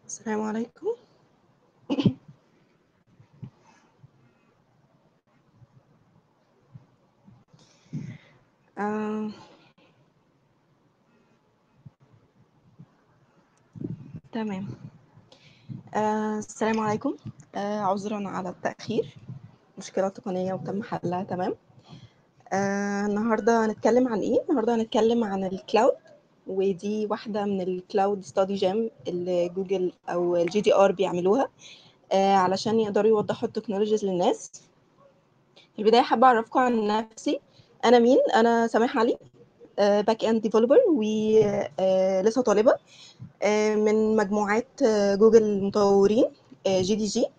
السلام عليكم آه، تمام آه، السلام عليكم آه، عذرا على التأخير مشكلة تقنية وتم حلها تمام آه، النهاردة هنتكلم عن ايه؟ النهاردة هنتكلم عن الكلاود ودي واحدة من الكلاود ستادي جام اللي جوجل أو الجي دي ار بيعملوها آه، علشان يقدروا يوضحوا التكنولوجيز للناس في البداية حابة أعرفكم عن نفسي أنا مين؟ أنا سماح علي باك اند ديفلوبر ولسه طالبة آه، من مجموعات آه، جوجل المطورين جي دي جي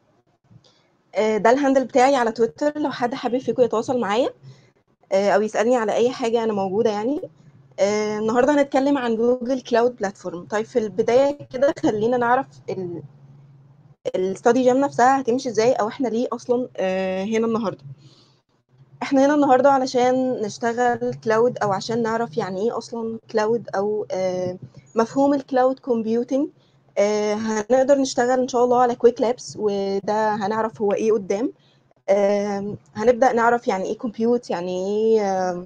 ده الهاندل بتاعي على تويتر لو حد حابب فيكم يتواصل معايا آه، او يسالني على اي حاجه انا موجوده يعني آه، النهارده هنتكلم عن جوجل كلاود بلاتفورم طيب في البدايه كده خلينا نعرف الستادي جام نفسها هتمشي ازاي او احنا ليه اصلا آه، هنا النهارده احنا هنا النهارده علشان نشتغل كلاود او عشان نعرف يعني ايه اصلا كلاود او آه، مفهوم الكلاود كومبيوتنج هنقدر نشتغل ان شاء الله على كويك لابس وده هنعرف هو ايه قدام آم، هنبدا نعرف يعني ايه كومبيوت يعني ايه آم،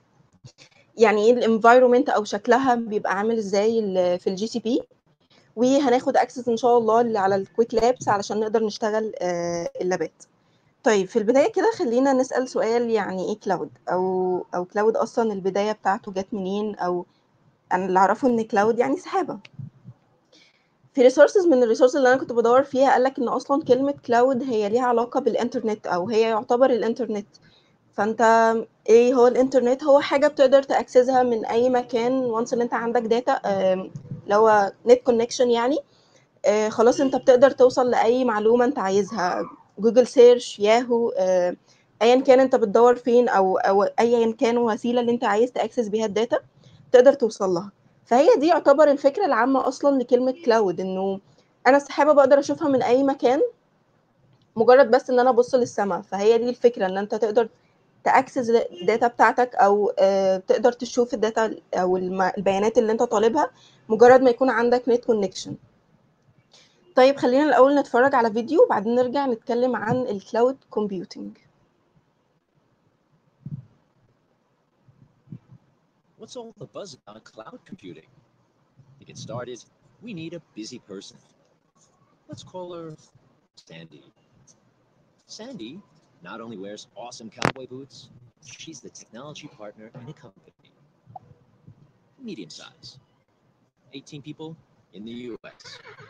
يعني ايه الانفايرومنت او شكلها بيبقى عامل ازاي ال- في الجي سي بي وهناخد اكسس ان شاء الله اللي على الكويك لابس علشان نقدر نشتغل آه، اللابات طيب في البدايه كده خلينا نسال سؤال يعني ايه كلاود او او كلاود اصلا البدايه بتاعته جت منين او انا اللي اعرفه ان كلاود يعني سحابه في ريسورسز من الريسورسز اللي انا كنت بدور فيها قال لك ان اصلا كلمه كلاود هي ليها علاقه بالانترنت او هي يعتبر الانترنت فانت ايه هو الانترنت هو حاجه بتقدر تاكسسها من اي مكان وانس ان انت عندك داتا اللي هو نت كونكشن يعني آه، خلاص انت بتقدر توصل لاي معلومه انت عايزها جوجل سيرش ياهو آه، ايا كان انت بتدور فين او او ايا كان الوسيله اللي انت عايز تاكسس بيها الداتا تقدر توصل لها فهي دي يعتبر الفكره العامه اصلا لكلمه كلاود انه انا السحابه بقدر اشوفها من اي مكان مجرد بس ان انا ابص للسماء فهي دي الفكره ان انت تقدر تاكسس الداتا بتاعتك او آه، تقدر تشوف الداتا او الم- البيانات اللي انت طالبها مجرد ما يكون عندك نت كونكشن طيب خلينا الاول نتفرج على فيديو وبعدين نرجع نتكلم عن الكلاود كومبيوتنج What's all the buzz about cloud computing? To get started, we need a busy person. Let's call her Sandy. Sandy not only wears awesome cowboy boots, she's the technology partner in a company. Medium size. 18 people in the US.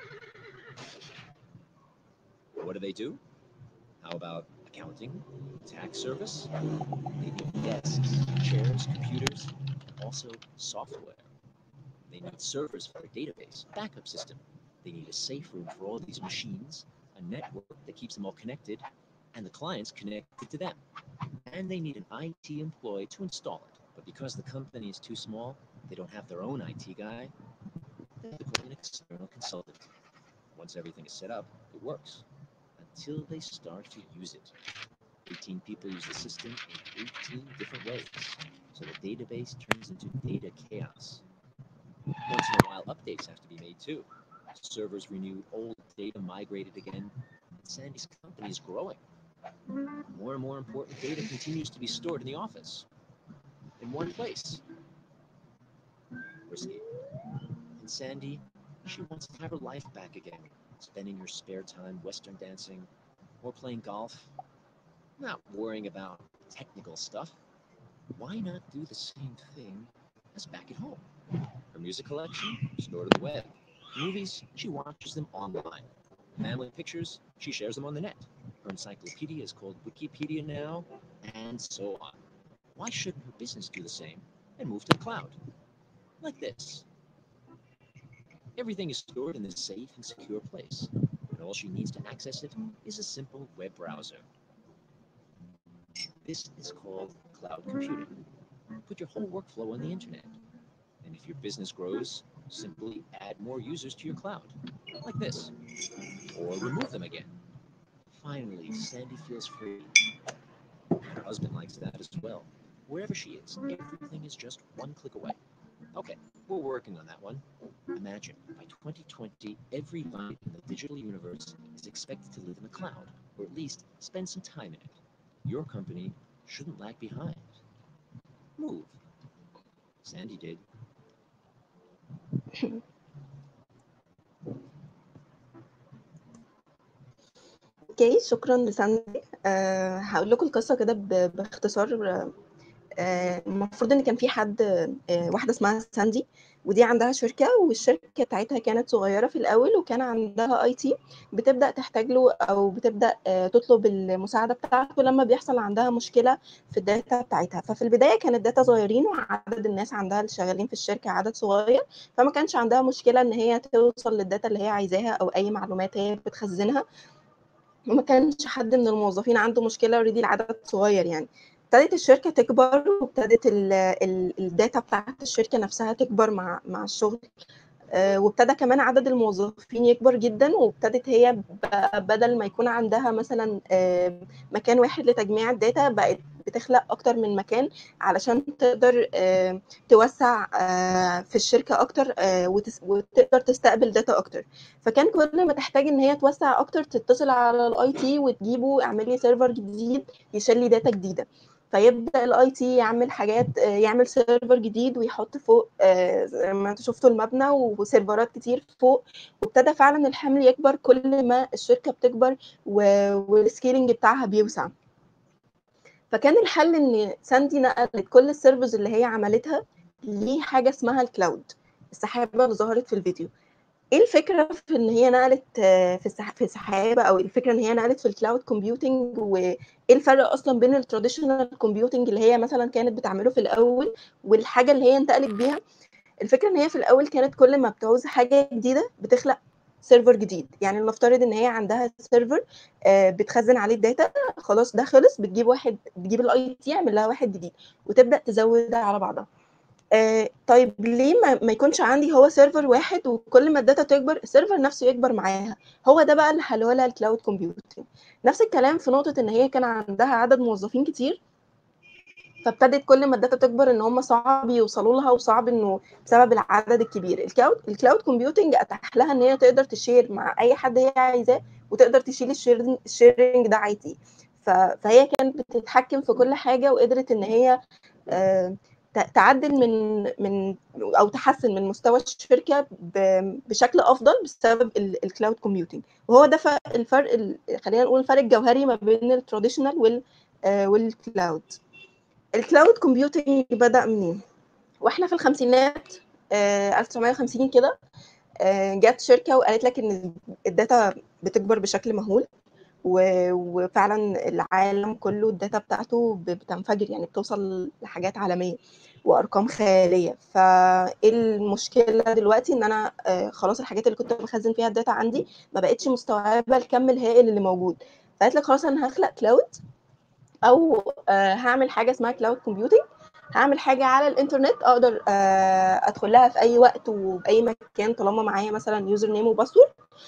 What do they do? How about accounting, tax service? They need desks, chairs, computers, also software. They need servers for a database, a backup system. They need a safe room for all these machines, a network that keeps them all connected, and the clients connected to them. And they need an IT employee to install it. But because the company is too small, they don't have their own IT guy. They have to call an external consultant. Once everything is set up, it works until they start to use it. 18 people use the system in 18 different ways. So the database turns into data chaos. Once in a while, updates have to be made too. Servers renewed, old data migrated again. Sandy's company is growing. More and more important data continues to be stored in the office in one place. Risky. And Sandy, she wants to have her life back again, spending her spare time Western dancing or playing golf, not worrying about technical stuff. Why not do the same thing as back at home? Her music collection, stored on the web. Movies, she watches them online. Family pictures, she shares them on the net. Her encyclopedia is called Wikipedia now, and so on. Why shouldn't her business do the same and move to the cloud? Like this. Everything is stored in a safe and secure place, and all she needs to access it is a simple web browser. This is called cloud computing. Put your whole workflow on the internet. And if your business grows, simply add more users to your cloud, like this, or remove them again. Finally, Sandy feels free. Her husband likes that as well. Wherever she is, everything is just one click away. Okay, we're working on that one. Imagine by 2020, every mind in the digital universe is expected to live in the cloud, or at least spend some time in it. Your company shouldn't lag behind. Move. Sandy did. اوكي شكرا لساندي أه هقول لكم القصه كده ب- باختصار آه، المفروض ان كان في حد آه، واحده اسمها ساندي ودي عندها شركه والشركه بتاعتها كانت صغيره في الاول وكان عندها اي تي بتبدا تحتاج له او بتبدا آه، تطلب المساعده بتاعته لما بيحصل عندها مشكله في الداتا بتاعتها ففي البدايه كانت الداتا صغيرين وعدد الناس عندها اللي شغالين في الشركه عدد صغير فما كانش عندها مشكله ان هي توصل للداتا اللي هي عايزاها او اي معلومات هي بتخزنها وما كانش حد من الموظفين عنده مشكله اوريدي العدد صغير يعني ابتدت الشركه تكبر وابتدت ال- ال- الداتا بتاعت الشركه نفسها تكبر مع مع الشغل آه، وابتدى كمان عدد الموظفين يكبر جدا وابتدت هي بقى بدل ما يكون عندها مثلا آه، مكان واحد لتجميع الداتا بقت بتخلق اكتر من مكان علشان تقدر آه، توسع آه، في الشركه اكتر آه، وتس- وتقدر تستقبل داتا اكتر فكان كل ما تحتاج ان هي توسع اكتر تتصل على الاي تي وتجيبه اعمل لي سيرفر جديد يشيل لي داتا جديده فيبدا الاي تي يعمل حاجات آه، يعمل سيرفر جديد ويحط فوق آه، زي ما انتوا شفتوا المبنى وسيرفرات كتير فوق وابتدى فعلا الحمل يكبر كل ما الشركه بتكبر و- والسكيلنج بتاعها بيوسع فكان الحل ان ساندي نقلت كل السيرفرز اللي هي عملتها لحاجه اسمها الكلاود السحابه اللي ظهرت في الفيديو ايه الفكره في ان هي نقلت آه، في السح- في السحابه او الفكره ان هي نقلت في الكلاود كومبيوتنج وايه الفرق اصلا بين التراديشنال كومبيوتنج اللي هي مثلا كانت بتعمله في الاول والحاجه اللي هي انتقلت بيها الفكره ان هي في الاول كانت كل ما بتعوز حاجه جديده بتخلق سيرفر جديد يعني نفترض ان هي عندها سيرفر آه، بتخزن عليه الداتا خلاص ده خلص بتجيب واحد بتجيب الاي تي يعمل لها واحد جديد وتبدا تزود على بعضها آه، طيب ليه ما, ما يكونش عندي هو سيرفر واحد وكل ما الداتا تكبر السيرفر نفسه يكبر معاها هو ده بقى اللي حلوه لها الكلاود كومبيوتنج نفس الكلام في نقطه ان هي كان عندها عدد موظفين كتير فابتدت كل ما الداتا تكبر ان هم صعب يوصلوا لها وصعب انه بسبب العدد الكبير الكلاود الكلاود كومبيوتنج اتاح لها ان هي تقدر تشير مع اي حد هي عايزاه وتقدر تشيل الشيرنج الشيرنج ده عادي ف- فهي كانت بتتحكم في كل حاجه وقدرت ان هي آه، ت- تعدل من من او تحسن من مستوى الشركه ب- بشكل افضل بسبب الكلاود كومبيوتنج وهو ده ف- الفرق ال- خلينا نقول الفرق الجوهري ما بين التراديشنال وال آه، والكلاود الكلاود كومبيوتنج بدأ منين؟ واحنا في الخمسينات آه، 1950 كده آه، جت شركة وقالت لك ان الداتا بتكبر بشكل مهول و- وفعلا العالم كله الداتا بتاعته ب- بتنفجر يعني بتوصل لحاجات عالمية وارقام خيالية فايه المشكلة دلوقتي ان انا آه، خلاص الحاجات اللي كنت بخزن فيها الداتا عندي ما بقتش مستوعبة الكم الهائل اللي موجود فقالت لك خلاص انا هخلق كلاود او آه، هعمل حاجه اسمها كلاود كومبيوتنج هعمل حاجه على الانترنت اقدر آه، ادخل لها في اي وقت وباي مكان طالما معايا مثلا يوزر نيم وباسورد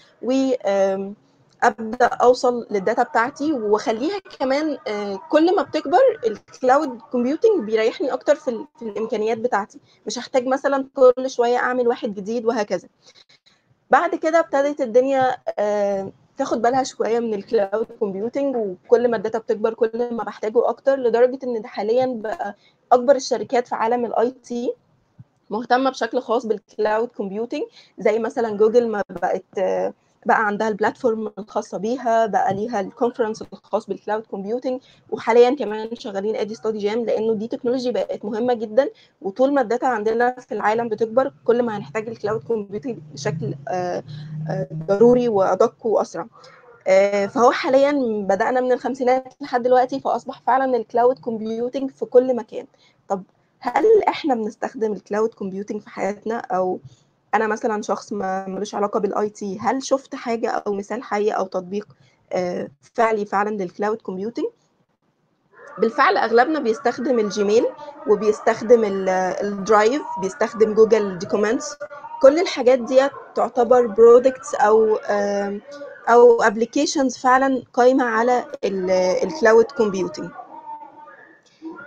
وابدا اوصل للداتا بتاعتي واخليها كمان آه، كل ما بتكبر الكلاود كومبيوتنج بيريحني اكتر في, ال- في الامكانيات بتاعتي مش هحتاج مثلا كل شويه اعمل واحد جديد وهكذا بعد كده ابتدت الدنيا آه، تاخد بالها شويه من الكلاود كومبيوتنج وكل ما الداتا بتكبر كل ما بحتاجه اكتر لدرجه ان ده حاليا بقى اكبر الشركات في عالم الاي تي مهتمه بشكل خاص بالكلاود كومبيوتنج زي مثلا جوجل ما بقت آه، بقى عندها البلاتفورم الخاصه بيها بقى ليها الكونفرنس الخاص بالكلاود كومبيوتنج وحاليا كمان شغالين ادي ستادي جام لانه دي تكنولوجي بقت مهمه جدا وطول ما الداتا عندنا في العالم بتكبر كل ما هنحتاج الكلاود كومبيوتنج بشكل آه، آه، ضروري وادق واسرع آه، فهو حاليا بدانا من الخمسينات لحد دلوقتي فاصبح فعلا الكلاود كومبيوتنج في كل مكان طب هل احنا بنستخدم الكلاود كومبيوتنج في حياتنا او انا مثلا شخص ما ملوش علاقه بالاي تي هل شفت حاجه او مثال حي او تطبيق آه، فعلي فعلا للكلاود كومبيوتنج بالفعل اغلبنا بيستخدم الجيميل وبيستخدم ال- الدرايف بيستخدم جوجل دوكيومنتس كل الحاجات دي تعتبر برودكتس او آم، او ابلكيشنز فعلا قايمه على الكلاود كومبيوتنج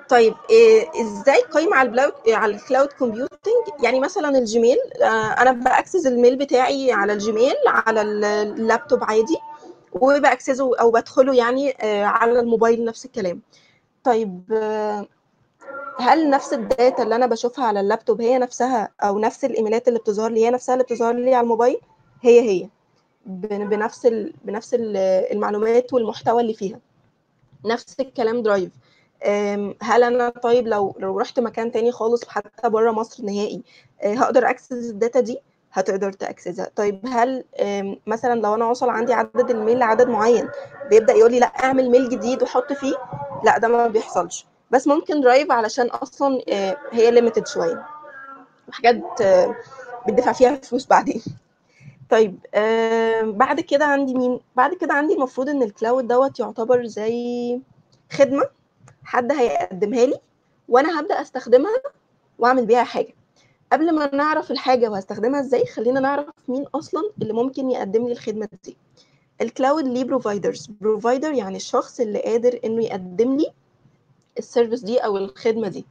طيب إيه ازاي قايمه على البلاود على الكلاود كومبيوتنج يعني مثلا الجيميل آه انا باكسس الميل بتاعي على الجيميل على اللابتوب عادي وباكسسه او بدخله يعني آه على الموبايل نفس الكلام طيب آه هل نفس الداتا اللي انا بشوفها على اللابتوب هي نفسها او نفس الايميلات اللي بتظهر لي هي نفسها اللي بتظهر لي على الموبايل هي هي بنفس ال... بنفس المعلومات والمحتوى اللي فيها نفس الكلام درايف هل انا طيب لو لو رحت مكان تاني خالص حتى بره مصر نهائي هقدر اكسس الداتا دي هتقدر تاكسسها طيب هل مثلا لو انا وصل عندي عدد الميل لعدد معين بيبدا يقول لي لا اعمل ميل جديد وحط فيه لا ده ما بيحصلش بس ممكن درايف علشان اصلا هي ليميتد شويه وحاجات بتدفع فيها فلوس بعدين طيب آه بعد كده عندي مين بعد كده عندي المفروض ان الكلاود دوت يعتبر زي خدمه حد هيقدمها لي وانا هبدا استخدمها واعمل بيها حاجه قبل ما نعرف الحاجه وهستخدمها ازاي خلينا نعرف مين اصلا اللي ممكن يقدم لي الخدمه دي الكلاود ليه بروفايدرز بروفايدر يعني الشخص اللي قادر انه يقدم لي السيرفيس دي او الخدمه دي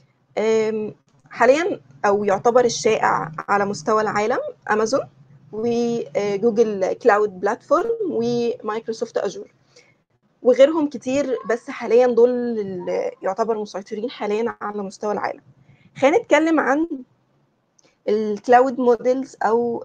حاليا او يعتبر الشائع على مستوى العالم امازون وجوجل كلاود بلاتفورم ومايكروسوفت اجور وغيرهم كتير بس حاليا دول اللي يعتبر مسيطرين حاليا على مستوى العالم خلينا نتكلم عن الكلاود موديلز او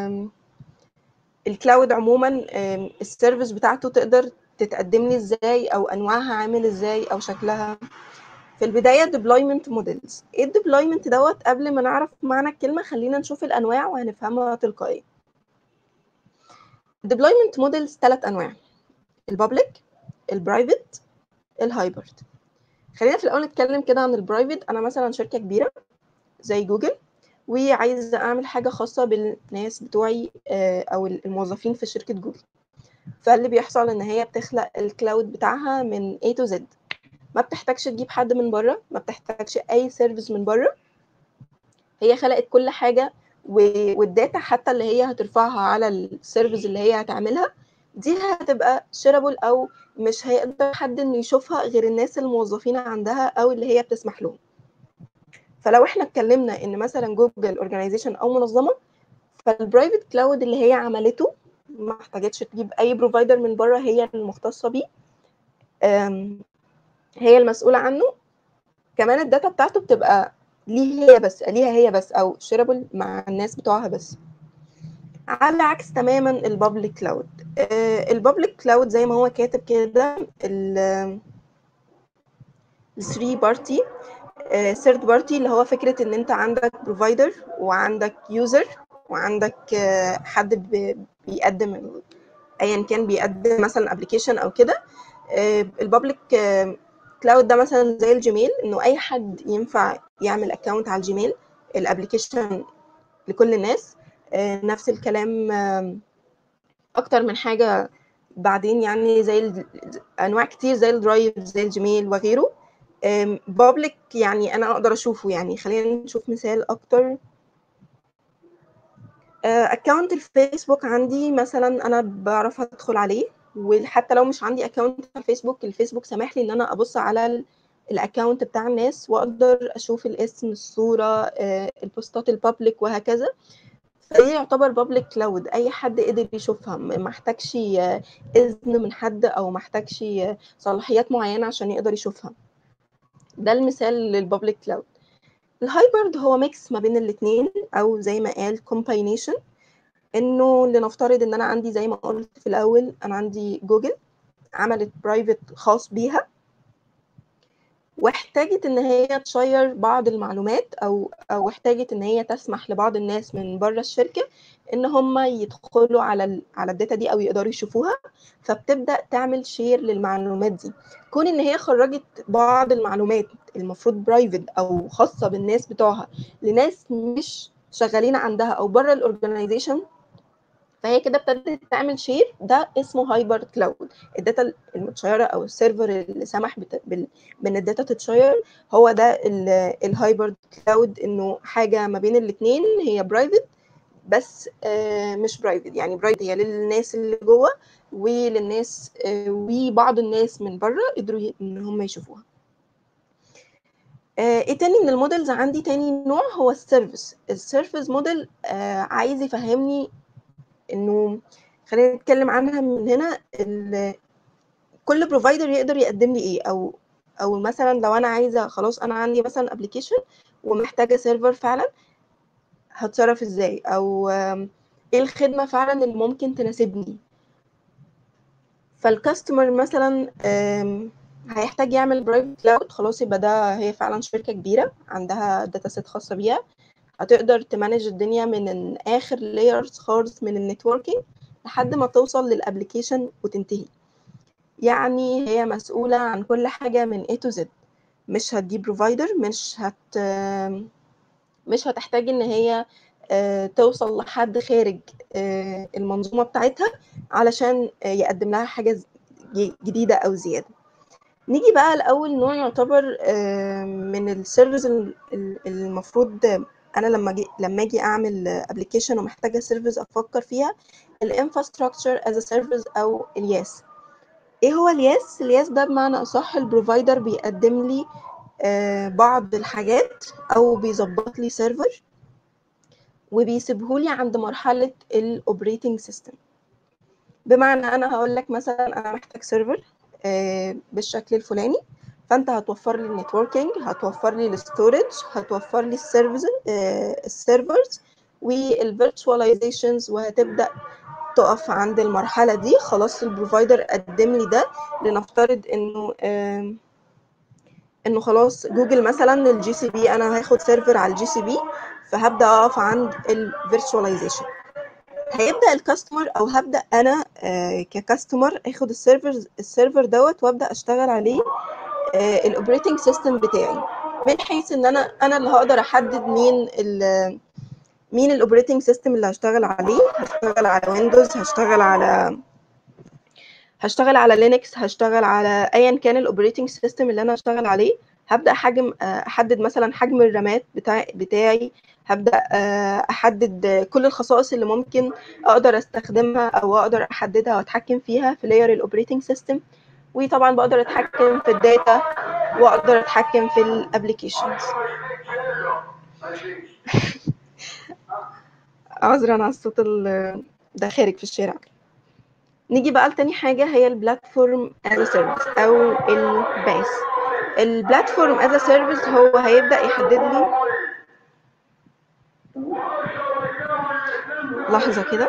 الكلاود عموما السيرفيس بتاعته تقدر تتقدم لي ازاي او انواعها عامل ازاي او شكلها في البدايه ديبلويمنت موديلز ايه الديبلويمنت دوت قبل ما نعرف معنى الكلمه خلينا نشوف الانواع وهنفهمها تلقائيا الديبلويمنت موديلز ثلاث انواع البابليك البرايفت الهايبرد خلينا في الاول نتكلم كده عن البرايفت انا مثلا شركه كبيره زي جوجل وعايزه اعمل حاجه خاصه بالناس بتوعي او الموظفين في شركه جوجل فاللي بيحصل ان هي بتخلق الكلاود بتاعها من A to Z ما بتحتاجش تجيب حد من بره ما بتحتاجش اي سيرفيس من بره هي خلقت كل حاجه والداتا حتى اللي هي هترفعها على السيرفيس اللي هي هتعملها دي هتبقى شيرابل او مش هيقدر حد انه يشوفها غير الناس الموظفين عندها او اللي هي بتسمح لهم فلو احنا اتكلمنا ان مثلا جوجل اورجانيزيشن او منظمه فالبرايفت كلاود اللي هي عملته ما احتاجتش تجيب اي بروفايدر من بره هي المختصه بيه هي المسؤوله عنه كمان الداتا بتاعته بتبقى ليه هي بس ليها هي بس او شيرابل مع الناس بتوعها بس على عكس تماما البابليك كلاود البابليك كلاود زي ما هو كاتب كده ال 3 بارتي ثيرد بارتي اللي هو فكره ان انت عندك بروفايدر وعندك يوزر وعندك حد بيقدم ايا كان بيقدم مثلا ابلكيشن او كده البابليك كلاود ده مثلا زي الجيميل انه اي حد ينفع يعمل اكونت على الجيميل الابلكيشن لكل الناس نفس الكلام اكتر من حاجه بعدين يعني زي انواع كتير زي الدرايف زي الجيميل وغيره بابليك يعني انا اقدر اشوفه يعني خلينا نشوف مثال اكتر اكونت الفيسبوك عندي مثلا انا بعرف ادخل عليه وحتى لو مش عندي اكونت على الفيسبوك الفيسبوك سامح لي ان انا ابص على الاكونت بتاع الناس واقدر اشوف الاسم الصوره البوستات البابليك وهكذا فدي يعتبر بابليك كلاود اي حد قدر يشوفها ما احتاجش اذن من حد او ما احتاجش صلاحيات معينه عشان يقدر يشوفها ده المثال للبابليك كلاود الهايبرد هو ميكس ما بين الاثنين او زي ما قال كومباينيشن انه لنفترض ان انا عندي زي ما قلت في الاول انا عندي جوجل عملت برايفت خاص بيها واحتاجت ان هي تشير بعض المعلومات او او احتاجت ان هي تسمح لبعض الناس من بره الشركه ان هم يدخلوا على ال على الداتا دي او يقدروا يشوفوها فبتبدا تعمل شير للمعلومات دي كون ان هي خرجت بعض المعلومات المفروض برايفت او خاصه بالناس بتوعها لناس مش شغالين عندها او بره الاورجنايزيشن فهي كده ابتدت تعمل شير ده اسمه هايبر كلاود الداتا المتشيره او السيرفر اللي سمح بان الداتا تتشير هو ده الهايبر كلاود انه حاجه ما بين الاثنين هي برايفت بس آه مش برايفت يعني برايفت هي للناس اللي جوه وللناس آه وبعض الناس من بره قدروا ان هم يشوفوها آه، ايه تاني من المودلز عندي تاني نوع هو السيرفيس السيرفيس موديل آه، عايز يفهمني انه خلينا نتكلم عنها من هنا ال- كل بروفايدر يقدر يقدم لي ايه او او مثلا لو انا عايزه خلاص انا عندي مثلا ابلكيشن ومحتاجه سيرفر فعلا هتصرف ازاي او آم، ايه الخدمه فعلا اللي ممكن تناسبني فالكاستمر مثلا آم، هيحتاج يعمل برايفت كلاود خلاص يبقى ده هي فعلا شركه كبيره عندها داتا سيت خاصه بيها هتقدر تمانج الدنيا من اخر لايرز خالص من النتوركينج لحد ما توصل للابلكيشن وتنتهي يعني هي مسؤولة عن كل حاجة من A to Z مش هتدي بروفايدر مش هت مش هتحتاج ان هي آه، توصل لحد خارج آه، المنظومة بتاعتها علشان آه، يقدم لها حاجة ز- ج- جديدة او زيادة نيجي بقى لأول نوع يعتبر آه، من السيرفيس ال- ال- المفروض انا لما اجي لما اجي اعمل ابلكيشن ومحتاجه سيرفيس افكر فيها الانفراستراكشر از سيرفيس او الياس ايه هو الياس الياس ده بمعنى اصح البروفايدر بيقدم لي آه، بعض الحاجات او بيظبط لي سيرفر وبيسيبه لي عند مرحله الاوبريتنج سيستم بمعنى انا هقول لك مثلا انا محتاج سيرفر آه، بالشكل الفلاني فانت هتوفر لي النتوركينج هتوفر لي الستورج هتوفر لي السيرفيس السيرفرز والفيرتشواليزيشنز وهتبدا تقف عند المرحله دي خلاص البروفايدر قدم لي ده لنفترض انه آم، انه خلاص جوجل مثلا الجي سي بي انا هاخد سيرفر على الجي سي بي فهبدا اقف عند الفيرتشواليزيشن هيبدا الكاستمر او هبدا انا آه، ككاستمر اخد السيرفر السيرفر دوت وابدا اشتغل عليه الاوبريتنج سيستم بتاعي من حيث ان انا انا اللي هقدر احدد مين ال مين الاوبريتنج سيستم اللي هشتغل عليه هشتغل على ويندوز هشتغل على هشتغل على لينكس هشتغل على ايا كان الاوبريتنج سيستم اللي انا هشتغل عليه هبدا حجم احدد مثلا حجم الرامات بتاع بتاعي هبدا آه، احدد كل الخصائص اللي ممكن اقدر استخدمها او اقدر احددها واتحكم فيها في لاير الاوبريتنج سيستم وطبعا بقدر اتحكم في الداتا واقدر اتحكم في الابلكيشنز عذرا على الصوت ال- ده خارج في الشارع نيجي بقى لتاني حاجة هي البلاتفورم as a service أو الباس البلاتفورم as a service هو هيبدأ يحدد لي لحظة كده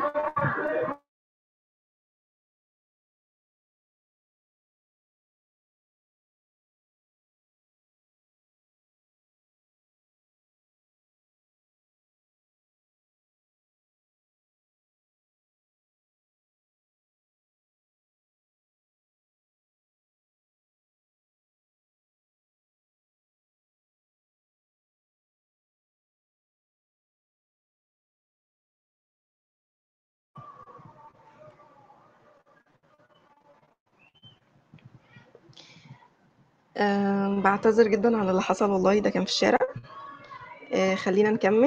أم، بعتذر جدا على اللي حصل والله ده كان في الشارع أه، خلينا نكمل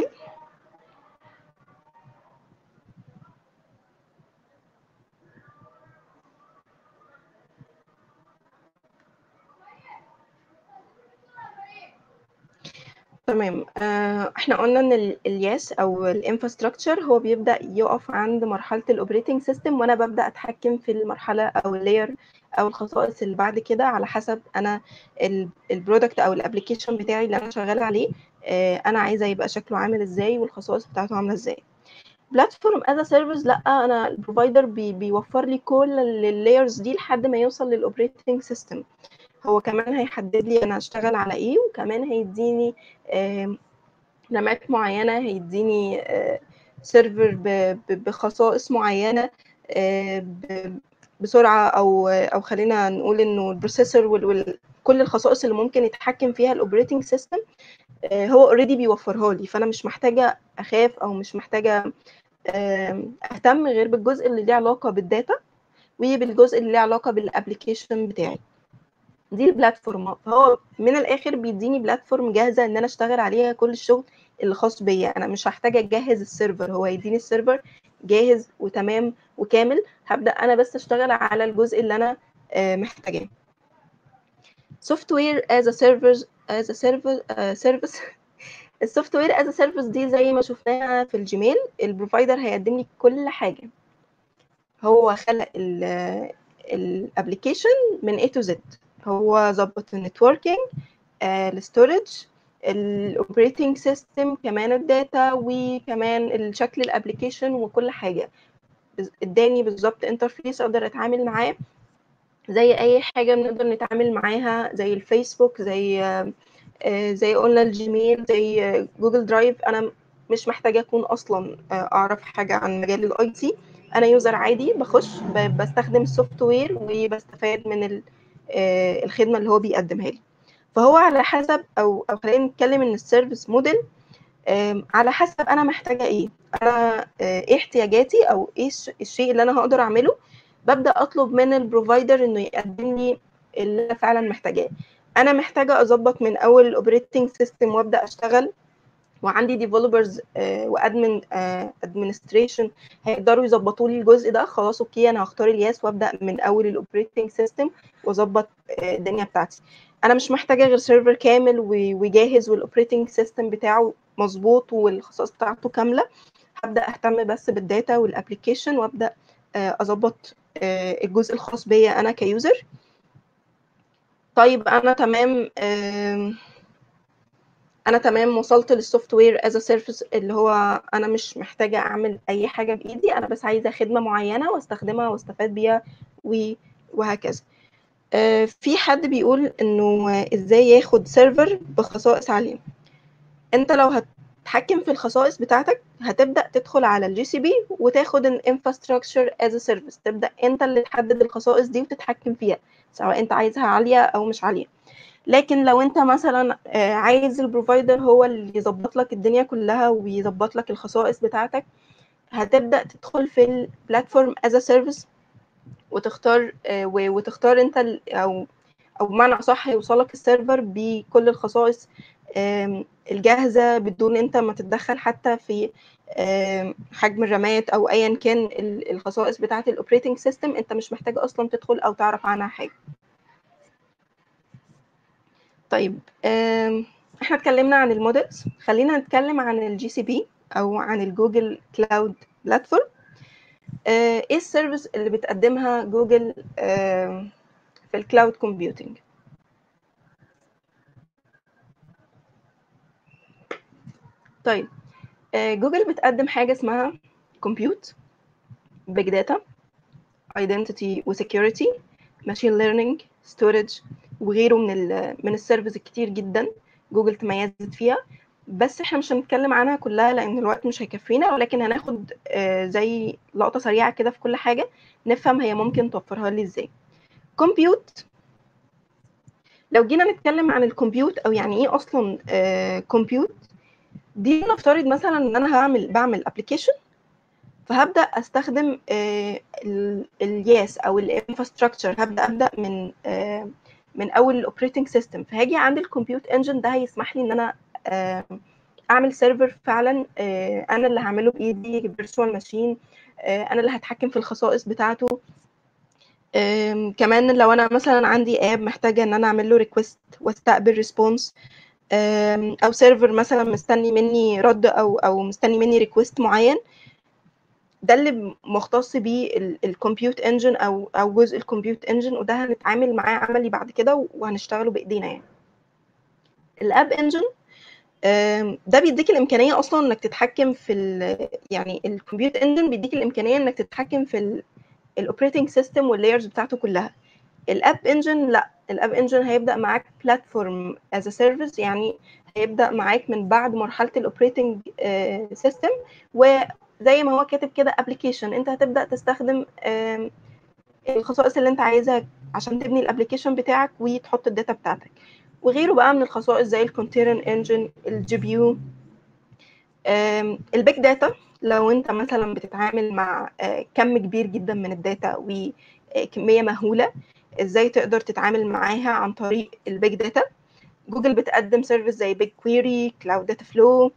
تمام آه، احنا قلنا ان ال- الياس او الانفراستراكشر هو بيبدا يقف عند مرحله الاوبريتنج سيستم وانا ببدا اتحكم في المرحله او اللاير او الخصائص اللي بعد كده على حسب انا البرودكت او الابلكيشن بتاعي اللي انا شغاله عليه آه، انا عايزه يبقى شكله عامل ازاي والخصائص بتاعته عامله ازاي بلاتفورم از سيرفيس لا انا البروفايدر بي بيوفر لي كل اللايرز دي لحد ما يوصل للاوبريتنج سيستم هو كمان هيحدد لي انا هشتغل على ايه وكمان هيديني آم، رامات معينة هيديني آه، سيرفر ب- ب- بخصائص معينة آه، ب- بسرعة أو أو خلينا نقول إنه البروسيسور وكل الخصائص اللي ممكن يتحكم فيها الأوبريتنج سيستم هو اوريدي بيوفرها لي فأنا مش محتاجة أخاف أو مش محتاجة آم، أهتم غير بالجزء اللي ليه علاقة بالداتا وبالجزء اللي ليه علاقة بالابلكيشن بتاعي دي البلاتفورم فهو من الاخر بيديني بلاتفورم جاهزه ان انا اشتغل عليها كل الشغل اللي خاص بيا انا مش هحتاج اجهز السيرفر هو هيديني السيرفر جاهز وتمام وكامل هبدا انا بس اشتغل على الجزء اللي انا آه، محتاجاه software as a service as a service uh, service السوفت وير از سيرفيس دي زي ما شفناها في الجيميل البروفايدر هيقدم لي كل حاجه هو خلق الابلكيشن من A to Z هو ظبط النتوركينج الستورج الاوبريتنج سيستم كمان الداتا وكمان الشكل الابلكيشن وكل حاجه اداني بالظبط انترفيس اقدر اتعامل معاه زي اي حاجه بنقدر نتعامل معاها زي الفيسبوك زي آه، زي قلنا الجيميل زي آه، جوجل درايف انا مش محتاجه اكون اصلا آه، اعرف حاجه عن مجال الاي تي انا يوزر عادي بخش ب- بستخدم السوفت وير وبستفاد من ال- آه، الخدمه اللي هو بيقدمها لي فهو على حسب او او خلينا نتكلم ان السيرفيس موديل على حسب انا محتاجه ايه انا آه، ايه احتياجاتي او ايه الش- الشيء اللي انا هقدر اعمله ببدا اطلب من البروفايدر انه يقدم لي اللي انا فعلا محتاجاه انا محتاجه اظبط من اول الاوبريتنج سيستم وابدا اشتغل وعندي ديفلوبرز وادمن ادمنستريشن هيقدروا يظبطوا لي الجزء ده خلاص اوكي انا هختار الياس وابدا من اول الاوبريتنج سيستم واظبط آه، الدنيا بتاعتي انا مش محتاجه غير سيرفر كامل و- وجاهز والاوبريتنج سيستم بتاعه مظبوط والخصائص بتاعته كامله هبدا اهتم بس بالداتا والابلكيشن وابدا آه، اظبط آه، الجزء الخاص بيا انا كيوزر طيب انا تمام آم، انا تمام وصلت للسوفت وير از سيرفيس اللي هو انا مش محتاجه اعمل اي حاجه بايدي انا بس عايزه خدمه معينه واستخدمها واستفاد بيها و- وهكذا آه، في حد بيقول انه آه، ازاي ياخد سيرفر بخصائص عاليه انت لو هتتحكم في الخصائص بتاعتك هتبدا تدخل على الجي سي بي وتاخد الانفراستراكشر از سيرفيس تبدا انت اللي تحدد الخصائص دي وتتحكم فيها سواء انت عايزها عاليه او مش عاليه لكن لو انت مثلا آه، عايز البروفايدر هو اللي يظبط لك الدنيا كلها ويظبط لك الخصائص بتاعتك هتبدا تدخل في البلاتفورم از سيرفيس وتختار آه، و- وتختار انت ال- او او بمعنى اصح يوصلك السيرفر بكل الخصائص آم، الجاهزه بدون انت ما تتدخل حتى في آم، حجم الرامات او ايا كان ال- الخصائص بتاعه الاوبريتنج سيستم انت مش محتاج اصلا تدخل او تعرف عنها حاجه طيب آم، احنا اتكلمنا عن المودلز خلينا نتكلم عن الجي سي بي او عن الجوجل كلاود بلاتفورم آه، ايه السيرفيس اللي بتقدمها جوجل آم، في الكلاود كومبيوتنج طيب آه، جوجل بتقدم حاجه اسمها كومبيوت بيج داتا ايدنتيتي وسكيورتي ماشين ليرنينج ستورج وغيره من ال من السيرفيس الكتير جدا جوجل تميزت فيها بس احنا مش هنتكلم عنها كلها لان الوقت مش هيكفينا ولكن هناخد آه، زي لقطه سريعه كده في كل حاجه نفهم هي ممكن توفرها لي ازاي كومبيوت لو جينا نتكلم عن الكمبيوت او يعني ايه اصلا كمبيوت دي نفترض مثلا ان انا هعمل بعمل ابلكيشن فهبدا استخدم آه، ال- الياس او الانفراستراكشر هبدا ابدا من آه، من اول الاوبريتنج سيستم فهاجي عند الكمبيوت انجن ده هيسمح لي ان انا آه، اعمل سيرفر فعلا آه، انا اللي هعمله بايدي فيرتشوال ماشين انا اللي هتحكم في الخصائص بتاعته آم، كمان لو انا مثلا عندي اب محتاجه ان انا اعمل له ريكوست واستقبل ريسبونس او سيرفر مثلا مستني مني رد او او مستني مني ريكوست معين ده اللي مختص بيه الكمبيوت انجن او او جزء الكمبيوت انجن وده هنتعامل معاه عملي بعد كده وهنشتغله بايدينا يعني الاب انجن ده بيديك الامكانيه اصلا انك تتحكم في ال يعني الكمبيوت انجن بيديك الامكانيه انك تتحكم في الاوبريتنج سيستم واللايرز بتاعته كلها الاب انجن لا الاب انجن هيبدا معاك بلاتفورم از سيرفيس يعني هيبدا معاك من بعد مرحله الاوبريتنج سيستم وزي ما هو كاتب كده ابلكيشن انت هتبدا تستخدم آم، الخصائص اللي انت عايزها عشان تبني الابلكيشن بتاعك وتحط الداتا بتاعتك وغيره بقى من الخصائص زي الكونتينر انجن الجي بي يو البيج داتا لو انت مثلا بتتعامل مع آه، كم كبير جدا من الداتا وكميه مهوله ازاي تقدر تتعامل معاها عن طريق البيج داتا جوجل بتقدم سيرفيس زي بيج كويري كلاود داتا فلو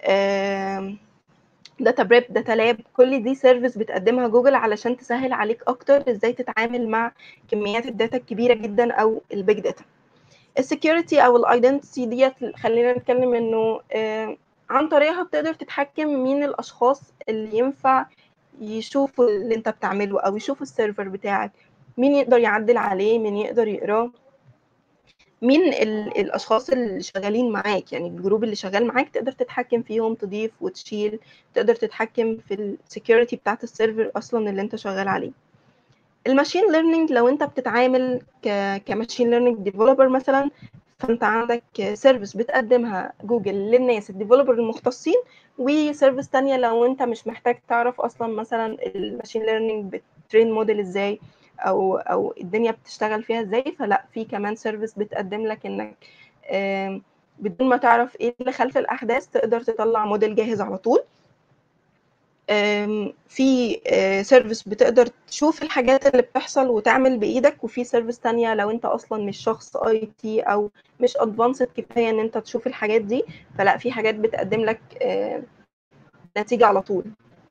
داتا بريب داتا لاب كل دي سيرفيس بتقدمها جوجل علشان تسهل عليك اكتر ازاي تتعامل مع كميات الداتا الكبيره جدا او البيج داتا السكيورتي او الايدنتي ديت خلينا نتكلم انه آه، عن طريقها بتقدر تتحكم مين الاشخاص اللي ينفع يشوفوا اللي انت بتعمله او يشوفوا السيرفر بتاعك مين يقدر يعدل عليه مين يقدر يقراه مين ال- الاشخاص اللي شغالين معاك يعني الجروب اللي شغال معاك تقدر تتحكم فيهم تضيف وتشيل تقدر تتحكم في السكيورتي بتاعت السيرفر اصلا اللي انت شغال عليه الماشين ليرنينج لو انت بتتعامل ك كماشين ليرنينج ديفلوبر مثلا فانت عندك سيرفيس بتقدمها جوجل للناس الديفلوبر المختصين وسيرفيس تانية لو انت مش محتاج تعرف اصلا مثلا الماشين ليرنينج بترين موديل ازاي او او الدنيا بتشتغل فيها ازاي فلا في كمان سيرفيس بتقدم لك انك آم، بدون ما تعرف ايه اللي خلف الاحداث تقدر تطلع موديل جاهز على طول آم، في سيرفيس بتقدر تشوف الحاجات اللي بتحصل وتعمل بايدك وفي سيرفيس تانية لو انت اصلا مش شخص اي تي او مش ادفانسد كفايه ان انت تشوف الحاجات دي فلا في حاجات بتقدم لك آه، نتيجه على طول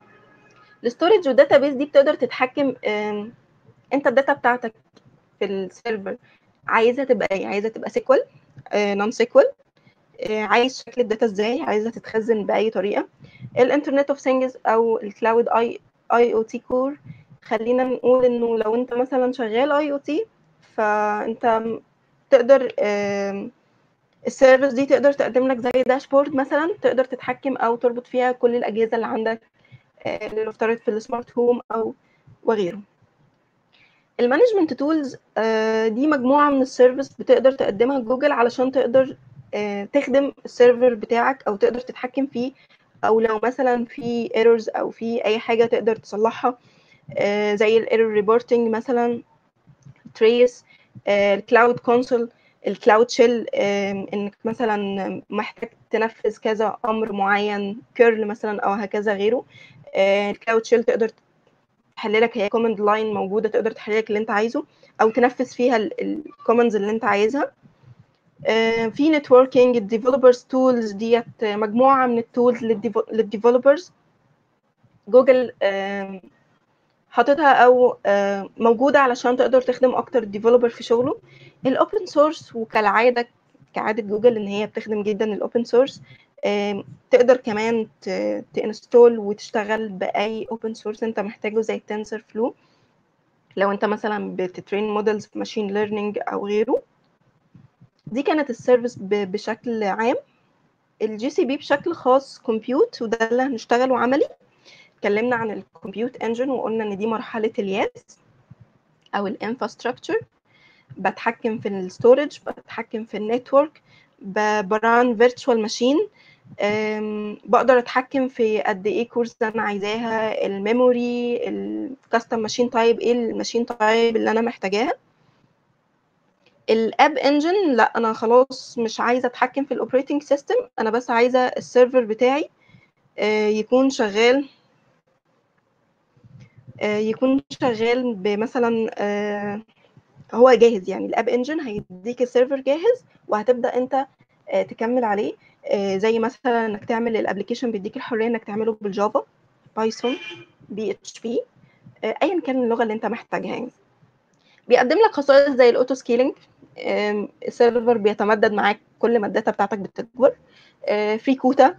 الستورج والداتابيس دي بتقدر تتحكم آم، انت الداتا بتاعتك في السيرفر عايزها تبقى ايه عايزها تبقى سيكوال نون سيكوال عايز شكل الداتا ازاي عايزها تتخزن باي طريقه الانترنت اوف ثينجز او الكلاود اي اي او تي كور خلينا نقول انه لو انت مثلا شغال اي او تي فانت م- تقدر آم، السيرفيس دي تقدر تقدم لك زي داشبورد مثلا تقدر تتحكم او تربط فيها كل الاجهزه اللي عندك آه، لنفترض في السمارت هوم او وغيره المانجمنت تولز دي مجموعه من السيرفيس بتقدر تقدمها جوجل علشان تقدر آه، تخدم السيرفر بتاعك او تقدر تتحكم فيه او لو مثلا في ايرورز او في اي حاجه تقدر تصلحها آه، زي الايرور ريبورتنج مثلا تريس الكلاود كونسول الكلاود شيل انك مثلا محتاج تنفذ كذا امر معين كيرل مثلا او هكذا غيره الكلاود شيل تقدر تحل لك هي كوماند لاين موجوده تقدر تحل لك اللي انت عايزه او تنفذ فيها الكوماندز اللي انت عايزها آه، في نتوركينج الديفلوبرز تولز ديت مجموعه من التولز للديفلوبرز جوجل آم، حاططها او آه، موجوده علشان تقدر تخدم اكتر الديفلوبر في شغله الاوبن سورس وكالعاده كعاده جوجل ان هي بتخدم جدا الاوبن سورس تقدر كمان ت- تانستول وتشتغل باي اوبن سورس انت محتاجه زي تنسر فلو لو انت مثلا بتترين مودلز في ماشين ليرنينج او غيره دي كانت السيرفيس ب- بشكل عام الجي سي بي بشكل خاص كومبيوت وده اللي هنشتغله عملي اتكلمنا عن الكمبيوت انجن وقلنا ان دي مرحله الياس او الانفراستراكشر بتحكم في الستورج بتحكم في النتورك بران فيرتشوال ماشين بقدر اتحكم في قد ايه كورس انا عايزاها الميموري الكاستم ماشين تايب ايه الماشين تايب اللي انا محتاجاها الاب انجن لا انا خلاص مش عايزه اتحكم في الاوبريتنج سيستم انا بس عايزه السيرفر بتاعي آه، يكون شغال آه، يكون شغال بمثلا آه، هو جاهز يعني الاب انجن هيديك السيرفر جاهز وهتبدا انت آه، تكمل عليه آه، زي مثلا انك تعمل الابلكيشن بيديك الحريه انك تعمله بالجافا بايثون بي اتش بي ايا كان اللغه اللي انت محتاجها يعني بيقدم لك خصائص زي الاوتو سكيلينج السيرفر بيتمدد معاك كل ما الداتا بتاعتك بتكبر فري كوتا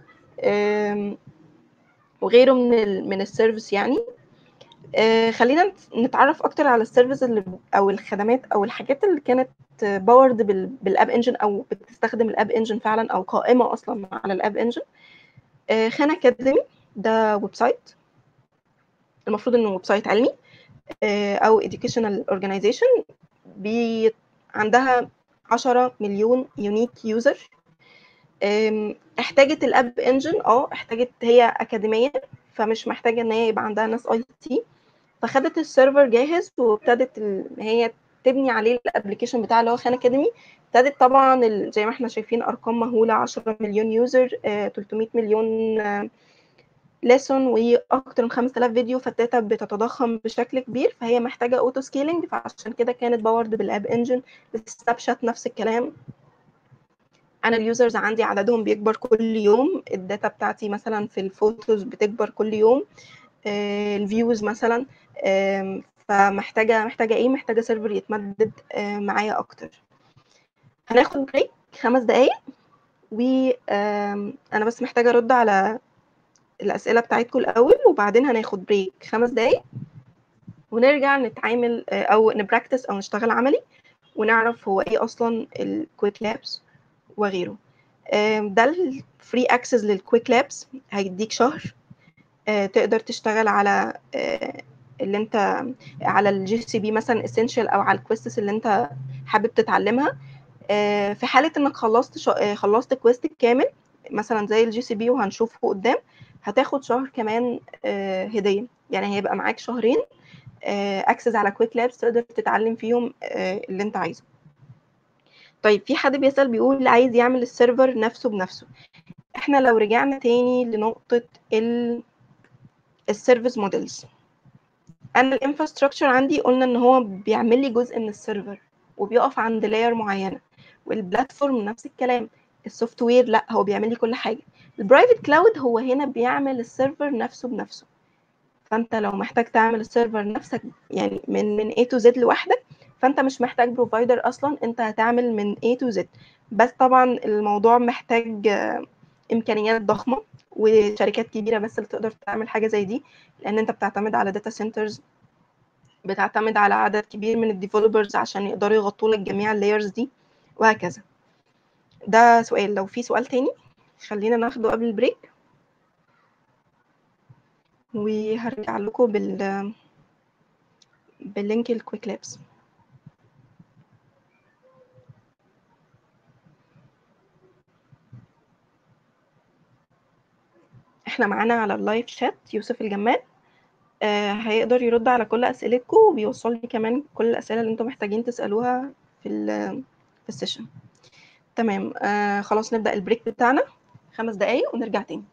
وغيره من ال من السيرفيس يعني آه، خلينا نت- نتعرف اكتر على السيرفيس اللي او الخدمات او الحاجات اللي كانت باورد بالاب انجن او بتستخدم الاب انجن فعلا او قائمه اصلا على الاب انجن خان اكاديمي ده ويب سايت المفروض انه ويب سايت علمي آه، او educational organization بي عندها 10 مليون يونيك يوزر احتاجت الاب انجن اه احتاجت هي اكاديميه فمش محتاجه ان هي يبقى عندها ناس اي تي فخدت السيرفر جاهز وابتدت ان هي تبني عليه الابلكيشن بتاع اللي هو خان اكاديمي ابتدت طبعا ال- زي ما احنا شايفين ارقام مهوله 10 مليون يوزر 300 مليون ليسون واكتر من 5000 فيديو فالداتا بتتضخم بشكل كبير فهي محتاجه اوتو سكيلينج فعشان كده كانت باورد بالاب انجن السناب شات نفس الكلام انا اليوزرز عندي عددهم بيكبر كل يوم الداتا بتاعتي مثلا في الفوتوز بتكبر كل يوم الفيوز مثلا آم، فمحتاجه محتاجه ايه محتاجه سيرفر يتمدد آه، معايا اكتر هناخد بريك خمس دقايق وأنا بس محتاجة أرد على الأسئلة بتاعتكم الأول وبعدين هناخد بريك خمس دقايق ونرجع نتعامل آه، أو نبراكتس أو نشتغل عملي ونعرف هو إيه أصلا الكويك لابس وغيره آم، ده الفري اكسس للكويك لابس هيديك شهر آه، تقدر تشتغل على آه، اللي انت على الجي سي بي مثلا اسينشال او على الكويستس اللي انت حابب تتعلمها آه، في حاله انك خلصت شا- آه، خلصت كويست كامل مثلا زي الجي سي بي وهنشوفه قدام هتاخد شهر كمان آه، هديه يعني هيبقى معاك شهرين اكسس على كويك لابس تقدر تتعلم فيهم آه، اللي انت عايزه طيب في حد بيسأل بيقول عايز يعمل السيرفر نفسه بنفسه احنا لو رجعنا تاني لنقطة ال السيرفيس موديلز انا الانفراستراكشر عندي قلنا ان هو بيعمل لي جزء من السيرفر وبيقف عند لاير معينة والبلاتفورم نفس الكلام السوفت وير لا هو بيعمل لي كل حاجة البرايفت كلاود هو هنا بيعمل السيرفر نفسه بنفسه فانت لو محتاج تعمل السيرفر نفسك يعني من من A to Z لوحدك فانت مش محتاج بروفايدر اصلا انت هتعمل من A to Z بس طبعا الموضوع محتاج آه، امكانيات ضخمه وشركات كبيره بس اللي تقدر تعمل حاجه زي دي لان انت بتعتمد على داتا سنترز بتعتمد على عدد كبير من الديفلوبرز عشان يقدروا يغطوا لك جميع اللايرز دي وهكذا ده سؤال لو في سؤال تاني خلينا ناخده قبل البريك وهرجع لكم بال باللينك الكويك لابس احنا معانا على اللايف شات يوسف الجمال آه هيقدر يرد على كل اسئلتكم وبيوصل لي كمان كل الاسئله اللي انتم محتاجين تسالوها في ال- في السيشن تمام آه خلاص نبدا البريك بتاعنا خمس دقايق ونرجع تاني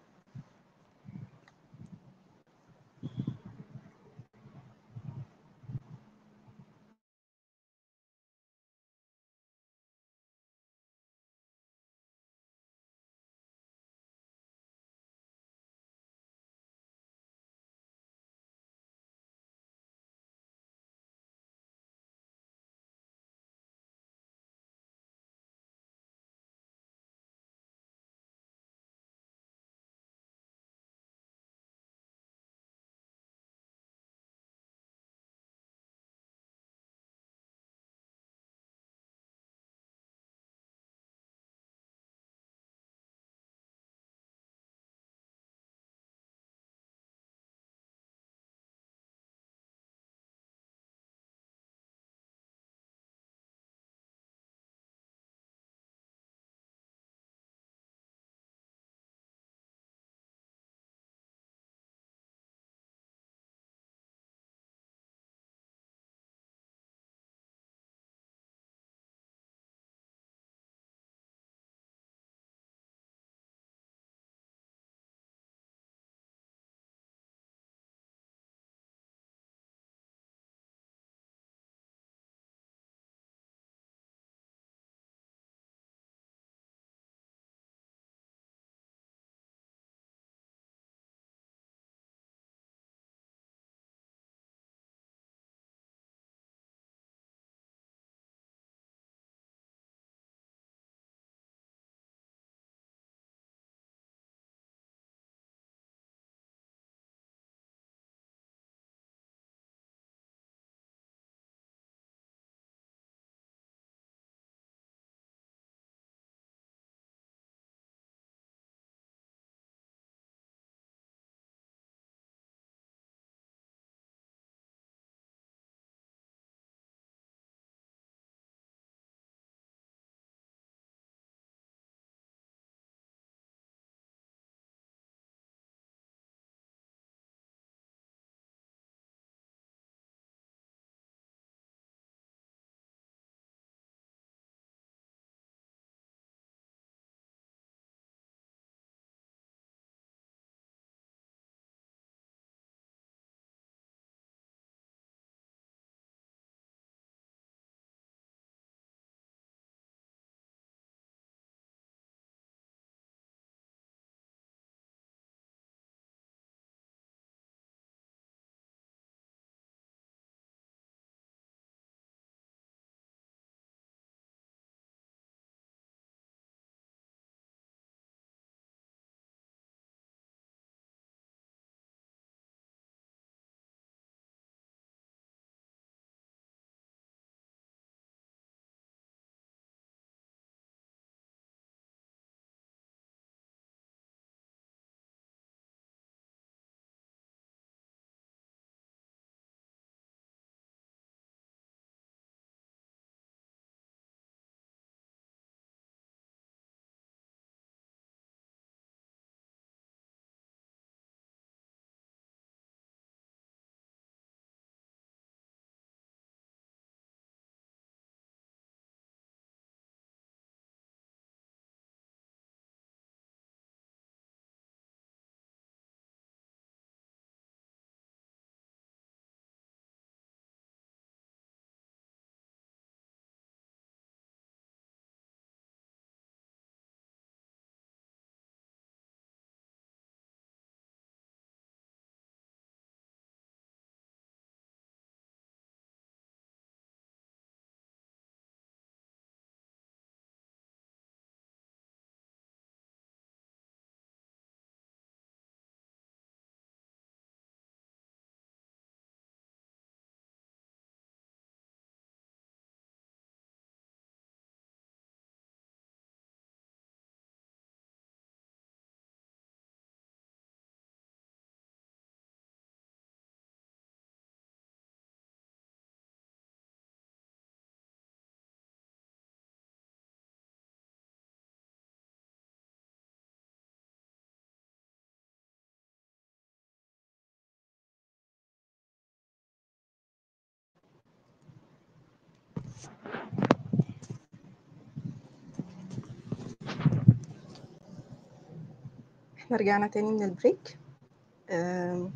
احنا رجعنا تاني من البريك آم،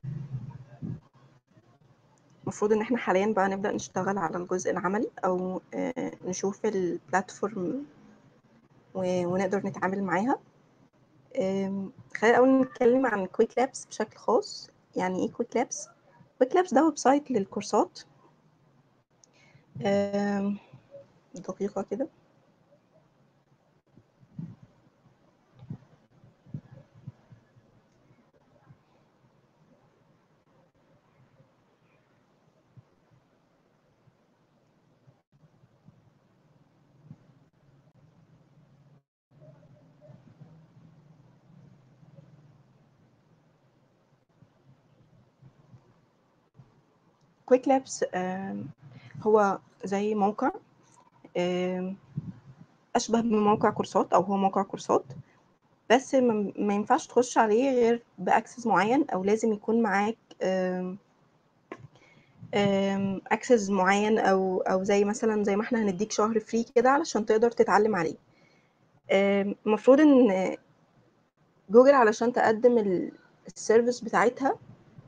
المفروض ان احنا حاليا بقى نبدأ نشتغل على الجزء العملي او آه، نشوف البلاتفورم و- ونقدر نتعامل معاها آم، خلينا الاول نتكلم عن كويك لابس بشكل خاص يعني ايه كويك لابس كويك لابس ده ويب سايت للكورسات آم، دقيقة كده كويك لابس هو زي موقع آم، أشبه بموقع كورسات أو هو موقع كورسات بس ما ما ينفعش تخش عليه غير بأكسس معين أو لازم يكون معاك أكسس معين أو أو زي مثلا زي ما احنا هنديك شهر فري كده علشان تقدر تتعلم عليه آم، المفروض إن جوجل علشان تقدم ال- السيرفيس بتاعتها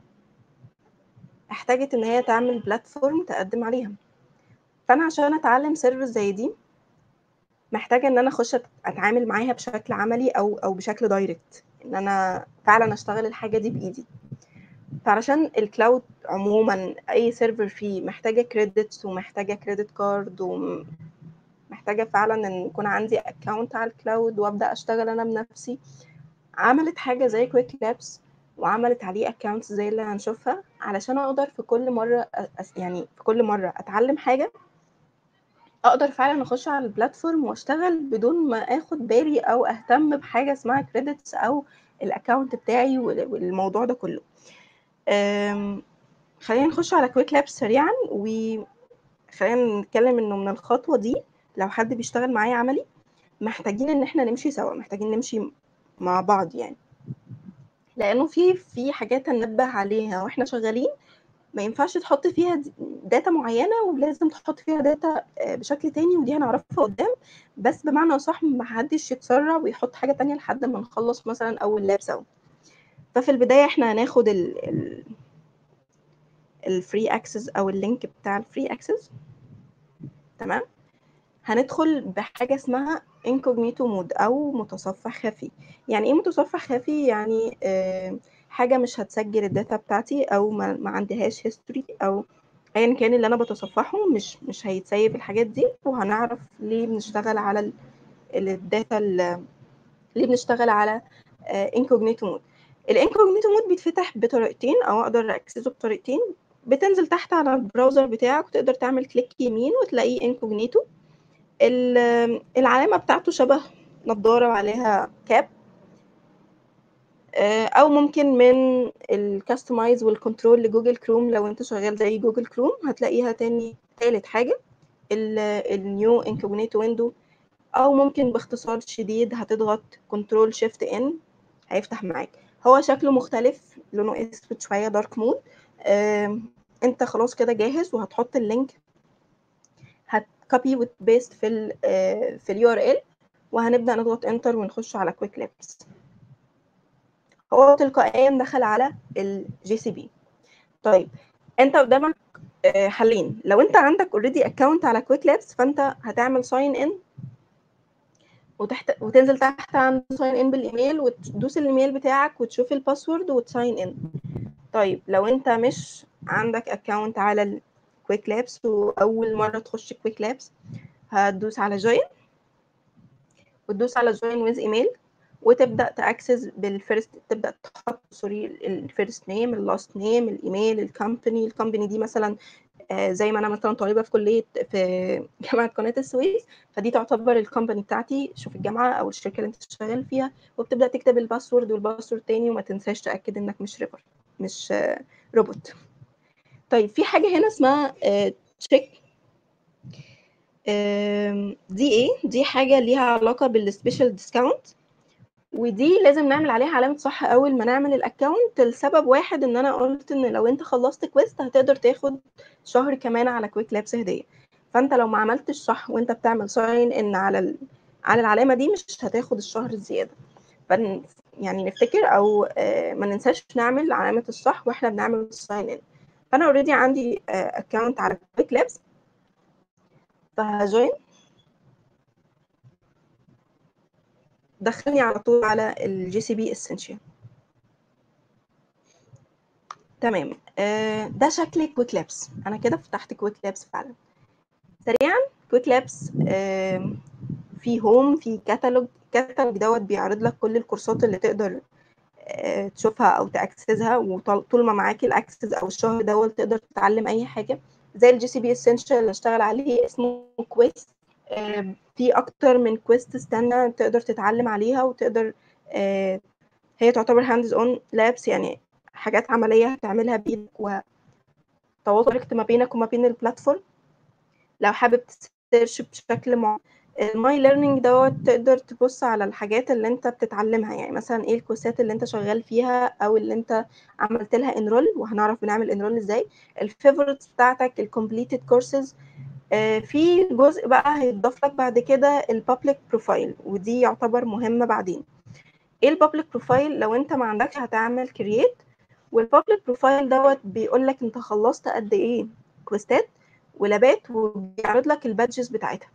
احتاجت إن هي تعمل بلاتفورم تقدم عليها فأنا عشان أتعلم سيرفيس زي دي محتاجة إن أنا أخش أت- أتعامل معاها بشكل عملي أو أو بشكل دايركت إن أنا فعلا أشتغل الحاجة دي بإيدي فعلشان الكلاود عموما أي سيرفر فيه محتاجة كريدتس ومحتاجة كريدت كارد ومحتاجة فعلا إن يكون عندي أكاونت على الكلاود وأبدأ أشتغل أنا بنفسي عملت حاجة زي كويك لابس وعملت عليه اكونتس زي اللي هنشوفها علشان اقدر في كل مرة أس يعني في كل مرة اتعلم حاجة اقدر فعلا اخش على البلاتفورم واشتغل بدون ما اخد بالي او اهتم بحاجة اسمها كريدتس او الاكونت بتاعي وال- والموضوع ده كله أم، خلينا نخش على كويك لابس سريعا وخلينا نتكلم انه من الخطوة دي لو حد بيشتغل معايا عملي محتاجين ان احنا نمشي سوا محتاجين نمشي مع بعض يعني لانه في في حاجات هننبه عليها واحنا شغالين ما ينفعش تحط فيها د- داتا معينه ولازم تحط فيها داتا آه، بشكل تاني ودي هنعرفها قدام بس بمعنى صح ما حدش يتسرع ويحط حاجه تانية لحد ما نخلص مثلا اول لاب سوا ففي البدايه احنا هناخد ال ال الفري اكسس او اللينك بتاع الفري اكسس تمام هندخل بحاجه اسمها انكوجنيتو مود او متصفح خفي يعني ايه متصفح خفي يعني آه حاجه مش هتسجل الداتا بتاعتي او ما, ما عندهاش هيستوري او ايا كان اللي انا بتصفحه مش مش هيتسيب الحاجات دي وهنعرف ليه بنشتغل على ال- ال- الداتا ال- ليه بنشتغل على انكوجنيتو مود الانكوجنيتو مود بيتفتح بطريقتين او اقدر اكسسه بطريقتين بتنزل تحت على البراوزر بتاعك وتقدر تعمل كليك يمين وتلاقيه انكوجنيتو ال- العلامة بتاعته شبه نضارة وعليها كاب آه، او ممكن من الكاستمايز والكنترول لجوجل كروم لو انت شغال زي جوجل كروم هتلاقيها تاني تالت حاجة النيو انكوجنيتو ويندو او ممكن باختصار شديد هتضغط كنترول شيفت ان هيفتح معاك هو شكله مختلف لونه اسود شوية دارك مود انت خلاص كده جاهز وهتحط اللينك هتكوبي وتبيست في ال آه، في اليو ار ال وهنبدأ نضغط انتر ونخش على كويك لابس هو تلقائيا دخل على الجي سي بي طيب انت قدامك آه، حلين لو انت عندك اوريدي اكونت على كويك لابس فانت هتعمل ساين ان وتحت وتنزل تحت عند ساين ان بالايميل وتدوس الايميل بتاعك وتشوف الباسورد وتساين ان طيب لو انت مش عندك اكونت على الكويك لابس واول مره تخش كويك لابس هتدوس على جوين وتدوس على جوين ويز ايميل وتبدا تاكسس بالفيرست تبدا تحط سوري الفيرست نيم اللاست نيم الايميل الكومباني الكومباني دي مثلا آه، زي ما انا مثلا طالبه في كليه في جامعه قناه السويس فدي تعتبر الكومباني بتاعتي شوف الجامعه او الشركه اللي انت شغال فيها وبتبدا تكتب الباسورد والباسورد تاني وما تنساش تاكد انك مش ريبر مش آه، روبوت طيب في حاجه هنا اسمها تشيك دي ايه دي حاجه ليها علاقه بالسبيشال ديسكاونت ودي لازم نعمل عليها علامة صح أول ما نعمل الأكونت لسبب واحد إن أنا قلت إن لو أنت خلصت كويست هتقدر تاخد شهر كمان على كويك لابس هدية فانت لو ما عملتش صح وانت بتعمل ساين ان على ال... على العلامه دي مش هتاخد الشهر الزياده فن يعني نفتكر او آه، ما ننساش نعمل علامه الصح واحنا بنعمل ساين ان فانا اوريدي عندي اكونت على كويك لابس فهجوين دخلني على طول على الجي سي بي اسينشال تمام آه، ده شكل كويك لابس انا كده فتحت كويك لابس فعلا سريعا كويك لابس في هوم في كاتالوج كاتالوج دوت بيعرض لك كل الكورسات اللي تقدر آه، تشوفها او تاكسسها وطول ما معاك الاكسس او الشهر دوت تقدر تتعلم اي حاجه زي الجي سي بي اسينشال اللي اشتغل عليه اسمه كويست في اكتر من كويست استنى تقدر تتعلم عليها وتقدر آه، هي تعتبر هاندز اون لابس يعني حاجات عمليه هتعملها بايدك وتواصل ما بينك وما بين البلاتفورم لو حابب تسيرش بشكل معين الماي ليرنينج دوت تقدر تبص على الحاجات اللي انت بتتعلمها يعني مثلا ايه الكورسات اللي انت شغال فيها او اللي انت عملت لها انرول وهنعرف بنعمل انرول ازاي الفيفورتس بتاعتك الكومبليتد كورسز في جزء بقى هيتضاف لك بعد كده البابليك بروفايل ودي يعتبر مهمه بعدين ايه البابليك بروفايل لو انت ما عندكش هتعمل كرييت والبابليك بروفايل دوت بيقول لك انت خلصت قد ايه كويستات ولابات وبيعرض لك البادجز بتاعتها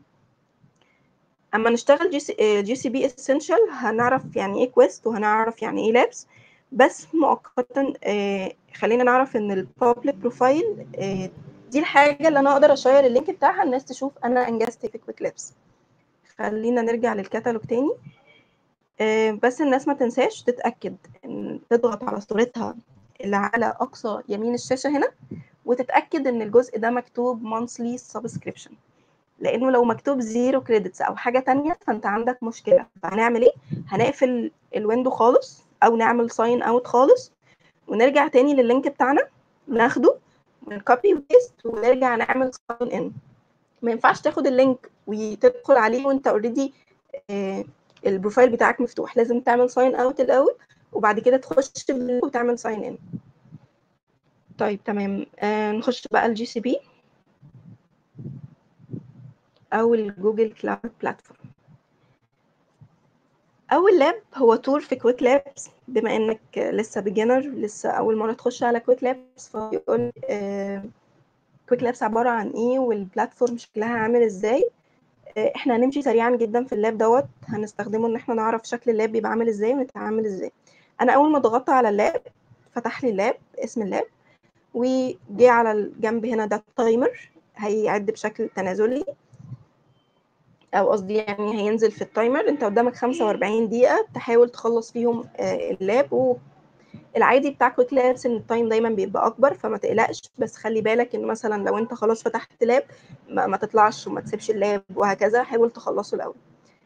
اما نشتغل جي سي جي سي بي اسينشال هنعرف يعني ايه كويست وهنعرف يعني ايه لابس بس مؤقتا آه خلينا نعرف ان البابليك بروفايل آه دي الحاجه اللي انا اقدر اشير اللينك بتاعها الناس تشوف انا انجزت في كويك لابس خلينا نرجع للكتالوج تاني آه بس الناس ما تنساش تتاكد ان تضغط على صورتها اللي على اقصى يمين الشاشه هنا وتتاكد ان الجزء ده مكتوب monthly subscription لانه لو مكتوب زيرو كريدتس او حاجه تانية فانت عندك مشكله فهنعمل ايه هنقفل الويندو خالص او نعمل ساين اوت خالص ونرجع تاني لللينك بتاعنا ناخده ونكوبي وبيست ونرجع نعمل ساين ان ما ينفعش تاخد اللينك وتدخل عليه وانت اوريدي آه البروفايل بتاعك مفتوح لازم تعمل ساين اوت الاول وبعد كده تخش في اللينك وتعمل ساين ان طيب تمام آه نخش بقى الجي سي بي او الجوجل كلاود بلاتفورم اول لاب هو تور في كويك لابس بما انك لسه بيجنر لسه اول مره تخش على كويك لابس فيقول آه كويك لابس عباره عن ايه والبلاتفورم شكلها عامل ازاي آه احنا هنمشي سريعا جدا في اللاب دوت هنستخدمه ان احنا نعرف شكل اللاب بيبقى عامل ازاي ونتعامل ازاي انا اول ما ضغطت على اللاب فتح لي اللاب اسم اللاب وجي على الجنب هنا ده التايمر هيعد بشكل تنازلي او قصدي يعني هينزل في التايمر انت قدامك 45 دقيقه تحاول تخلص فيهم اللاب والعادي بتاع كويك لابس ان التايم دايما بيبقى اكبر فما تقلقش بس خلي بالك ان مثلا لو انت خلاص فتحت لاب ما, ما تطلعش وما تسيبش اللاب وهكذا حاول تخلصه الاول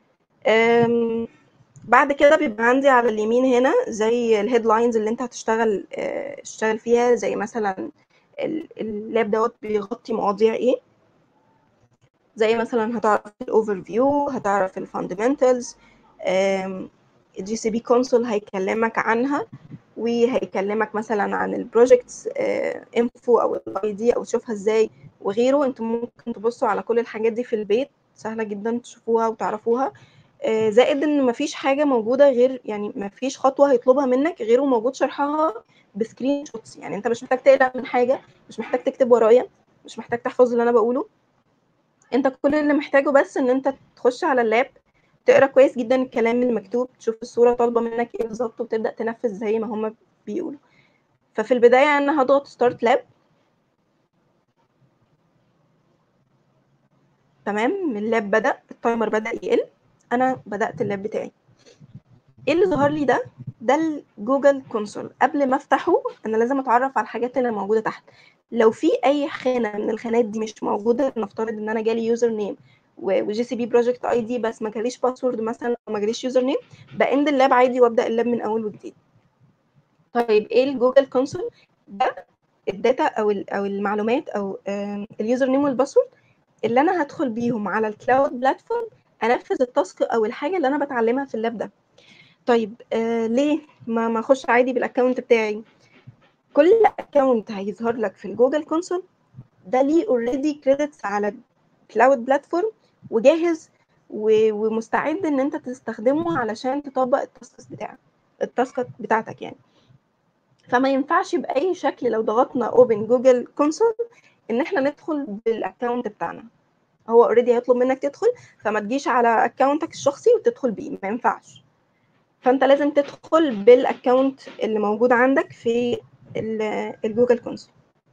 بعد كده بيبقى عندي على اليمين هنا زي الهيدلاينز اللي انت هتشتغل تشتغل فيها زي مثلا اللاب دوت بيغطي مواضيع ايه زي مثلا هتعرف الاوفر فيو هتعرف الفاندمنتالز الجي سي بي كونسول هيكلمك عنها وهيكلمك مثلا عن البروجكتس انفو او الاي دي او تشوفها ازاي وغيره انتم ممكن تبصوا على كل الحاجات دي في البيت سهله جدا تشوفوها وتعرفوها زائد ان مفيش حاجه موجوده غير يعني مفيش خطوه هيطلبها منك غير وموجود شرحها بسكرين شوتس يعني انت مش محتاج تقلق من حاجه مش محتاج تكتب ورايا مش محتاج تحفظ اللي انا بقوله انت كل اللي محتاجه بس ان انت تخش على اللاب تقرا كويس جدا الكلام المكتوب تشوف الصوره طالبه منك ايه بالظبط وتبدا تنفذ زي ما هم بيقولوا ففي البدايه انا هضغط ستارت لاب تمام اللاب بدا التايمر بدا يقل انا بدات اللاب بتاعي ايه اللي ظهر لي ده ده الجوجل كونسول قبل ما افتحه انا لازم اتعرف على الحاجات اللي موجوده تحت لو في اي خانه من الخانات دي مش موجوده نفترض ان انا جالي يوزر نيم وجي سي بي بروجكت اي دي بس ما جاليش باسورد مثلا او ما جاليش يوزر نيم باند اللاب عادي وابدا اللاب من اول وجديد طيب ايه الجوجل كونسول ده الداتا او او المعلومات او اليوزر نيم والباسورد اللي انا هدخل بيهم على الكلاود بلاتفورم انفذ التاسك او الحاجه اللي انا بتعلمها في اللاب ده طيب آه ليه ما ما اخش عادي بالاكونت بتاعي كل اكونت هيظهر لك في الجوجل كونسول ده ليه اوريدي كريدتس على كلاود بلاتفورم وجاهز و- ومستعد ان انت تستخدمه علشان تطبق التاسك بتاعك التاسك بتاعتك يعني فما ينفعش باي شكل لو ضغطنا اوبن جوجل كونسول ان احنا ندخل بالاكونت بتاعنا هو اوريدي هيطلب منك تدخل فما تجيش على اكونتك الشخصي وتدخل بيه ما ينفعش فانت لازم تدخل بالاكونت اللي موجود عندك في ال- الجوجل كونسول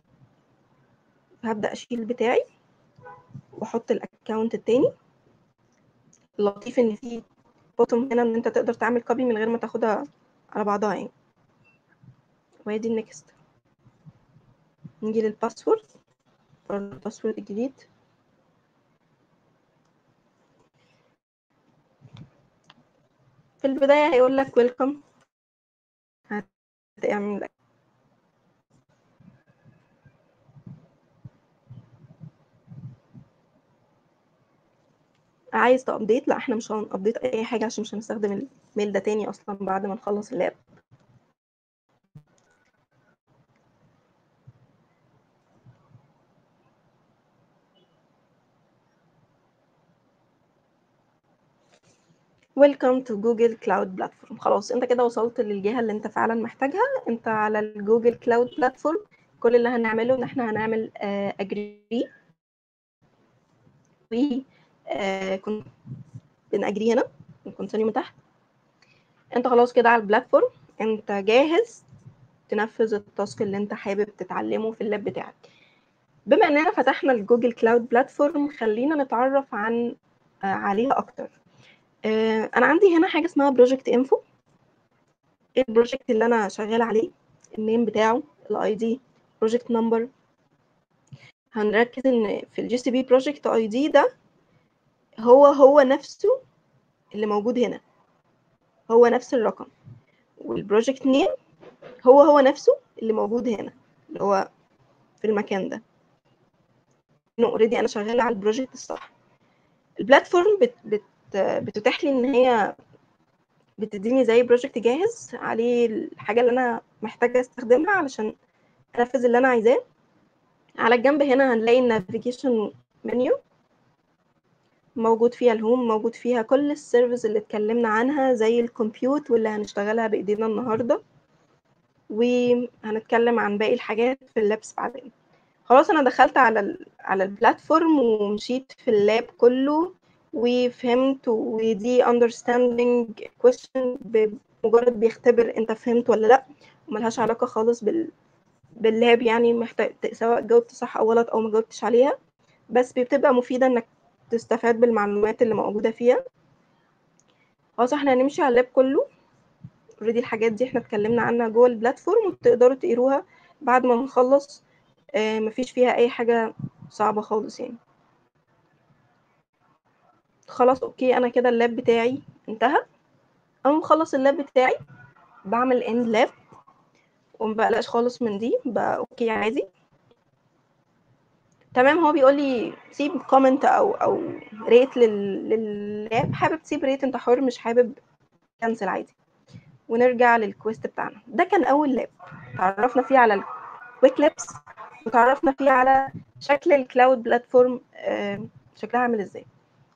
هبدا اشيل بتاعي واحط الاكونت التاني اللطيف ان في بوتوم هنا ان انت تقدر تعمل كوبي من غير ما تاخدها على بعضها يعني وادي النكست نيجي للباسورد برضه الباسورد الجديد في البداية هيقول لك ويلكم هتعمل عايز تابديت لا احنا مش هنابديت اي حاجة عشان مش هنستخدم الميل ده تاني اصلا بعد ما نخلص اللاب ويلكم تو جوجل كلاود بلاتفورم خلاص انت كده وصلت للجهة اللي انت فعلا محتاجها انت على الجوجل كلاود بلاتفورم كل اللي هنعمله ان احنا هنعمل اجري و آه، كن بنأجري هنا الكونتينيو من تحت انت خلاص كده على البلاتفورم انت جاهز تنفذ التاسك اللي انت حابب تتعلمه في اللاب بتاعك بما اننا فتحنا الجوجل كلاود بلاتفورم خلينا نتعرف عن آه، عليها اكتر آه، انا عندي هنا حاجه اسمها بروجكت انفو ايه البروجكت اللي انا شغاله عليه النيم بتاعه الاي دي بروجكت نمبر هنركز ان في الجي سي بي بروجكت اي دي ده هو هو نفسه اللي موجود هنا هو نفس الرقم والبروجكت نيم هو هو نفسه اللي موجود هنا اللي هو في المكان ده انه اوريدي انا شغاله على البروجكت الصح البلاتفورم بت بت بتتيح لي ان هي بتديني زي بروجكت جاهز عليه الحاجه اللي انا محتاجه استخدمها علشان انفذ اللي انا عايزاه على الجنب هنا هنلاقي النافيجيشن منيو موجود فيها الهوم موجود فيها كل السيرفيس اللي اتكلمنا عنها زي الكمبيوت واللي هنشتغلها بايدينا النهارده وهنتكلم عن باقي الحاجات في اللابس بعدين خلاص انا دخلت على ال على البلاتفورم ومشيت في اللاب كله وفهمت ودي understanding question بمجرد بيختبر انت فهمت ولا لا وملهاش علاقة خالص بال باللاب يعني محتاج سواء جاوبت صح او غلط او ما جاوبتش عليها بس بتبقى مفيدة انك تستفاد بالمعلومات اللي موجودة فيها خلاص احنا هنمشي على اللاب كله اوريدي الحاجات دي احنا اتكلمنا عنها جوه البلاتفورم وتقدروا تقروها بعد ما نخلص آه مفيش فيها اي حاجة صعبة خالص يعني خلاص اوكي انا كده اللاب بتاعي انتهى انا مخلص اللاب بتاعي بعمل اند لاب ومبقلقش خالص من دي بقى اوكي عادي تمام هو بيقول لي سيب كومنت او او ريت لل... لللاب حابب تسيب ريت انت حر مش حابب كنسل عادي ونرجع للكويست بتاعنا ده كان اول لاب تعرفنا فيه على الكويك لابس وتعرفنا فيه على شكل الكلاود بلاتفورم آه شكلها عامل ازاي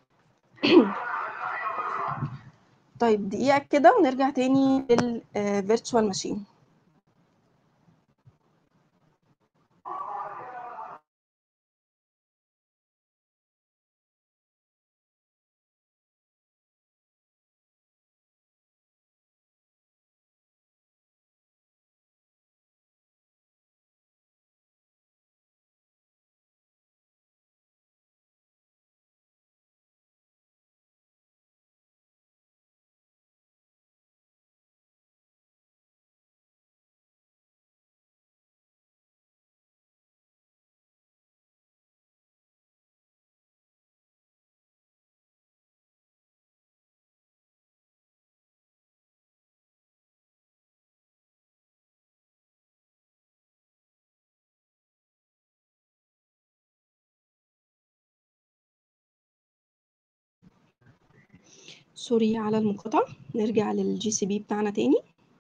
طيب دقيقة كده ونرجع تاني للفيرتشوال ماشين سوري على المقاطعة نرجع للجي سي بي بتاعنا تاني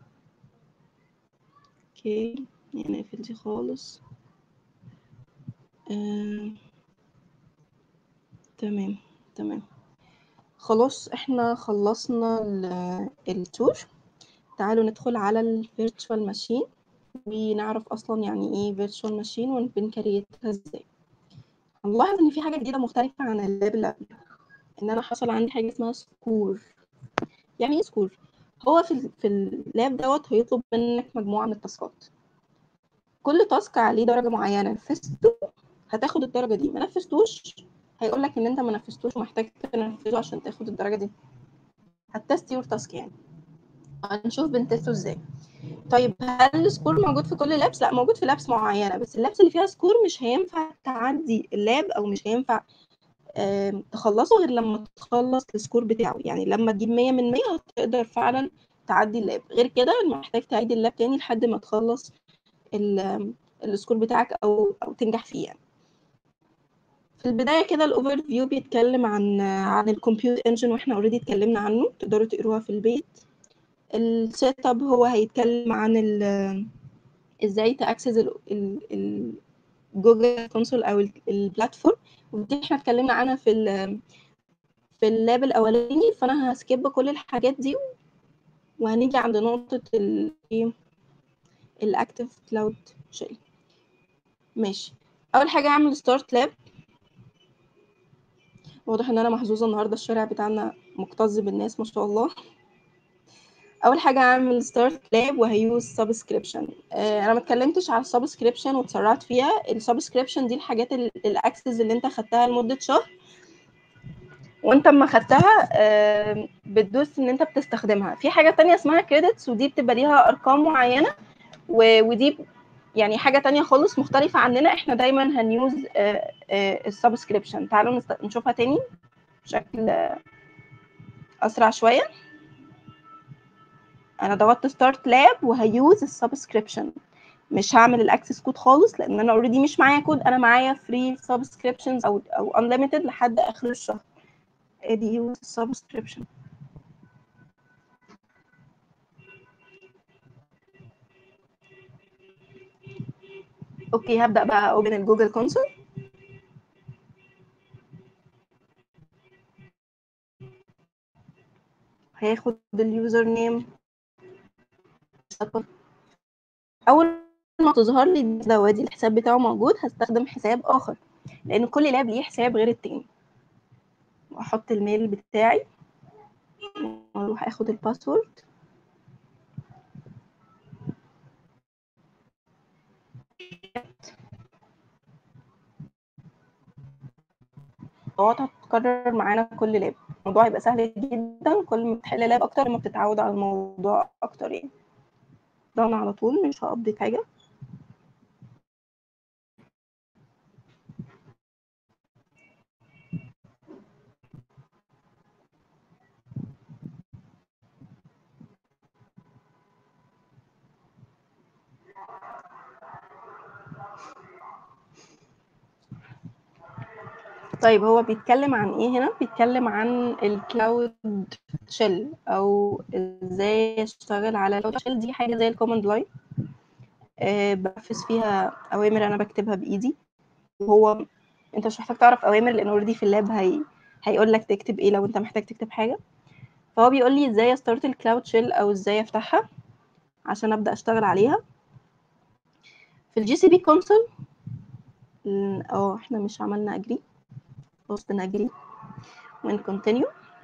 اوكي نقفل دي خالص آه. تمام تمام خلاص احنا خلصنا ال- التور تعالوا ندخل على الفيرتشوال ماشين ونعرف اصلا يعني ايه فيرتشوال ماشين وبنكريتها ازاي هنلاحظ ان في حاجه جديده مختلفه عن اللاب اللي قبله ان انا حصل عندي حاجه اسمها سكور يعني ايه سكور هو في ال- في اللاب دوت هيطلب منك مجموعه من التاسكات كل تاسك عليه درجه معينه نفذته هتاخد الدرجه دي ما نفذتوش هيقول لك ان انت ما نفذتوش ومحتاج تنفذه عشان تاخد الدرجه دي هتست يور تاسك يعني هنشوف بنتسته ازاي طيب هل السكور موجود في كل لابس لا موجود في لابس معينه بس اللابس اللي فيها سكور مش هينفع تعدي اللاب او مش هينفع آم، تخلصه غير لما تخلص السكور بتاعه يعني لما تجيب 100 من 100 تقدر فعلا تعدي اللاب غير كده محتاج تعيد اللاب تاني لحد ما تخلص ال- السكور بتاعك او او تنجح فيه يعني في البدايه كده الاوفر فيو بيتكلم عن عن الكمبيوتر انجن واحنا اوريدي اتكلمنا عنه تقدروا تقروها في البيت السيت اب هو هيتكلم عن ال- ازاي تاكسس الجوجل كونسول او ال- البلاتفورم ودي احنا اتكلمنا عنها في ال في اللاب الاولاني فانا هسكيب كل الحاجات دي وهنيجي عند نقطه ال الاكتف كلاود شيل ماشي اول حاجه اعمل ستارت لاب واضح ان انا محظوظه النهارده الشارع بتاعنا مكتظ بالناس ما شاء الله اول حاجه هعمل ستارت لاب وهيوز سبسكريبشن انا ما اتكلمتش على السبسكريبشن واتسرعت فيها السبسكريبشن دي الحاجات الاكسس اللي انت خدتها لمده شهر وانت اما خدتها آه، بتدوس ان انت بتستخدمها في حاجه تانية اسمها كريدتس ودي بتبقى ليها ارقام معينه و- ودي يعني حاجه تانية خالص مختلفه عننا احنا دايما هنيوز السبسكريبشن تعالوا نست- نشوفها تاني بشكل آه، اسرع شويه انا ضغطت ستارت لاب وهيوز السبسكريبشن مش هعمل الاكسس كود خالص لان انا اوريدي مش معايا كود انا معايا فري سبسكريبشنز او او unlimited لحد اخر الشهر ادي يوز السبسكريبشن اوكي هبدا بقى اوبن الجوجل كونسول هياخد اليوزر نيم اول ما تظهر لي ده وادي الحساب بتاعه موجود هستخدم حساب اخر لان كل لاب ليه حساب غير التاني واحط الميل بتاعي واروح اخد الباسورد خطوات هتتكرر معانا كل لاب الموضوع هيبقى سهل جدا كل ما بتحل لاب اكتر ما بتتعود على الموضوع اكتر يعني ده انا على طول مش هابديت حاجه طيب هو بيتكلم عن ايه هنا بيتكلم عن الكلاود شيل او ازاي اشتغل على الكلاود شيل دي حاجه زي الكوماند لاين أه بنفذ فيها اوامر انا بكتبها بايدي وهو انت مش محتاج تعرف اوامر لان اوريدي في اللاب هي هيقول لك تكتب ايه لو انت محتاج تكتب حاجه فهو بيقول لي ازاي استارت الكلاود شيل او ازاي افتحها عشان ابدا اشتغل عليها في الجي سي بي كونسول اه احنا مش عملنا اجري بوست نجري ون كونتينيو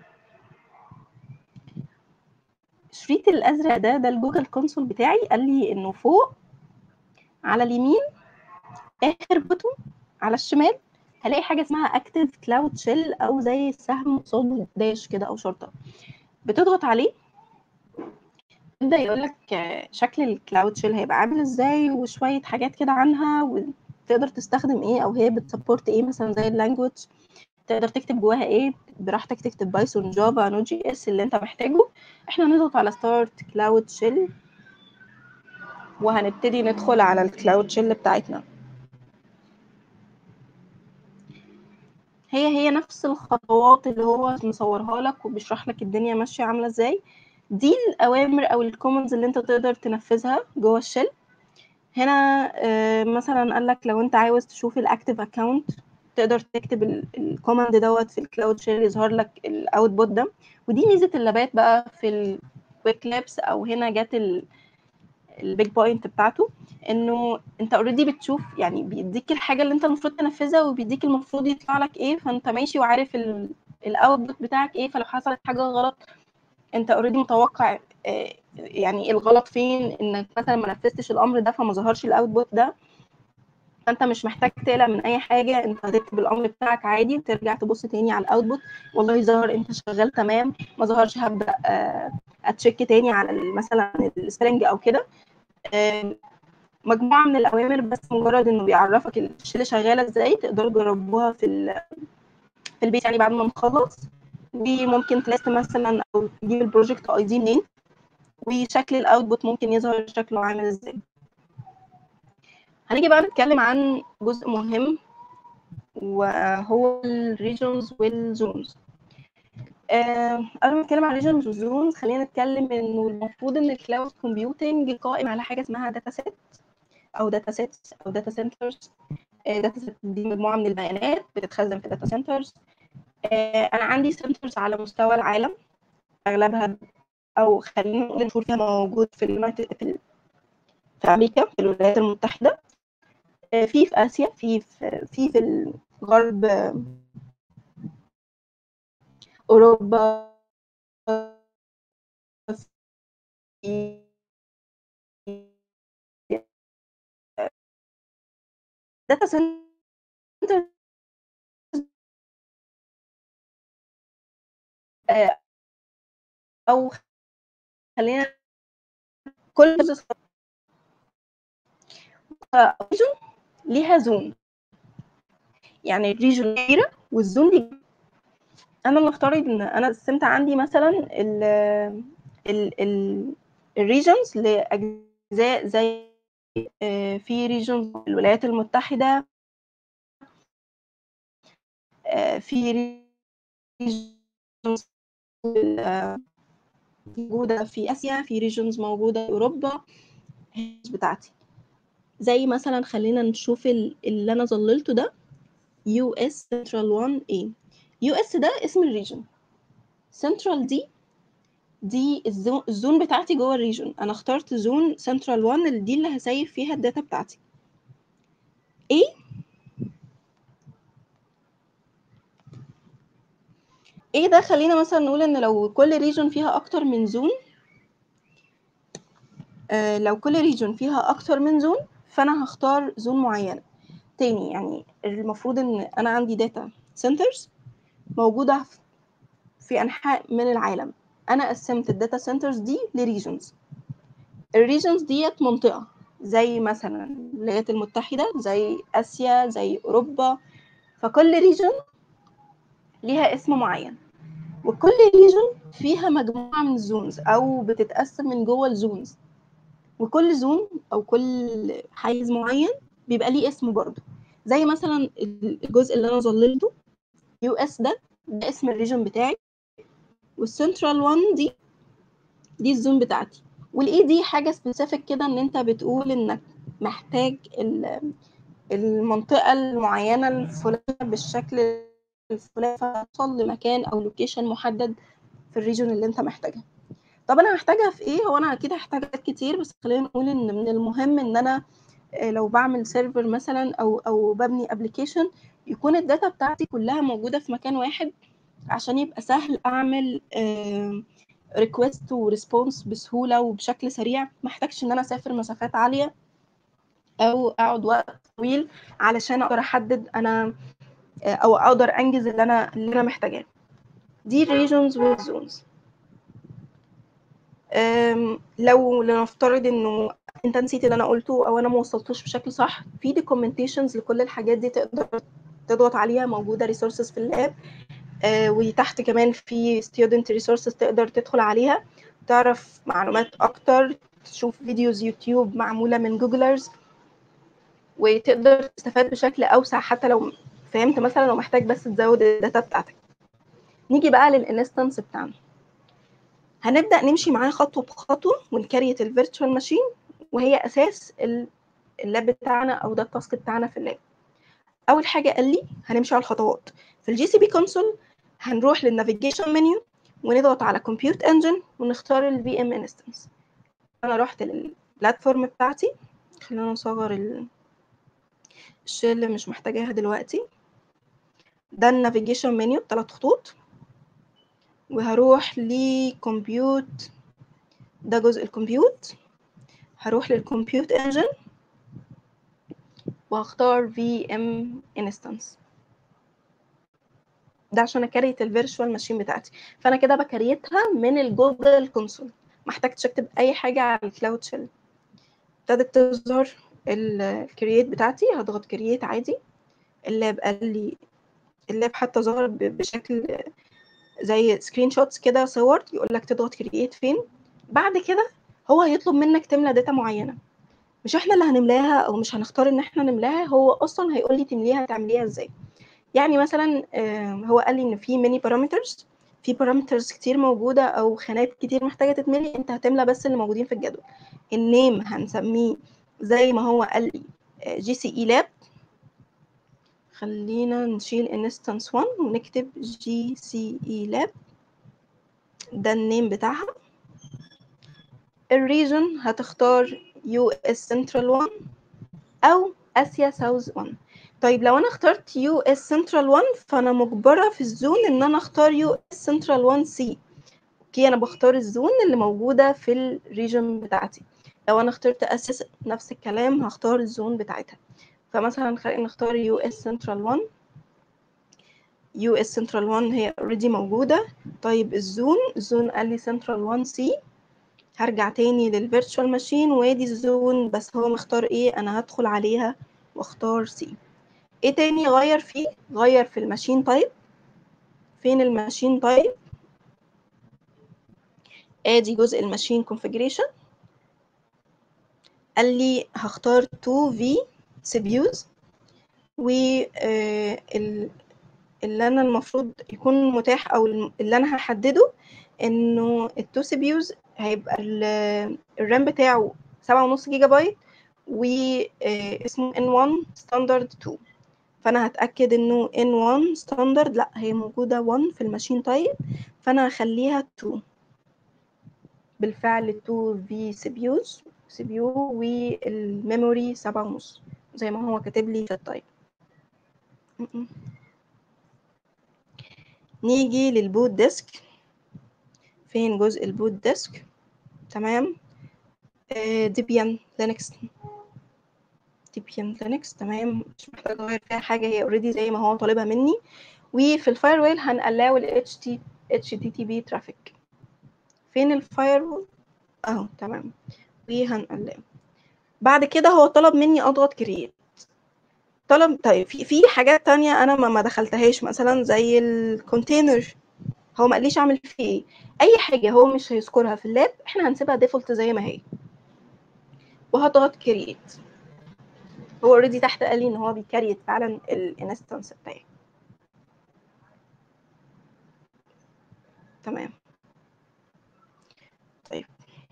الشريط الازرق ده ده الجوجل كونسول بتاعي قال لي انه فوق على اليمين اخر بوتون على الشمال هلاقي حاجه اسمها اكتف كلاود شيل او زي السهم قصاد داش كده او شرطه بتضغط عليه يبدا يقول لك شكل الكلاود شيل هيبقى عامل ازاي وشويه حاجات كده عنها وتقدر تستخدم ايه او هي بتسبورت ايه مثلا زي اللانجوج تقدر تكتب جواها ايه براحتك تكتب بايثون جافا نود جي اس اللي انت محتاجه احنا نضغط على ستارت كلاود شيل وهنبتدي ندخل على الكلاود شيل بتاعتنا هي هي نفس الخطوات اللي هو مصورها لك وبيشرح لك الدنيا ماشيه عامله ازاي دي الاوامر او الكومنتس اللي انت تقدر تنفذها جوه الشيل هنا مثلا قال لك لو انت عاوز تشوف الاكتيف اكونت تقدر تكتب الكوماند دوت في الكلاود شير يظهر لك الاوتبوت ده ودي ميزه اللابات بقى في الكويك لابس او هنا جت البيج بوينت بتاعته انه انت اوريدي بتشوف يعني بيديك الحاجه اللي انت المفروض تنفذها وبيديك المفروض يطلع لك ايه فانت ماشي وعارف الاوتبوت بتاعك ايه فلو حصلت حاجه غلط انت اوريدي متوقع آه، يعني الغلط فين انك مثلا ما نفذتش الامر ده فما ظهرش الاوتبوت ده فانت مش محتاج تقلق من اي حاجه انت هتكتب الامر بتاعك عادي وترجع تبص تاني على الاوتبوت والله ظهر انت شغال تمام ما ظهرش هبدا آه، اتشيك تاني على مثلا السبرينج او كده مجموعه من الاوامر بس مجرد انه بيعرفك الشيله شغاله ازاي تقدروا تجربوها في في البيت يعني بعد ما نخلص وممكن تلاقي مثلا او تجيب البروجكت اي دي منين وشكل الاوتبوت ممكن يظهر شكله عامل ازاي هنيجي بقى نتكلم عن جزء مهم وهو الريجنز والزونز قبل ما نتكلم عن الريجنز والزونز خلينا نتكلم انه المفروض ان الكلاود كومبيوتنج قائم على حاجه اسمها داتا سيت او داتا سيتس او داتا سنترز داتا سيت دي مجموعه من البيانات بتتخزن في داتا سنترز انا عندي سنترز على مستوى العالم اغلبها او خلينا نقول المشهور فيها موجود في في في امريكا في الولايات المتحده في في اسيا في في في, في الغرب اوروبا في داتا سنتر او خلينا كل ريجن ليها زون يعني الريجن كبيره والزون دي انا نفترض ان انا قسمت عندي مثلا ال ال ال الريجنز لاجزاء زي في ريجنز الولايات المتحده في ريجنز موجودة في آسيا في ريجنز موجودة في أوروبا بتاعتي زي مثلا خلينا نشوف اللي أنا ظللته ده US Central 1A US ده اسم الريجن Central دي دي الزون بتاعتي جوه الريجن انا اخترت زون سنترال 1 اللي دي اللي هسيف فيها الداتا بتاعتي ايه ايه ده خلينا مثلا نقول ان لو كل ريجن فيها اكتر من زون آه لو كل ريجن فيها اكتر من زون فانا هختار زون معينه تاني يعني المفروض ان انا عندي داتا سنترز موجوده في انحاء من العالم انا قسمت الداتا سنترز دي لريجنز الريجنز ديت منطقه زي مثلا الولايات المتحده زي اسيا زي اوروبا فكل ريجن ليها اسم معين وكل ريجن فيها مجموعه من الزونز او بتتقسم من جوه الزونز وكل زون او كل حيز معين بيبقى ليه اسم برضه زي مثلا الجزء اللي انا ظللته يو اس ده ده اسم الريجن بتاعي والسنترال 1 دي دي الزون بتاعتي والاي دي حاجه سبيسيفيك كده ان انت بتقول انك محتاج المنطقه المعينه الفلانيه بالشكل الفلاني فتوصل لمكان او لوكيشن محدد في الريجن اللي انت محتاجها طب انا هحتاجها في ايه هو انا اكيد هحتاج حاجات كتير بس خلينا نقول ان من المهم ان انا لو بعمل سيرفر مثلا او او ببني ابلكيشن يكون الداتا بتاعتي كلها موجوده في مكان واحد عشان يبقى سهل اعمل ريكوست وريسبونس بسهوله وبشكل سريع ما احتاجش ان انا اسافر مسافات عاليه او اقعد وقت طويل علشان اقدر احدد انا او اقدر انجز اللي انا اللي انا محتاجاه دي الريجنز والزونز لو لنفترض انه انت نسيت اللي انا قلته او انا ما وصلتوش بشكل صح في دوكيومنتيشنز لكل الحاجات دي تقدر تضغط عليها موجوده ريسورسز في اللاب آه وتحت كمان في ستودنت ريسورسز تقدر تدخل عليها تعرف معلومات اكتر تشوف فيديوز يوتيوب معموله من جوجلرز وتقدر تستفاد بشكل اوسع حتى لو فهمت مثلا لو محتاج بس تزود الداتا بتاعتك نيجي بقى للانستنس بتاعنا هنبدا نمشي معاه خطوه بخطوه ونكريت الفيرتشوال ماشين وهي اساس اللاب بتاعنا او ده التاسك بتاعنا في اللاب اول حاجه قال لي هنمشي على الخطوات في الجي سي بي كونسول هنروح للنافيجيشن منيو ونضغط على كومبيوت انجن ونختار الفي ام انستنس انا رحت للبلاتفورم بتاعتي خلينا نصغر ال- الشيل اللي مش محتاجاها دلوقتي ده النافيجيشن منيو بثلاث خطوط وهروح لكمبيوت ده جزء الكمبيوت هروح للكمبيوت انجن وهختار في ام انستنس ده عشان اكريت الفيرتشوال ماشين بتاعتي فانا كده بكريتها من الجوجل كونسول ما احتاجتش اكتب اي حاجه على الكلاود شيل ابتدت تظهر الكرييت بتاعتي هضغط كرييت عادي اللاب قال لي اللاب حتى ظهر ب- بشكل زي سكرين شوتس كده صور يقول لك تضغط كرييت فين بعد كده هو هيطلب منك تملى داتا معينه مش احنا اللي هنملاها او مش هنختار ان احنا نملاها هو اصلا هيقول لي تمليها تعمليها ازاي يعني مثلا آه، هو قال لي ان في ميني بارامترز في بارامترز كتير موجوده او خانات كتير محتاجه تتملي انت هتملى بس اللي موجودين في الجدول النيم هنسميه زي ما هو قال لي جي سي اي لاب خلينا نشيل انستنس 1 ونكتب جي سي اي لاب ده النيم بتاعها الريجن هتختار يو اس سنترال 1 او اسيا ساوث 1 طيب لو انا اخترت يو اس سنترال 1 فانا مجبره في الزون ان انا اختار يو اس سنترال 1 سي اوكي انا بختار الزون اللي موجوده في الريجن بتاعتي لو انا اخترت اسيس نفس الكلام هختار الزون بتاعتها فمثلا خلينا نختار يو اس سنترال 1 يو اس سنترال 1 هي اوريدي موجوده طيب الزون الزون قال لي سنترال 1 سي هرجع تاني للفيرتشوال ماشين وادي الزون بس هو مختار ايه انا هدخل عليها واختار سي ايه تاني غير فيه غير في الماشين تايب فين الماشين تايب ادي جزء الماشين كونفيجريشن قال لي هختار 2 في سيبيوز و آه، ال- اللي انا المفروض يكون متاح او الم- اللي انا هحدده انه التو سيبيوز هيبقى ال- الرام بتاعه سبعة ونص جيجا بايت واسمه N1 ستاندرد 2 فانا هتاكد انه N1 ستاندرد لا هي موجوده 1 في الماشين تايب فانا هخليها 2 بالفعل 2 في سيبيوز سيبيو والميموري سبعة ونص زي ما هو كاتب لي في التايب م-م. نيجي للبوت ديسك فين جزء البوت ديسك تمام ديبيان لينكس ديبيان لينكس تمام مش محتاج اغير فيها حاجه هي اوريدي زي ما هو طالبها مني وفي الفايرويل هنقلاو ال HT HTTP ترافيك فين الفايرويل اهو تمام وهنقلاو بعد كده هو طلب مني اضغط كرييت طلب طيب في في حاجات تانية انا ما ما دخلتهاش مثلا زي الكونتينر هو ما قاليش اعمل فيه ايه اي حاجه هو مش هيذكرها في اللاب احنا هنسيبها ديفولت زي ما هي وهضغط كرييت هو اوريدي تحت قال لي ان هو بيكريت فعلا الانستنس بتاعي تمام طيب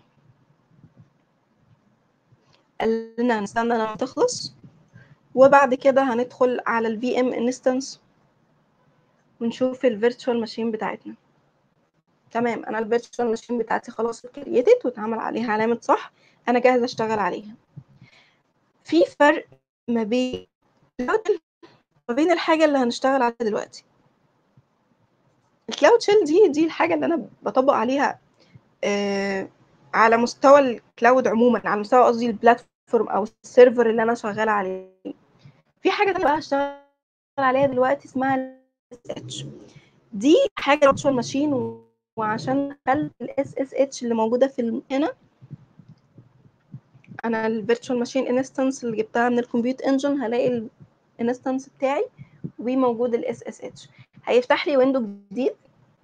قال لنا هنستنى لما تخلص وبعد كده هندخل على ال VM instance ونشوف الفيرتشوال ماشين بتاعتنا تمام انا الفيرتشوال ماشين بتاعتي خلاص كرييتد واتعمل عليها علامة صح انا جاهزة اشتغل عليها في فرق ما بين ما بين الحاجة اللي هنشتغل عليها دلوقتي الكلاود شيل دي دي الحاجة اللي انا بطبق عليها آه على مستوى الكلاود عموما على مستوى قصدي البلاتفورم او السيرفر اللي انا شغالة عليه في حاجة تانية بقى هشتغل عليها دلوقتي اسمها اتش دي حاجة فيرتشوال ماشين وعشان دخلت الاس اس اتش اللي موجودة في ال- هنا انا الفيرتشوال ماشين انستنس اللي جبتها من الكمبيوت انجن هلاقي الانستنس بتاعي وموجود الاس اس اتش هيفتح لي ويندو جديد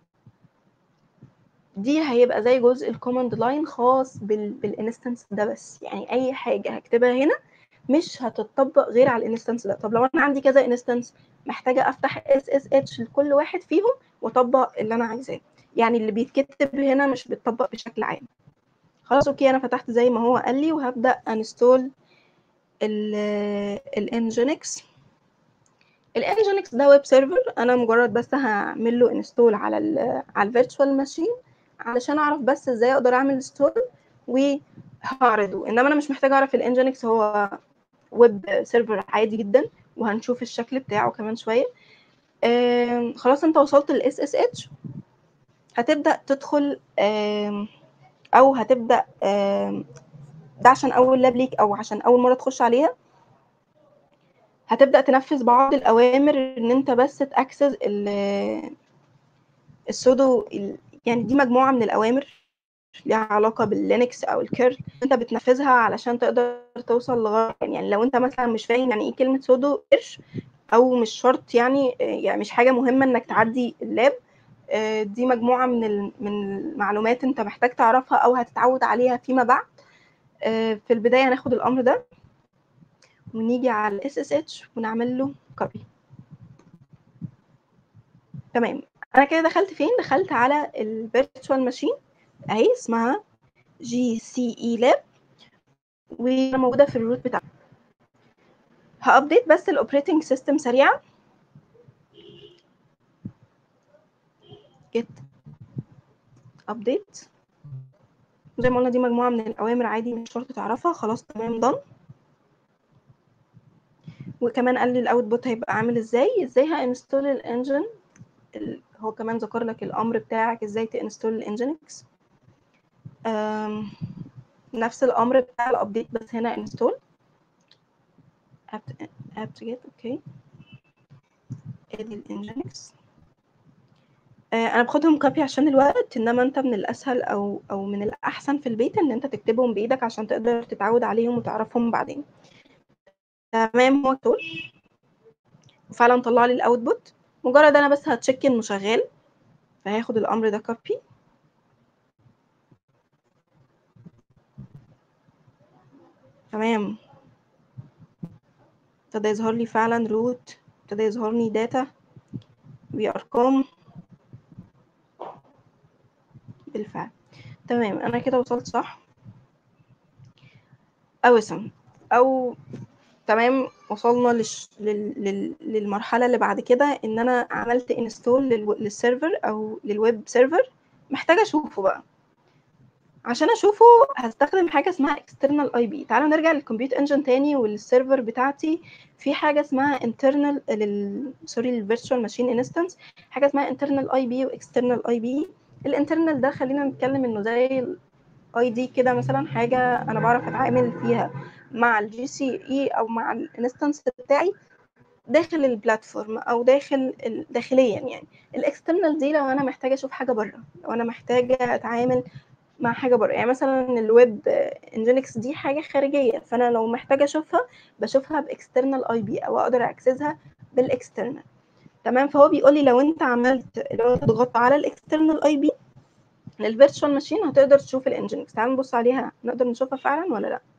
دي هيبقى زي جزء الكوماند لاين خاص بال بالانستنس ده بس يعني اي حاجه هكتبها هنا مش هتطبق غير على الانستنس ده طب لو انا عندي كذا انستنس محتاجه افتح اس اس اتش لكل واحد فيهم واطبق اللي انا عايزاه يعني اللي بيتكتب هنا مش بيتطبق بشكل عام خلاص اوكي انا فتحت زي ما هو قال لي وهبدا انستول الانجينكس الانجينكس ده ويب سيرفر انا مجرد بس هعمل له انستول على ال على الفيرتشوال ماشين علشان اعرف بس ازاي اقدر اعمل انستول وهعرضه انما انا مش محتاجه اعرف الانجينكس هو ويب سيرفر عادي جدا وهنشوف الشكل بتاعه كمان شويه آم، خلاص انت وصلت للاس اس اتش هتبدا تدخل آم، او هتبدا آم، ده عشان اول لاب ليك او عشان اول مره تخش عليها هتبدا تنفذ بعض الاوامر ان انت بس تاكسس ال- السودو ال- يعني دي مجموعه من الاوامر ليها علاقه باللينكس او الكيرل انت بتنفذها علشان تقدر توصل لغايه يعني لو انت مثلا مش فاهم يعني ايه كلمه سودو قرش او مش شرط يعني يعني مش حاجه مهمه انك تعدي اللاب آه، دي مجموعه من ال- من المعلومات انت محتاج تعرفها او هتتعود عليها فيما بعد آه، في البدايه هناخد الامر ده ونيجي على الاس اس اتش ونعمل له كوبي تمام انا كده دخلت فين دخلت على الفيرتشوال ماشين اهي اسمها جي سي اي لاب وانا موجوده في الروت بتاعها هابديت بس الاوبريتنج سيستم سريعا جيت ابديت زي ما قلنا دي مجموعه من الاوامر عادي مش شرط تعرفها خلاص تمام done وكمان قال لي الاوتبوت هيبقى عامل ازاي ازاي هانستول الانجن ال- هو كمان ذكر لك الامر بتاعك ازاي تانستول الانجينكس نفس الامر بتاع الابديت بس هنا انستول apt apt get اوكي ادي الانجينكس انا باخدهم كوبي عشان الوقت انما انت من الاسهل او او من الاحسن في البيت ان انت تكتبهم بايدك عشان تقدر تتعود عليهم وتعرفهم بعدين تمام هو تول وفعلا طلع لي الاوتبوت مجرد انا بس هتشيك انه شغال فهاخد الامر ده كوبي تمام ابتدى يظهر لي فعلا روت ابتدى يظهر لي داتا بأرقام بالفعل تمام انا كده وصلت صح اوسم او تمام وصلنا للش... لل... لل... للمرحله اللي بعد كده ان انا عملت انستول لل... للسيرفر او للويب سيرفر محتاجه اشوفه بقى عشان اشوفه هستخدم حاجه اسمها external اي بي تعالوا نرجع للكمبيوت انجن تاني والسيرفر بتاعتي في حاجه اسمها internal لل سوري للفيرتشوال ماشين انستنس حاجه اسمها internal اي بي واكسترنال اي بي الانترنال ده خلينا نتكلم انه زي الاي دي كده مثلا حاجه انا بعرف اتعامل فيها مع الجي سي اي او مع الانستنس بتاعي داخل البلاتفورم او داخل ال- داخليا يعني الاكسترنال دي لو انا محتاجه اشوف حاجه بره لو انا محتاجه اتعامل مع حاجه بره يعني مثلا الويب انجينكس دي حاجه خارجيه فانا لو محتاجه اشوفها بشوفها باكسترنال اي بي او اقدر اكسسها بالاكسترنال تمام فهو بيقول لي لو انت عملت لو انت ضغطت على الاكسترنال اي بي للفيرتشوال ماشين هتقدر تشوف الانجينكس تعال نبص عليها نقدر نشوفها فعلا ولا لا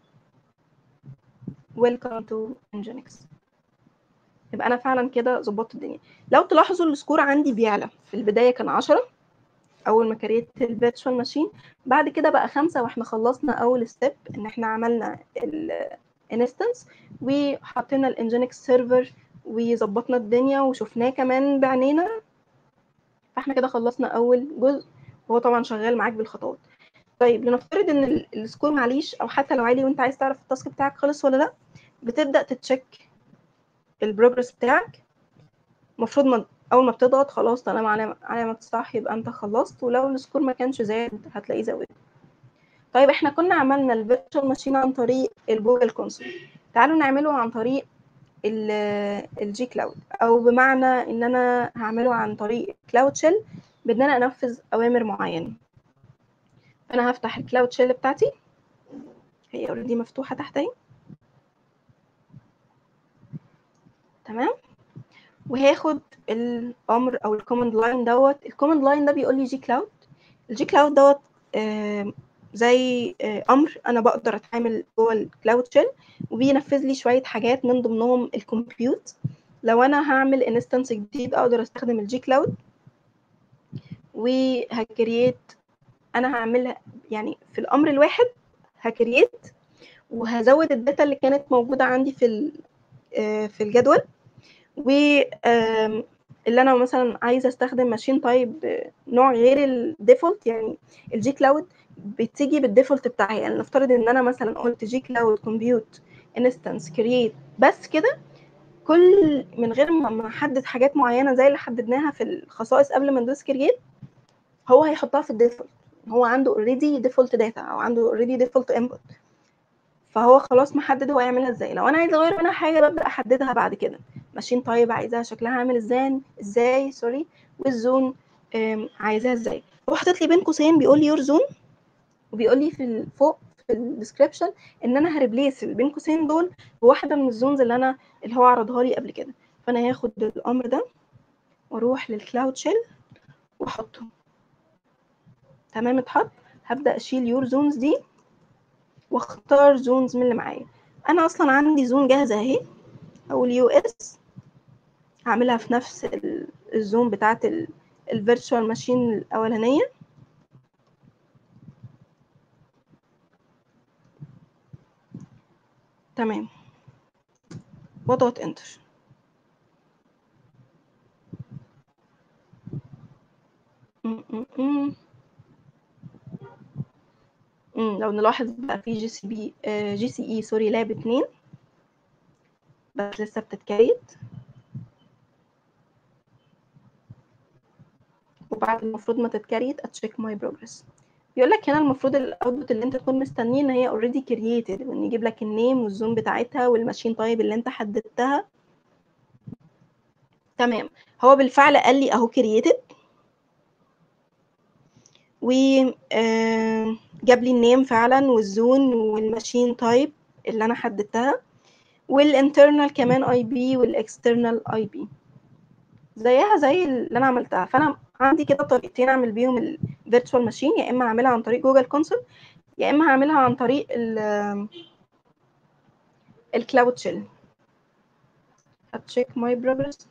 ويلكم تو انجينكس يبقى انا فعلا كده ظبطت الدنيا لو تلاحظوا السكور عندي بيعلى في البدايه كان 10 اول ما كريت الفيرتشوال ماشين بعد كده بقى خمسة واحنا خلصنا اول ستيب ان احنا عملنا الانستنس وحطينا الانجينكس سيرفر وظبطنا الدنيا وشفناه كمان بعينينا فاحنا كده خلصنا اول جزء وهو طبعا شغال معاك بالخطوات طيب لنفترض ان ال- السكور معليش او حتى لو عالي وانت عايز تعرف التاسك بتاعك خلص ولا لا بتبدا تتشيك البروجرس بتاعك المفروض ما اول ما بتضغط خلاص طالما علامه علامه صح يبقى انت خلصت ولو السكور ما كانش زاد هتلاقيه زود طيب احنا كنا عملنا الفيرتشوال ماشين عن طريق الجوجل كونسول تعالوا نعمله عن طريق الجي كلاود او بمعنى ان انا هعمله عن طريق كلاود شيل بان انا انفذ اوامر معينه فانا هفتح الكلاود شيل بتاعتي هي اوريدي مفتوحه تحت اهي تمام وهاخد الامر او الكوماند لاين دوت الكوماند لاين ده بيقول لي جي كلاود الجي كلاود دوت آه، زي آه، امر انا بقدر اتعامل جوه الكلاود شيل وبينفذ لي شويه حاجات من ضمنهم الكمبيوت لو انا هعمل انستنس جديد اقدر استخدم الجي كلاود وهكريت انا هعملها يعني في الامر الواحد هكريت وهزود الداتا اللي كانت موجوده عندي في ال- آه، في الجدول و آم، اللي انا مثلا عايزه استخدم ماشين تايب نوع غير الديفولت يعني الجي كلاود بتيجي بالديفولت بتاعي يعني نفترض ان انا مثلا قلت جي كلاود كومبيوت انستنس كرييت بس كده كل من غير ما ما احدد حاجات معينه زي اللي حددناها في الخصائص قبل ما ندوس كرييت هو هيحطها في الديفولت هو عنده اوريدي ديفولت داتا او عنده اوريدي ديفولت انبوت فهو خلاص محدد هو يعملها ازاي لو انا عايزه اغير منها حاجه ببدا احددها بعد كده ماشين طيب عايزاها شكلها عامل ازاي ازاي سوري والزون آم، عايزاها ازاي هو حاطط لي بين قوسين بيقول لي يور زون وبيقول لي في ال- فوق في الديسكربشن ان انا هريبليس بين قوسين دول بواحده من الزونز اللي انا اللي هو عرضها لي قبل كده فانا هاخد الامر ده واروح للكلاود شيل واحطه تمام اتحط هبدا اشيل يور زونز دي واختار زونز من اللي معايا انا اصلا عندي زون جاهزه اهي او اليو اس هعملها في نفس ال- الزون بتاعت الفيرتشوال ماشين الاولانيه تمام واضغط انتر م- م- م. م، لو نلاحظ بقى في جي سي بي جي سي اي سوري لاب اتنين بس لسه بتتكريت وبعد المفروض ما تتكريت اتشيك ماي بروجرس بيقول لك هنا المفروض الاوتبوت اللي انت تكون مستنيه ان هي اوريدي كرييتد وان يجيب لك النيم والزون بتاعتها والماشين تايب اللي انت حددتها تمام هو بالفعل قال لي اهو كرييتد و آه، جاب لي النيم فعلا والزون والماشين تايب اللي انا حددتها والانترنال كمان اي بي والاكسترنال اي بي زيها زي اللي انا عملتها فانا عندي كده طريقتين اعمل بيهم الفيرتشوال ماشين يا اما هعملها عن طريق جوجل كونسول يا اما هعملها عن طريق الكلاود شيل هتشيك ماي بروجرس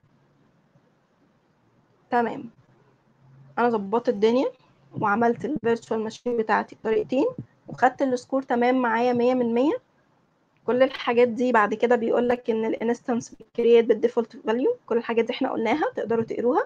تمام انا ظبطت الدنيا وعملت الفيرتشوال ماشين بتاعتي بطريقتين وخدت السكور تمام معايا 100 من 100 كل الحاجات دي بعد كده بيقول لك ان الانستنس بتكريت بالديفولت فاليو كل الحاجات دي احنا قلناها تقدروا تقروها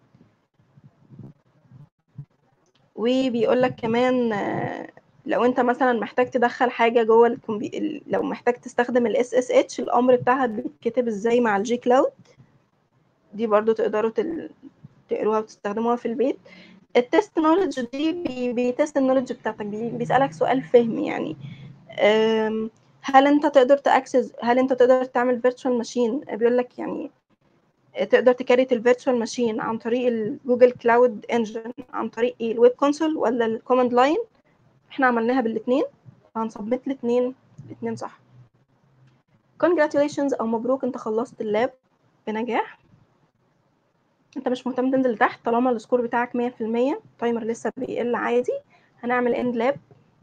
وبيقول لك كمان آه، لو انت مثلا محتاج تدخل حاجه جوه الكمبي... ال- لو محتاج تستخدم الاس اس اتش الامر بتاعها بيتكتب ازاي مع الجي كلاود دي برضو تقدروا تل... تقروها وتستخدموها في البيت التست نولج دي بي... بيتست النولج بتاعتك بي... بيسألك سؤال فهم يعني أم، هل انت تقدر تاكسس هل انت تقدر تعمل فيرتشوال ماشين بيقول لك يعني تقدر تكريت الفيرتشوال ماشين عن طريق الجوجل كلاود انجن عن طريق ايه الويب كونسول ولا الكوماند لاين احنا عملناها بالاثنين هنسبمت الاثنين الاثنين صح congratulations او مبروك انت خلصت اللاب بنجاح انت مش مهتم تنزل لتحت طالما السكور بتاعك 100% التايمر لسه بيقل عادي هنعمل اند لاب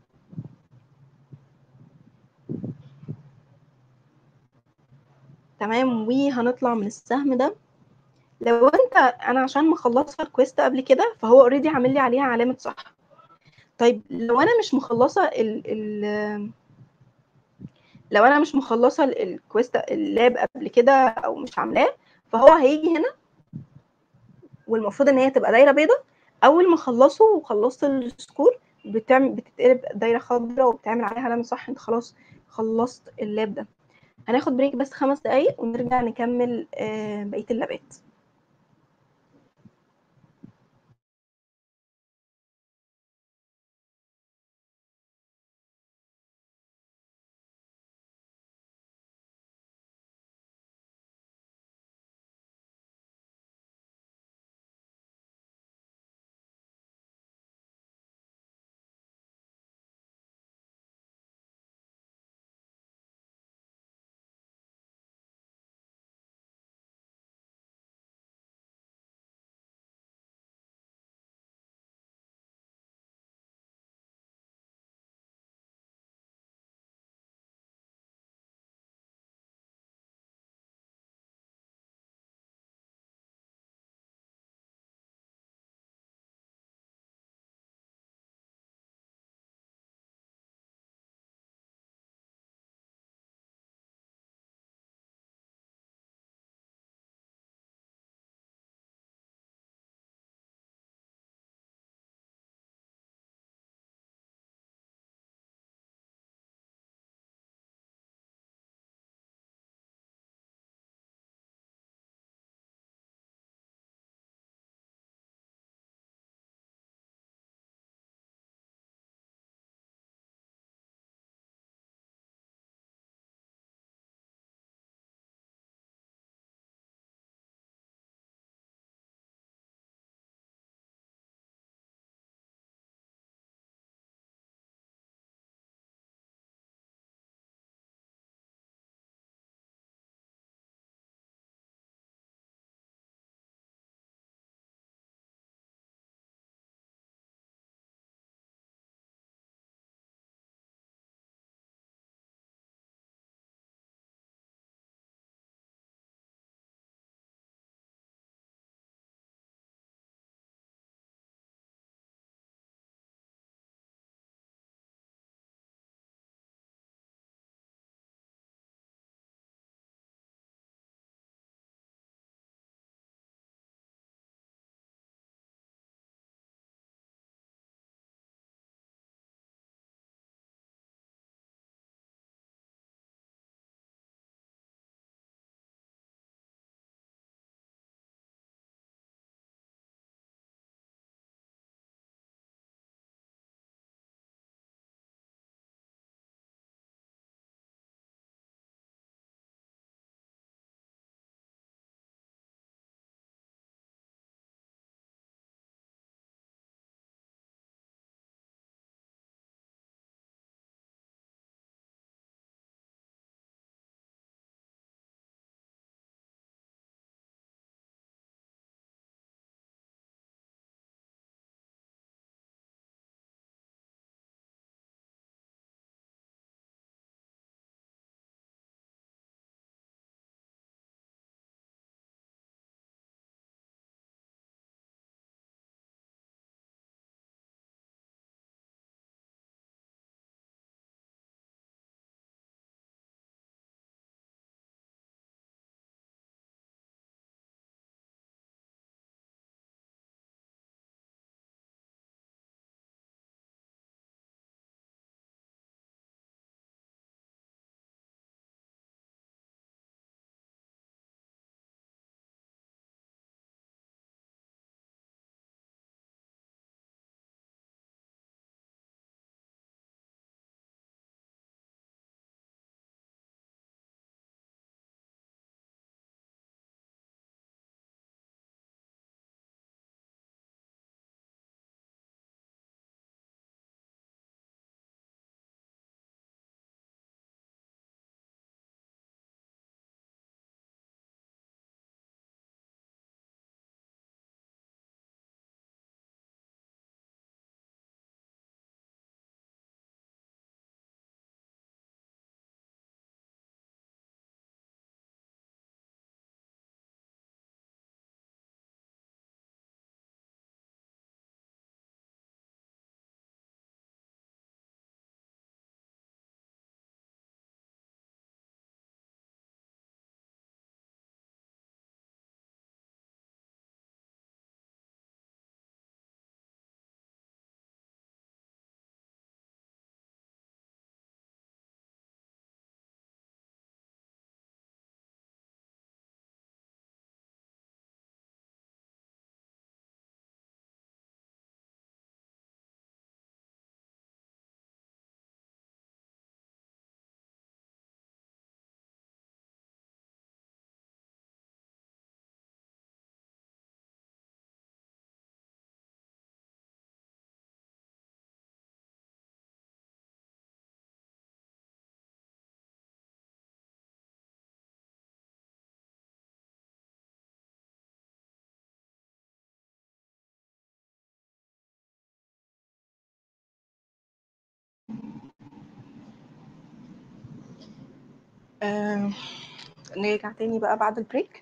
تمام وهنطلع من السهم ده لو انت انا عشان مخلصه الكويست قبل كده فهو اوريدي عامل لي عليها علامه صح طيب لو انا مش مخلصه ال ال لو انا مش مخلصه ال- الكويست اللاب قبل كده او مش عاملاه فهو هيجي هنا والمفروض ان هي تبقى دايره بيضاء اول ما اخلصه وخلصت السكور بتعمل بتتقلب دايره خضراء وبتعمل عليها علامه صح انت خلاص خلصت اللاب ده هناخد بريك بس خمس دقايق ونرجع نكمل آه، بقيه اللابات آه، نرجع تاني بقى بعد البريك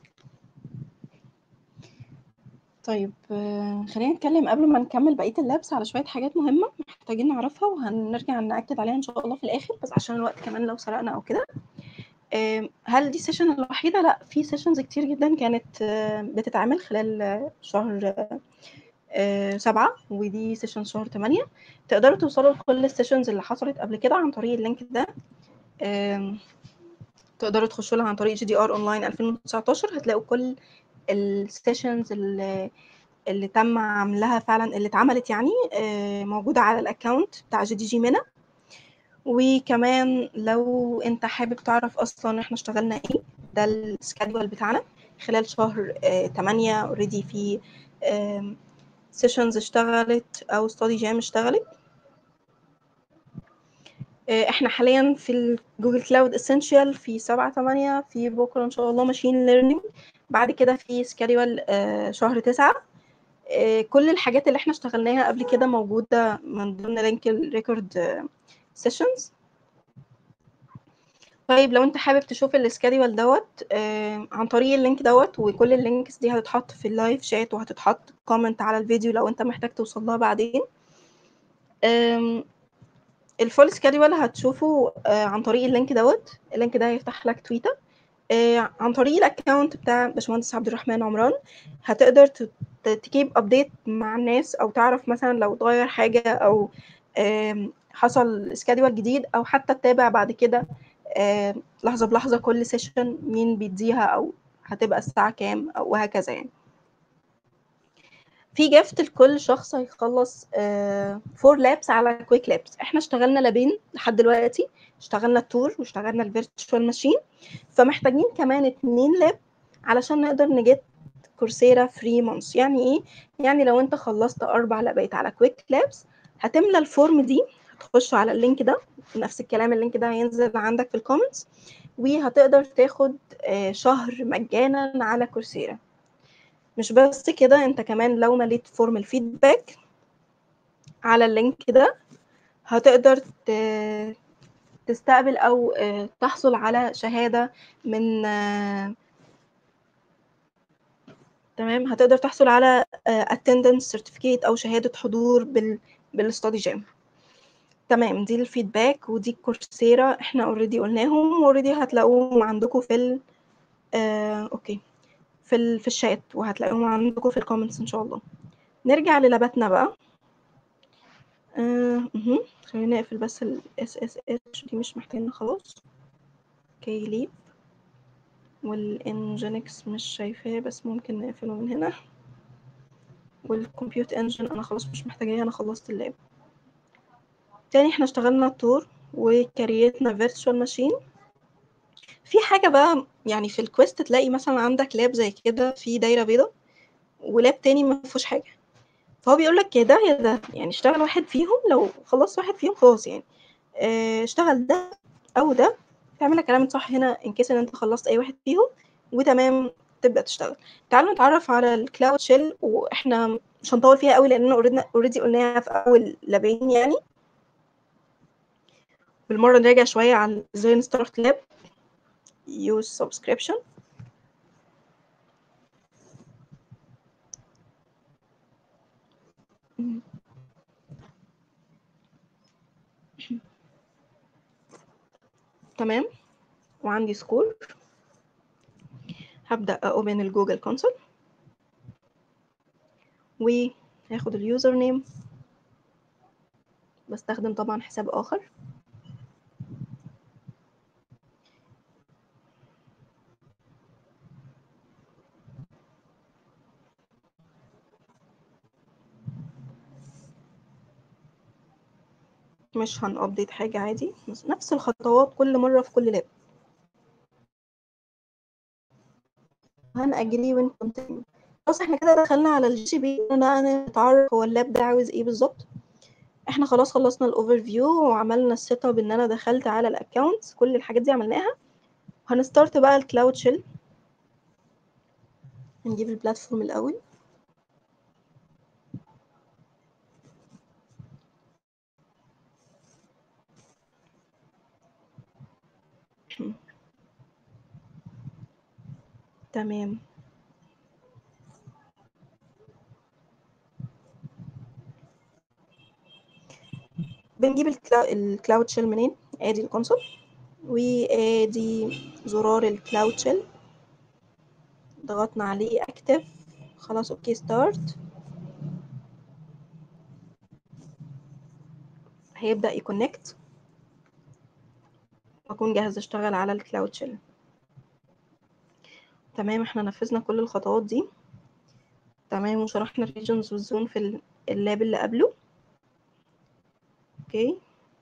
طيب آه، خلينا نتكلم قبل ما نكمل بقية اللابس على شوية حاجات مهمة محتاجين نعرفها وهنرجع نأكد عليها إن شاء الله في الآخر بس عشان الوقت كمان لو سرقنا أو كده آه، هل دي السيشن الوحيدة؟ لأ في سيشنز كتير جدا كانت آه، بتتعمل خلال آه، شهر آه، سبعة ودي سيشن شهر تمانية تقدروا توصلوا لكل السيشنز اللي حصلت قبل كده عن طريق اللينك ده آم، تقدروا تخشوا لها عن طريق جي دي ار اونلاين 2019 هتلاقوا كل السيشنز اللي اللي تم عملها فعلا اللي اتعملت يعني آه، موجودة على الاكونت بتاع جي دي جي منا وكمان لو انت حابب تعرف اصلا احنا اشتغلنا ايه ده السكادول بتاعنا خلال شهر آه، 8 اوريدي في سيشنز اشتغلت او ستادي جام اشتغلت آه، احنا حاليا في الجوجل كلاود اسينشال في 7 8 في بكره ان شاء الله ماشين ليرنينج بعد كده في سكادول شهر 9 آه، كل الحاجات اللي احنا اشتغلناها قبل كده موجوده من ضمن لينك الريكورد سيشنز طيب لو انت حابب تشوف السكادول دوت آه، عن طريق اللينك دوت وكل اللينكس دي هتتحط في اللايف شات وهتتحط كومنت على الفيديو لو انت محتاج توصل لها بعدين آم، الفول سكادول هتشوفه آه، عن طريق اللينك دوت اللينك ده هيفتح لك تويتر آه، عن طريق الاكونت بتاع باشمهندس عبد الرحمن عمران هتقدر تكيب ابديت مع الناس او تعرف مثلا لو اتغير حاجه او آم، حصل سكادول جديد او حتى تتابع بعد كده آم، لحظه بلحظه كل سيشن مين بيديها او هتبقى الساعه كام او وهكذا يعني في جيفت لكل شخص هيخلص فور لابس على كويك لابس احنا اشتغلنا لابين لحد دلوقتي اشتغلنا التور واشتغلنا الفيرتشوال ماشين فمحتاجين كمان اتنين لاب علشان نقدر نجيت كورسيرا فري مانث يعني ايه يعني لو انت خلصت اربع لابات على كويك لابس هتملى الفورم دي هتخش على اللينك ده نفس الكلام اللينك ده هينزل عندك في الكومنتس وهتقدر تاخد آه، شهر مجانا على كورسيرا مش بس كده انت كمان لو مليت فورم الفيدباك على اللينك ده هتقدر ت- تستقبل او آه، تحصل على شهادة من آه، تمام هتقدر تحصل على آه، attendance certificate او شهادة حضور بال بالستادي جام تمام دي الفيدباك ودي الكورسيرا احنا اوريدي قلناهم اوريدي هتلاقوهم عندكم في ال آه، اوكي في ال في الشات وهتلاقوهم عندكم في الكومنتس ان شاء الله نرجع للاباتنا بقى آه، مهم. خلينا نقفل بس ال SSH دي مش محتاجين خلاص اوكي ليف والانجينكس مش شايفاه بس ممكن نقفله من هنا والكمبيوت انجن انا خلاص مش محتاجاه انا خلصت اللاب تاني احنا اشتغلنا التور وكريتنا فيرتشوال ماشين في حاجة بقى يعني في الكويست تلاقي مثلا عندك لاب زي كده في دايرة بيضة ولاب تاني ما فيهوش حاجة فهو بيقول لك يا ده يا ده يعني اشتغل واحد فيهم لو خلصت واحد فيهم خلاص يعني اه، اشتغل ده او ده تعمل لك علامة صح هنا ان كيس ان انت خلصت اي واحد فيهم وتمام تبدأ تشتغل تعالوا نتعرف على الكلاود شيل واحنا مش هنطول فيها قوي لاننا اوريدي اوريدي قلناها في اول لابين يعني بالمرة نراجع شوية عن ازاي نستارت لاب use subscription مم. تمام وعندي سكور هبدأ أوبن الجوجل كونسول وهاخد اليوزر نيم بستخدم طبعا حساب آخر مش هنأبديت حاجة عادي بس نفس الخطوات كل مرة في كل لاب هنأجري ونكونتينيو خلاص احنا كده دخلنا على الجي سي بي انا نتعرف هو اللاب ده عاوز ايه بالظبط احنا خلاص خلصنا الاوفر فيو وعملنا السيت اب ان انا دخلت على الاكونت كل الحاجات دي عملناها هنستارت بقى الكلاود شيل نجيب البلاتفورم الاول تمام بنجيب الكلا- الكلاود شيل منين ادي الكونسول وادي زرار الكلاود شيل ضغطنا عليه اكتف خلاص اوكي ستارت هيبدأ يكونكت واكون جاهز اشتغل على الكلاود شيل تمام احنا نفذنا كل الخطوات دي تمام وشرحنا الريجنز والزون في ال- اللاب اللي قبله اوكي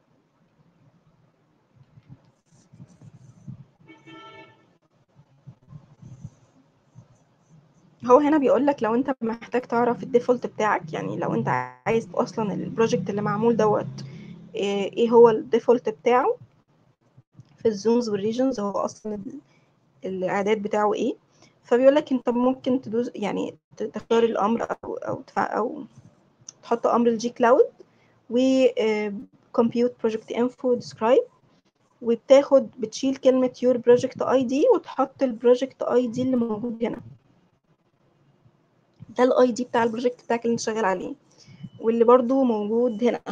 هو هنا بيقول لك لو انت محتاج تعرف الديفولت بتاعك يعني لو انت عايز اصلا البروجكت اللي معمول دوت ايه إيه هو الديفولت بتاعه في الزونز والريجنز هو اصلا ال- الاعداد بتاعه ايه فبيقول لك انت ممكن تدوس يعني ت- تختار الامر او او تفع او تحط امر الجي كلاود و كومبيوت بروجكت انفو ديسكرايب وبتاخد بتشيل كلمة your project ID وتحط البروجكت ID اللي موجود هنا ده الاي دي بتاع البروجكت بتاعك اللي انت شغال عليه واللي برضو موجود هنا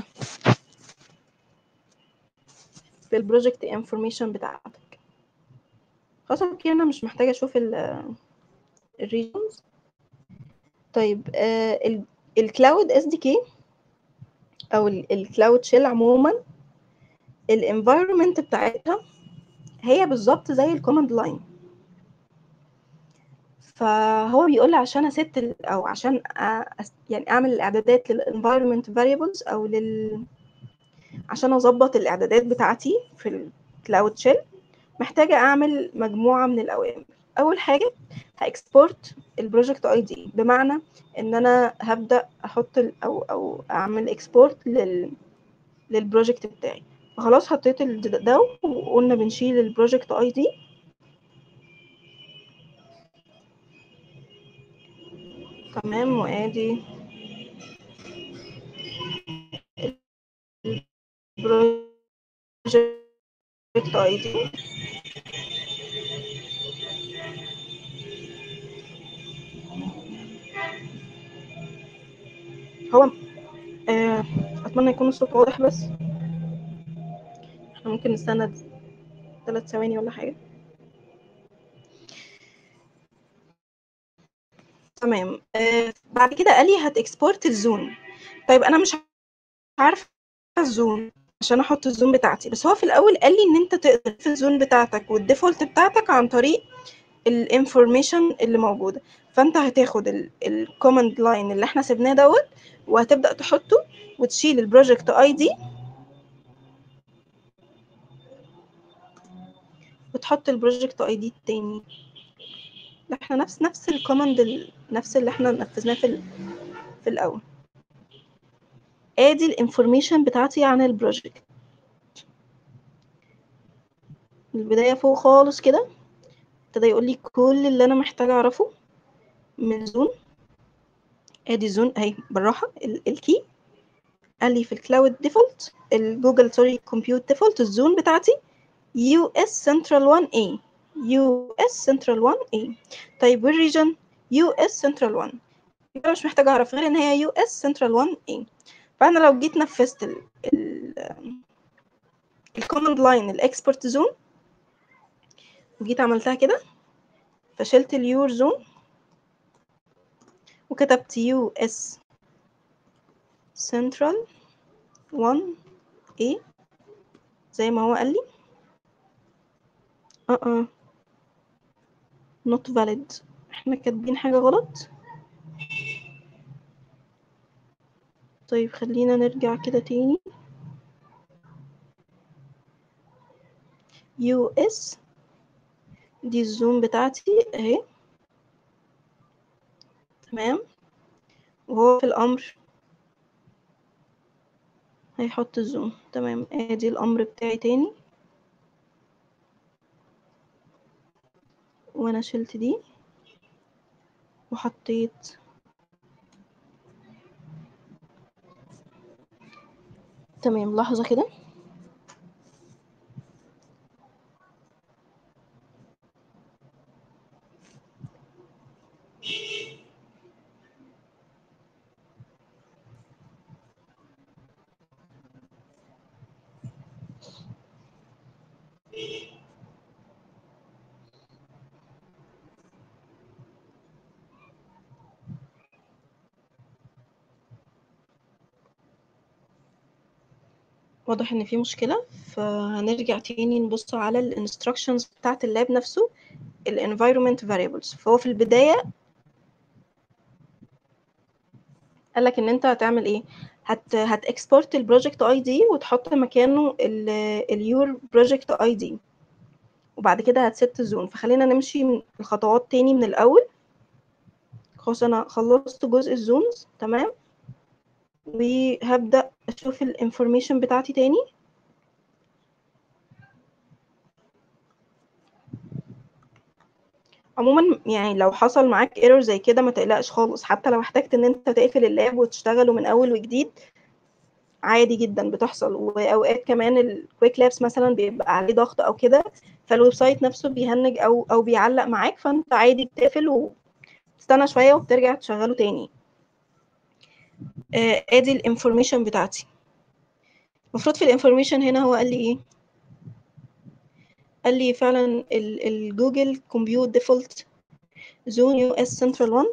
في البروجكت انفورميشن بتاعتك خلاص اوكي انا مش محتاجة اشوف الريجنز طيب الكلاود اس دي كي او الكلاود شيل عموما الانفايرمنت بتاعتها هي بالظبط زي الكوماند لاين فهو بيقول لي عشان اسيت ال- او عشان أ- أس- يعني اعمل الاعدادات للانفايرمنت فاريبلز او لل عشان اظبط الاعدادات بتاعتي في الكلاود شيل محتاجه اعمل مجموعه من الاوامر اول حاجه هاكسبورت البروجكت اي دي بمعنى ان انا هبدا احط ال- او او اعمل اكسبورت لل للبروجكت بتاعي فخلاص حطيت ال- ده وقلنا بنشيل البروجكت اي دي تمام وادي البروجكت اي دي هو آه، اتمنى يكون الصوت واضح بس احنا ممكن نستنى ثلاث ثواني ولا حاجه تمام آه، بعد كده قال لي هتكسبورت الزون طيب انا مش عارفه الزون عشان احط الزون بتاعتي بس هو في الاول قال لي ان انت تقدر في الزون بتاعتك والديفولت بتاعتك عن طريق الانفورميشن اللي موجوده فانت هتاخد الكوماند لاين اللي احنا سيبناه دوت وهتبدا تحطه وتشيل البروجكت اي دي وتحط البروجكت اي دي التاني احنا نفس نفس الكوماند ال- نفس اللي احنا نفذناه في ال- في الاول ادي الانفورميشن بتاعتي عن البروجكت البدايه فوق خالص كده ابتدى يقول لي كل اللي انا محتاجه اعرفه من زون ادي زون اهي بالراحه ال- الكي قال لي في الكلاود ديفولت الجوجل سوري كومبيوت ديفولت الزون بتاعتي يو اس سنترال 1 اي يو اس سنترال 1 اي طيب والريجن يو اس سنترال 1 يبقى مش محتاجه اعرف غير ان هي يو اس سنترال 1 اي فانا لو جيت نفذت ال ال الكوماند لاين الاكسبورت زون وجيت عملتها كده فشلت اليور زون وكتبت يو اس سنترال 1 اي زي ما هو قال لي اه اه not valid احنا كاتبين حاجة غلط طيب خلينا نرجع كده تاني يو اس دي الزوم بتاعتي اهي تمام وهو في الامر هيحط الزوم تمام ادي الامر بتاعي تاني وانا شلت دي وحطيت تمام لحظة كده واضح ان في مشكلة فهنرجع تاني نبص على ال instructions بتاعة اللاب نفسه ال environment variables فهو في البداية قال لك ان انت هتعمل ايه هت هت export البروجكت اي دي وتحط مكانه ال اليور بروجكت اي دي وبعد كده هتست الزون فخلينا نمشي من الخطوات تاني من الاول خلاص انا خلصت جزء الزونز تمام وهبدأ اشوف الانفورميشن بتاعتي تاني عموما يعني لو حصل معاك ايرور زي كده ما تقلقش خالص حتى لو احتجت ان انت تقفل اللاب وتشتغله من اول وجديد عادي جدا بتحصل واوقات كمان الكويك لابس مثلا بيبقى عليه ضغط او كده فالويب سايت نفسه بيهنج او او بيعلق معاك فانت عادي بتقفل وتستنى شويه وبترجع تشغله تاني آه، ادي الانفورميشن بتاعتي المفروض في الانفورميشن هنا هو قال لي ايه قال لي فعلا الجوجل كومبيوت ديفولت زون يو اس سنترال 1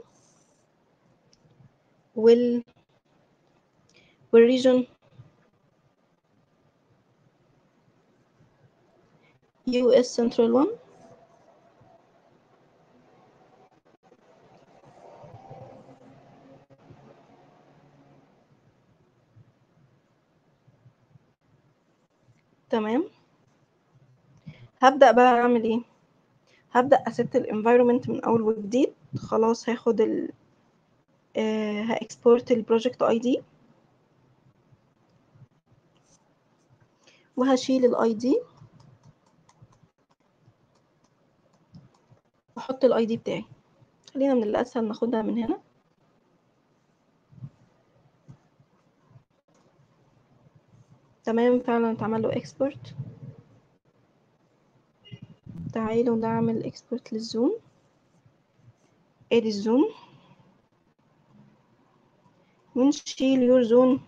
وال والريجن يو اس سنترال 1 تمام هبدأ بقى أعمل إيه هبدأ أست الانفايرومنت من أول وجديد خلاص هاخد ال آه هاكسبورت البروجكت اي دي وهشيل الاي دي واحط الاي دي بتاعي خلينا من الاسهل ناخدها من هنا تمام فعلا اتعمل له اكسبورت تعالوا نعمل اكسبورت للزوم ادي الزوم ونشيل يور زون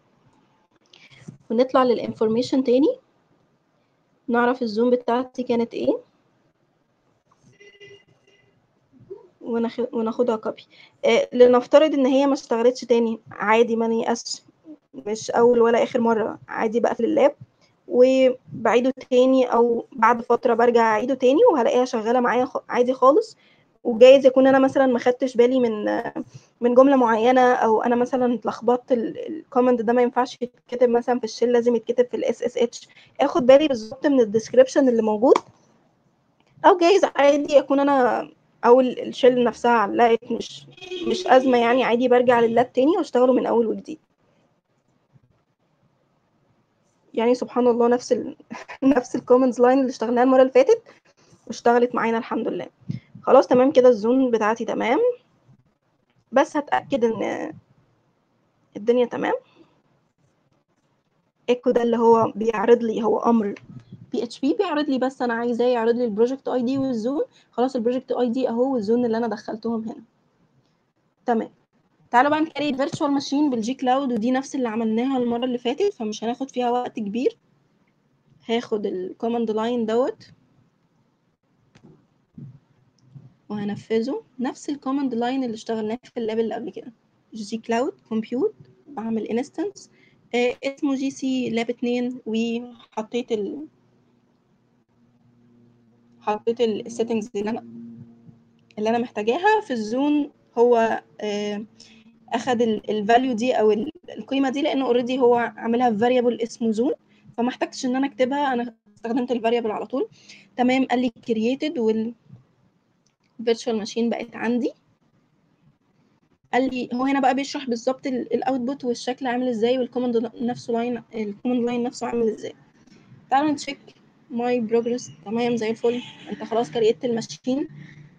ونطلع للانفورميشن تاني نعرف الزوم بتاعتي كانت ايه وناخ- وناخدها كوبي آه لنفترض ان هي ما اشتغلتش تاني عادي ما نيأسش مش اول ولا اخر مره عادي بقفل اللاب وبعيده تاني او بعد فتره برجع اعيده تاني وهلاقيها شغاله معايا خ- عادي خالص وجايز يكون انا مثلا ما خدتش بالي من من جمله معينه او انا مثلا اتلخبطت الكومنت ده ما ينفعش يتكتب مثلا في الشيل لازم يتكتب في الاس اس اتش اخد بالي بالظبط من الديسكريبشن اللي موجود او جايز عادي يكون انا او ال- الشيل نفسها علقت مش مش ازمه يعني عادي برجع لللاب تاني واشتغله من اول وجديد يعني سبحان الله نفس ال... نفس الكومنتس لاين اللي اشتغلناها المره اللي فاتت واشتغلت معانا الحمد لله خلاص تمام كده الزون بتاعتي تمام بس هتاكد ان الدنيا تمام ايكو ده اللي هو بيعرض لي هو امر بي اتش بي بيعرض لي بس انا عايزاه يعرض لي البروجكت اي دي والزون خلاص البروجكت اي دي اهو والزون اللي انا دخلتهم هنا تمام تعالوا بقى نكريت فيرتشوال ماشين بالجي كلاود ودي نفس اللي عملناها المره اللي فاتت فمش هناخد فيها وقت كبير هاخد الكوماند لاين دوت وهنفذه نفس الكوماند لاين اللي اشتغلناه في اللاب اللي قبل كده جي كلاود كومبيوت بعمل انستنس آه اسمه جي سي لاب 2 وحطيت ال حطيت السيتنجز اللي انا اللي انا محتاجاها في الزون هو آه اخد الفاليو دي او ال- القيمه دي لانه اوريدي هو عاملها في فاريبل اسمه زون فما احتجتش ان انا اكتبها انا استخدمت الفاريبل على طول تمام قال لي كرييتد وال virtual ماشين بقت عندي قال لي هو هنا بقى بيشرح بالظبط الاوتبوت والشكل عامل ازاي والكوماند نفسه لاين الكوماند لاين نفسه عامل ازاي تعالوا نتشيك ماي بروجرس تمام زي الفل انت خلاص كريت الماشين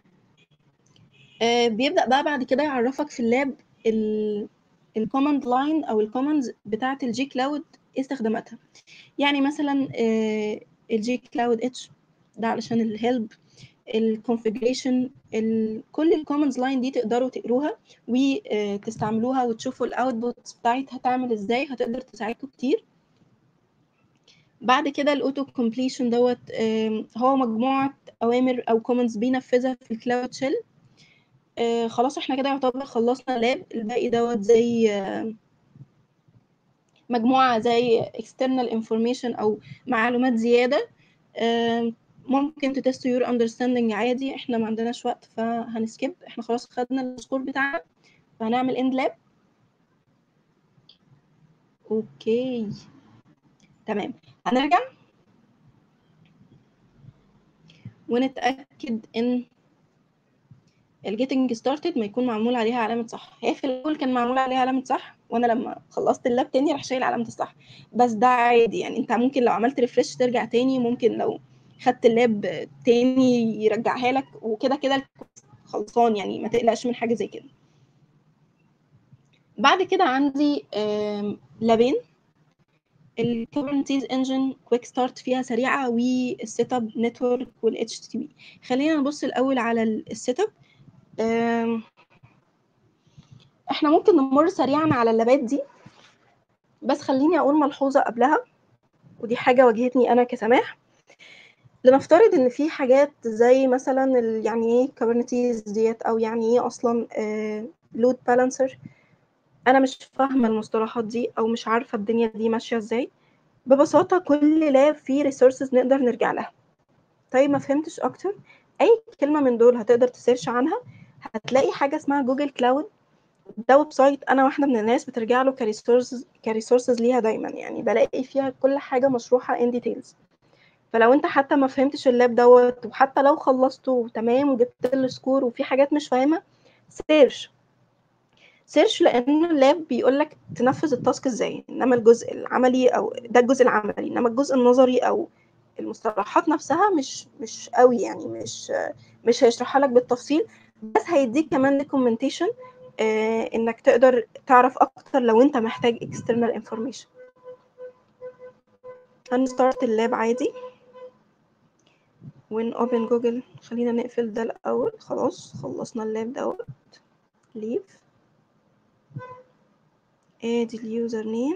آه بيبدأ بقى بعد كده يعرفك في اللاب الكوماند لاين او الكوماندز بتاعه الجي كلاود ايه استخداماتها يعني مثلا آه الجي كلاود اتش ده علشان الهيلب الكونفيجريشن كل الكومنتس لاين دي تقدروا تقروها وتستعملوها وتشوفوا الاوتبوت بتاعتها تعمل ازاي هتقدر تساعدكم كتير بعد كده الاوتو كومبليشن دوت آم، هو مجموعه اوامر او كومنتس بينفذها في الكلاود شيل آه، خلاص احنا كده يعتبر خلصنا لاب الباقي دوت زي آه، مجموعة زي external information أو معلومات زيادة آم، ممكن تتست your understanding عادي احنا ما عندناش وقت فهنسكيب احنا خلاص خدنا السكور بتاعنا فهنعمل end lab اوكي تمام هنرجع ونتأكد ان الجيتنج ستارتد ما يكون معمول عليها علامة صح هي في الأول كان معمول عليها علامة صح وأنا لما خلصت اللاب تاني راح شايل علامة الصح بس ده عادي يعني أنت ممكن لو عملت ريفرش ترجع تاني ممكن لو خدت اللاب تاني يرجعها لك وكده كده خلصان يعني ما تقلقش من حاجة زي كده بعد كده عندي آم، لابين الكوبرنتيز انجن كويك ستارت فيها سريعه والسيت اب نتورك والاتش تي بي خلينا نبص الاول على السيت اب أم، احنا ممكن نمر سريعا على اللابات دي بس خليني اقول ملحوظه قبلها ودي حاجه واجهتني انا كسماح لنفترض ان في حاجات زي مثلا ال- يعني ايه كوبرنيتيز ديت او يعني ايه اصلا لود بالانسر انا مش فاهمه المصطلحات دي او مش عارفه الدنيا دي ماشيه ازاي ببساطه كل لاب فيه ريسورسز نقدر نرجع لها طيب ما فهمتش اكتر اي كلمه من دول هتقدر تسيرش عنها هتلاقي حاجه اسمها جوجل كلاود ده ويب سايت انا واحده من الناس بترجع له كريسورسز كريسورسز ليها دايما يعني بلاقي فيها كل حاجه مشروحه ان ديتيلز فلو انت حتى ما فهمتش اللاب دوت وحتى لو خلصته تمام وجبت السكور وفي حاجات مش فاهمها سيرش سيرش لان اللاب بيقول لك تنفذ التاسك ازاي انما الجزء العملي او ده الجزء العملي انما الجزء النظري او المصطلحات نفسها مش مش قوي يعني مش مش هيشرحها لك بالتفصيل بس هيديك كمان دوكيومنتيشن آه انك تقدر تعرف اكتر لو انت محتاج external information هنستارت اللاب عادي وين اوبن جوجل خلينا نقفل ده الاول خلاص خلصنا اللاب دوت ليف ادي اليوزر نيم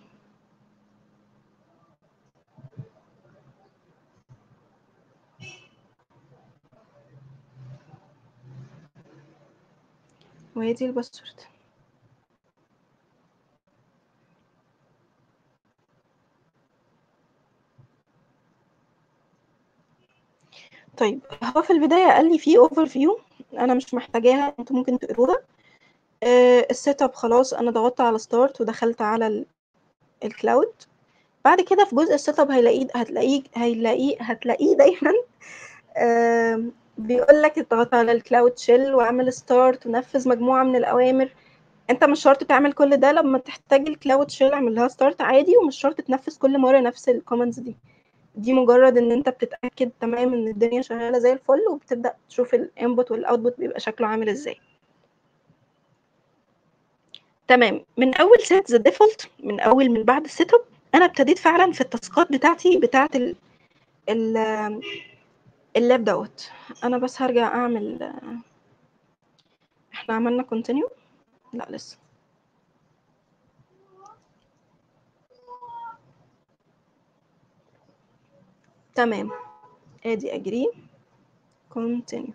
وادي الباسورد طيب هو في البداية قال لي في اوفر فيو انا مش محتاجاها انتوا ممكن تقروها آه السيت اب خلاص انا ضغطت على ستارت ودخلت على ال- الكلاود بعد كده في جزء السيت اب هيلاقيه هتلاقيه هيلاقيه هتلاقيه دايما آم، بيقول لك اضغط على الكلاود شيل واعمل ستارت ونفذ مجموعة من الأوامر انت مش شرط تعمل كل ده لما تحتاج الكلاود شيل اعمل لها ستارت عادي ومش شرط تنفذ كل مرة نفس الكومنتس دي دي مجرد ان انت بتتأكد تمام ان الدنيا شغالة زي الفل وبتبدأ تشوف الانبوت والاوتبوت بيبقى شكله عامل ازاي تمام من اول سيت ذا ديفولت من اول من بعد السيت اب انا ابتديت فعلا في التاسكات بتاعتي بتاعت ال ال اللاب دوت انا بس هرجع اعمل احنا عملنا كونتينيو لا لسه تمام ادي اجري كونتينيو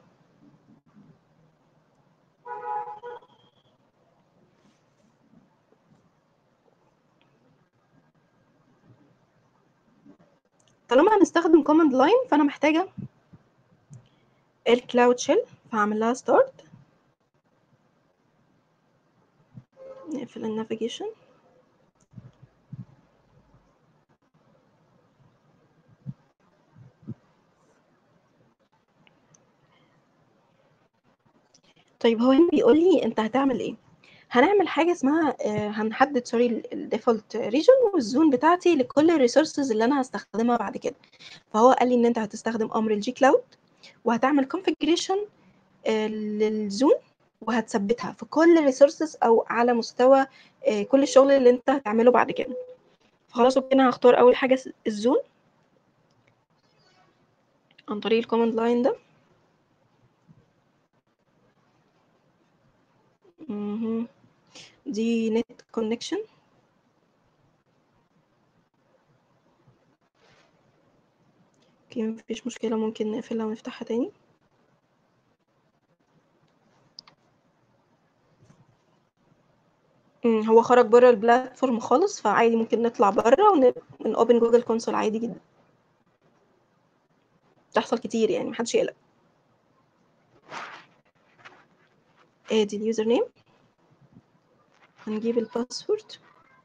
طالما هنستخدم كوماند لاين فانا محتاجه الكلاود شيل فهعمل لها ستارت نقفل النافيجيشن طيب هو هنا بيقول لي انت هتعمل ايه هنعمل حاجه اسمها آه، هنحدد سوري الديفولت ريجن والزون بتاعتي لكل الريسورسز اللي انا هستخدمها بعد كده فهو قال لي ان انت هتستخدم امر الجي كلاود وهتعمل كونفيجريشن للزون وهتثبتها في كل الريسورسز او على مستوى آه، كل الشغل اللي انت هتعمله بعد كده فخلاص اوكي انا هختار اول حاجه الزون عن طريق الكوماند لاين ده مهم. دي نت كونكشن اوكي مفيش مشكلة ممكن نقفلها ونفتحها تاني إمم، هو خرج برّه البلاتفورم خالص، فعادي ممكن نطلع برّه ون ونopen Google console عادي جدًا. بتحصل كتير يعني ما حدش يقلق. آدي الuser name. هنجيب الpassword.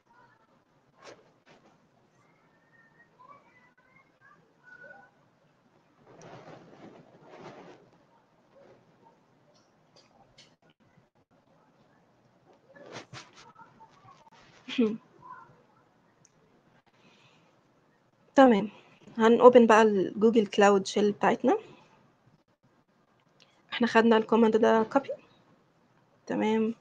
تمام. هنopen بقى الGoogle Cloud Shell بتاعتنا. إحنا خدنا الcommand ده copy. تمام.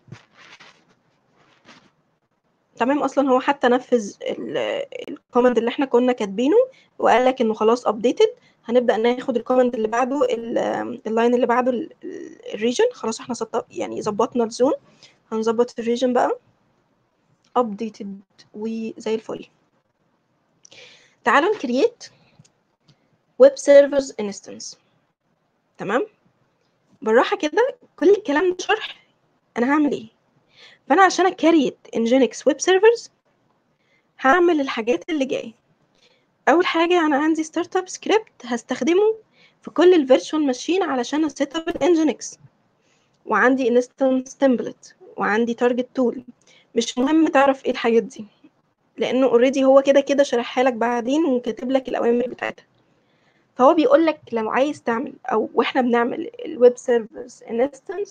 تمام، أصلًا هو حتى نفّذ ال الcommand اللي إحنا كنا كاتبينه وقال لك إنه خلاص updated. هنبدأ ناخد الcommand اللي بعده ال الline اللي بعده ال ال الregion خلاص إحنا سط يعني ضبّطنا الzone. هنضبّط الregion بقى. updated وزي الفل. تعالوا نcreate web servers instance. تمام؟ بالراحة كده كل الكلام ده شرح أنا هاعمل إيه. فأنا عشان أcreate nginx web servers هاعمل الحاجات اللي جاية. أول حاجة أنا عندي startup script هاستخدمه في كل الvirtual machine علشان أset up الnginx. وعندي instance template وعندي target tool. مش مهم تعرف إيه الحاجات دي، لإنه already هو كده، كده شارحها لك بعدين وكاتب لك الأوامر بتاعتها. فهو بيقول لك لو عايز تعمل أو وإحنا بنعمل الweb servers instance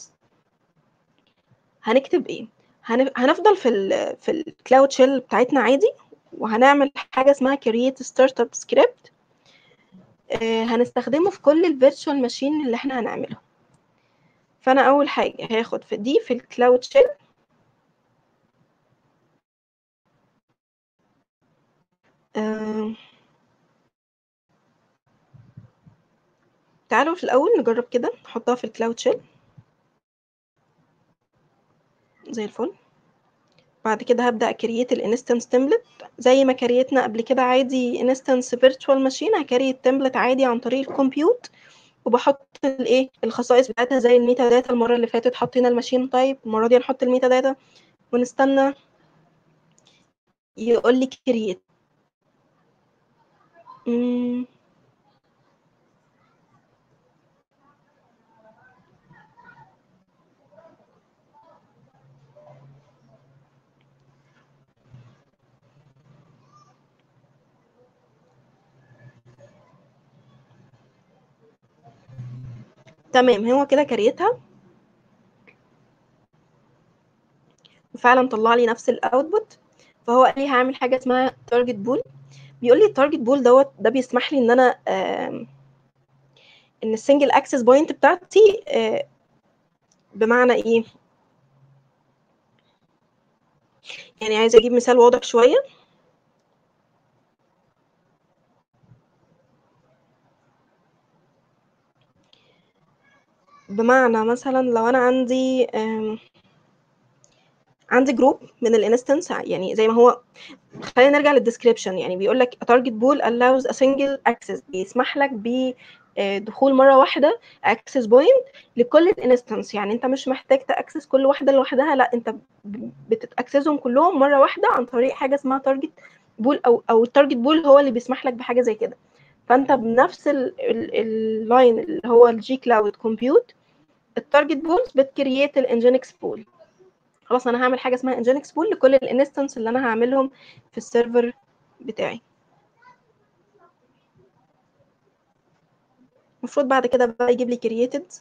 هنكتب إيه، هن هنفضل في ال في الcloud shell بتاعتنا عادي وهنعمل حاجة اسمها create startup script آآ هنستخدمه في كل الvirtual machine اللي إحنا هنعمله. فأنا أول حاجة هاخد في دي في الcloud shell آآ تعالوا في الأول نجرّب كده نحطها في الcloud shell. زي الفل. بعد كده هابدأ create الinstance template زي ما كريتنا قبل كده عادي instance virtual machine هاcreate template عادي عن طريق الcompute وباحط الإيه، الخصائص بتاعتها زي الmetadata المرّة اللي فاتت حطينا الmachine type المرّة دي هنحط الmetadata ونستنى يقول لي create. إمم. تمام، هو كده كريتها. وفعلًا طلّع لي نفس الoutput فهو قال لي هاعمل حاجة اسمها target pool بيقول لي الtarget pool دوّة ده بيسمح لي إن أنا آمم إن الsingle access point بتاعتي آآ بمعنى إيه؟ يعني عايزة أجيب مثال واضح شوية. بمعنى مثلًا لو أنا عندي آمم عندي group من الinstance يعني زي ما هو خلّينا نرجع للdescription يعني بيقول لك a target pool allows a single access بيسمح لك ب آآ دخول مرّة واحدة access point لكل الinstance يعني أنت مش محتاج تaccess كل واحدة لوحدها لأ، أنت ب بتتaccessهم كلّهم مرّة واحدة عن طريق حاجة اسمها target pool أو أو الtarget pool هو اللي بيسمح لك بحاجة زي كده. فأنت بنفس ال ال الline اللي هو الG cloud compute الtarget pools بتcreate الnginx pool. خلاص أنا هاعمل حاجة اسمها nginx pool لكل الinstance اللي أنا هاعملهم في الserver بتاعي. المفروض بعد كده بقى يجيب لي created.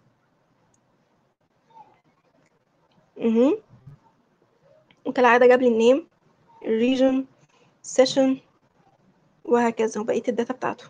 اهم. وكالعادة جاب لي الname الregion الsession وهكذا وبقية الdata بتاعته.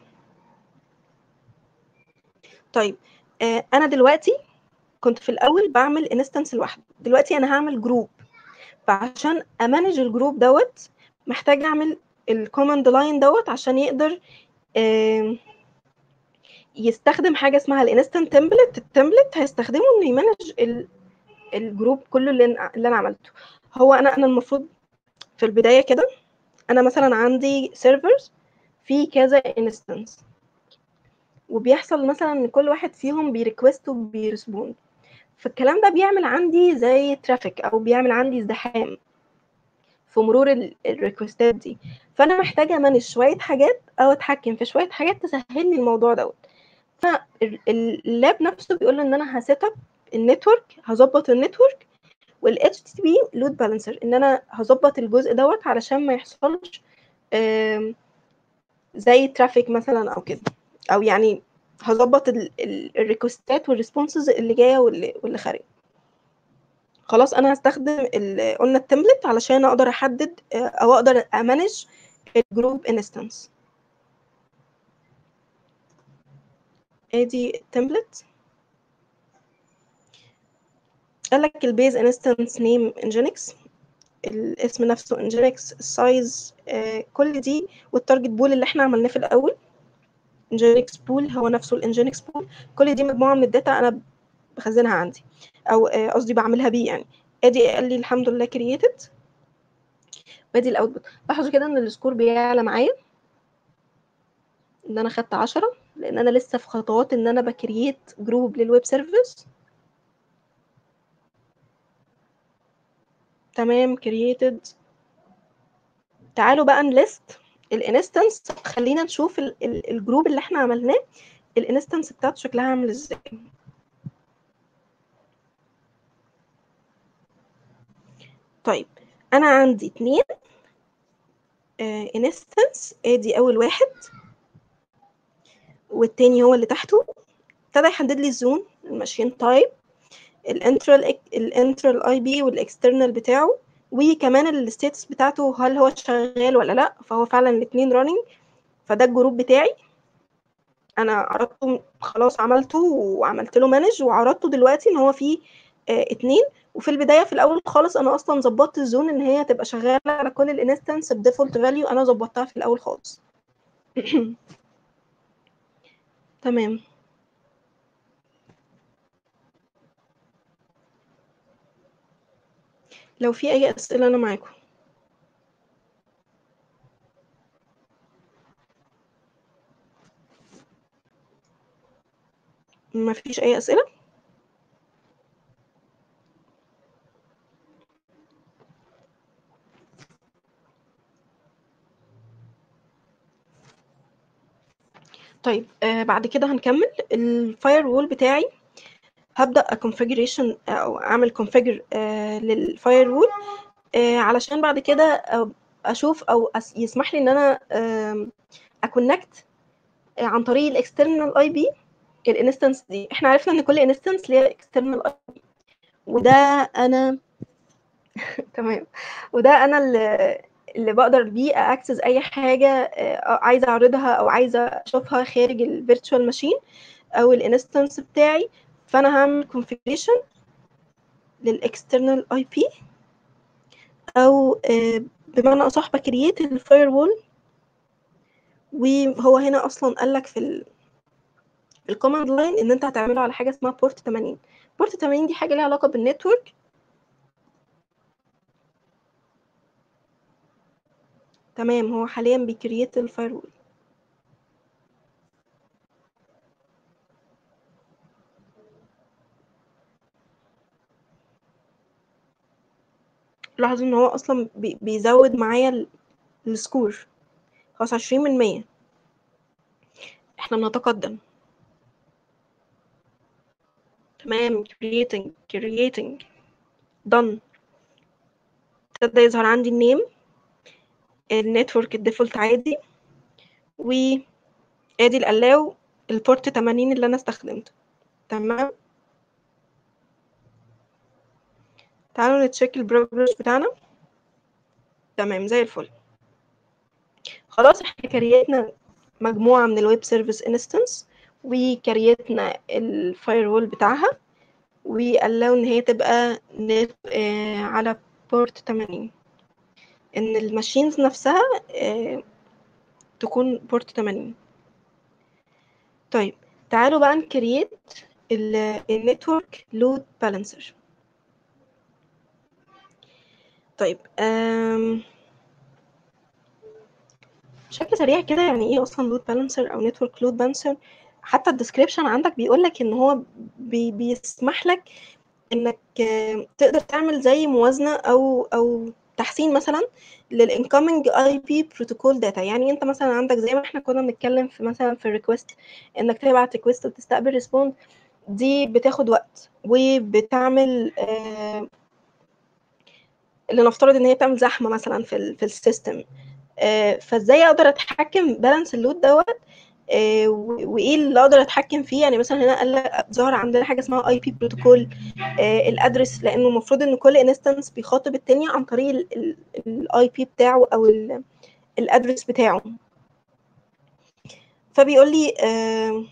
طيب آآ أنا دلوقتي كنت في الأول باعمل instance لوحده، دلوقتي أنا هاعمل group فعشان أmanage الgroup دوّة محتاجة أعمل الcommand line دوّة عشان يقدر آمم يستخدم حاجة اسمها الinstant template الtemplate هيستخدمه إنه يmanage ال الgroup كلّه اللي أنا اللي أنا عملته. هو أنا أنا المفروض في البداية كده أنا مثلًا عندي servers في كذا instance وبيحصل مثلًا إن كل واحد فيهم بيrequest وبيrespond فالكلام ده بيعمل عندي زي ترافيك او بيعمل عندي ازدحام في مرور ال- الريكوستات دي فانا محتاجه امانج شويه حاجات او اتحكم في شويه حاجات تسهل لي الموضوع دوت فاللاب نفسه بيقول ان انا هسيت اب النتورك هظبط النتورك والاتش تي بي لود بالانسر ان انا هظبط الجزء دوت علشان ما يحصلش آم، زي ترافيك مثلا او كده او يعني هظبط الريكوستات والريسبونسز اللي جايه واللي واللي خارجه خلاص انا هستخدم ال- قلنا التمبلت علشان اقدر احدد آه، او اقدر امانج الجروب انستنس ادي التمبلت قال لك البيز انستنس نيم انجينكس الاسم نفسه انجينكس السايز آه، كل دي والتارجت بول اللي احنا عملناه في الاول انجينكس بول هو نفسه الانجينكس بول كل دي مجموعه من الداتا انا بخزنها عندي او آه، قصدي بعملها بيه يعني ادي قال لي الحمد لله كرييتد وادي الاوتبوت لاحظوا كده ان السكور بيعلى معايا ان انا خدت 10 لان انا لسه في خطوات ان انا بكرييت جروب للويب سيرفيس تمام كرييتد تعالوا بقى نليست الانستنس خلينا نشوف ال- ال- الجروب اللي احنا عملناه الانستنس بتاعته شكلها عامل ازاي طيب انا عندي اتنين انستنس ادي اول واحد والتاني هو اللي تحته ابتدى يحدد لي الزون الماشين تايب الانترال الانترال اي بي والاكسترنال بتاعه وكمان الستاتس بتاعته هل هو شغال ولا لا فهو فعلا الاثنين راننج فده الجروب بتاعي انا عرضته خلاص عملته وعملت له مانج وعرضته دلوقتي ان هو فيه آه اتنين وفي البدايه في الاول خالص انا اصلا ظبطت الزون ان هي تبقى شغاله على كل الانستنس بديفولت فاليو انا ظبطتها في الاول خالص تمام لو في اي اسئله انا معاكم ما فيش اي اسئله طيب آه بعد كده هنكمل الفاير وول بتاعي هبدا اكونفيجريشن او اعمل كونفيجر آه للفاير وول آه علشان بعد كده آه اشوف او أس يسمح لي ان انا آه اكونكت آه عن طريق الاكسترنال اي بي الانستنس دي احنا عرفنا ان كل انستنس ليها اكسترنال اي بي وده انا تمام وده انا اللي اللي بقدر بيه اكسس اي حاجه آه، عايزه اعرضها او عايزه اشوفها خارج الفيرتشوال ماشين او الانستنس بتاعي فانا هعمل configuration للاكسترنال اي بي او آه، بمعنى اصح بكرييت الفاير وول وهو هنا اصلا قال لك في ال الكوماند لاين ان انت هتعمله على حاجه اسمها بورت 80 بورت 80 دي حاجه ليها علاقه بالنتورك تمام هو حاليا بيكرييت الفاير وول لاحظوا ان هو اصلا بي بيزود معايا ال- السكور خلاص عشرين من مية احنا بنتقدم تمام creating creating done ابتدى يظهر عندي النيم النتورك الديفولت عادي و ادي الالاو البورت 80 اللي انا استخدمته تمام تعالوا نتشيك البروجرس بتاعنا تمام زي الفل خلاص احنا كريتنا مجموعة من الويب سيرفيس انستنس وكريتنا الفاير وول بتاعها وقالوا ان هي تبقى نت آه على بورت 80 ان الماشينز نفسها آه تكون بورت 80 طيب تعالوا بقى نكريت النتورك لود بالانسر طيب آم، بشكل سريع كده يعني ايه اصلا لود بالانسر او نتورك لود بالانسر حتى الديسكريبشن عندك بيقول لك ان هو بي بيسمح لك انك آه، تقدر تعمل زي موازنه او او تحسين مثلا للانكoming اي بي بروتوكول داتا يعني انت مثلا عندك زي ما احنا كنا بنتكلم في مثلا في الريكوست انك تبعت ريكوست وتستقبل ريسبوند دي بتاخد وقت وبتعمل آه لنفترض ان هي بتعمل زحمه مثلا في ال في السيستم آه فازاي اقدر اتحكم بالانس اللود دوت آه وايه اللي اقدر اتحكم فيه يعني مثلا هنا قال لك ظهر عندنا حاجه اسمها اي بي بروتوكول الادرس لانه المفروض ان كل انستنس بيخاطب التانية عن طريق الاي بي بتاعه او الادرس بتاعه فبيقول لي آه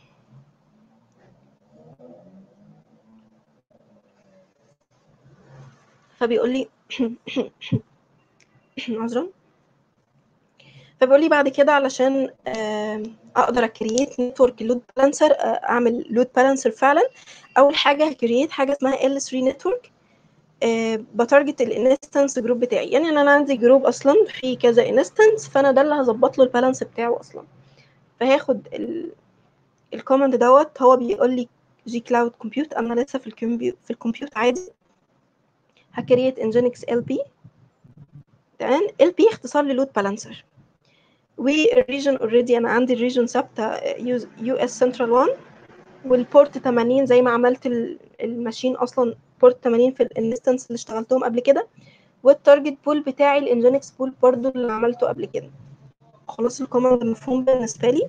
فبيقول لي عذرا فبيقول لي بعد كده علشان اقدر اكريت نتورك لود بالانسر اعمل لود بالانسر فعلا اول حاجه هكريت حاجه اسمها L3 نتورك بتارجت الانستنس جروب بتاعي يعني انا عندي جروب اصلا في كذا انستنس فانا ده اللي هظبط له البالانس بتاعه اصلا فهاخد الكوماند دوت هو بيقول لي جي كلاود كومبيوت انا لسه في الكمبيوت في الكمبيوت عادي هكريت انجينكس ال بي تمام ال بي اختصار للود بالانسر والريجن اوريدي انا عندي الريجن ثابته يو اس سنترال 1 والبورت 80 زي ما عملت الماشين اصلا بورت 80 في الانستنس اللي اشتغلتهم قبل كده والتارجت بول بتاعي الانجينكس بول برضو اللي عملته قبل كده خلاص الكوماند مفهوم بالنسبه لي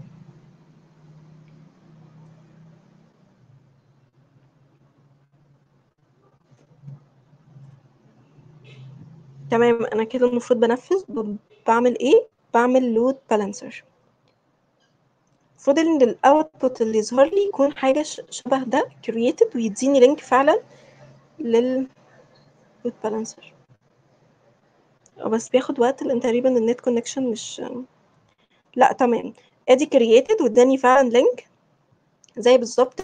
تمام انا كده المفروض بنفذ بعمل ايه بعمل لود بالانسر المفروض ان الاوتبوت اللي يظهر لي يكون حاجه شبه ده created ويديني لينك فعلا لل لود بالانسر بس بياخد وقت لان تقريبا النت كونكشن مش لا تمام ادي created واداني فعلا لينك زي بالظبط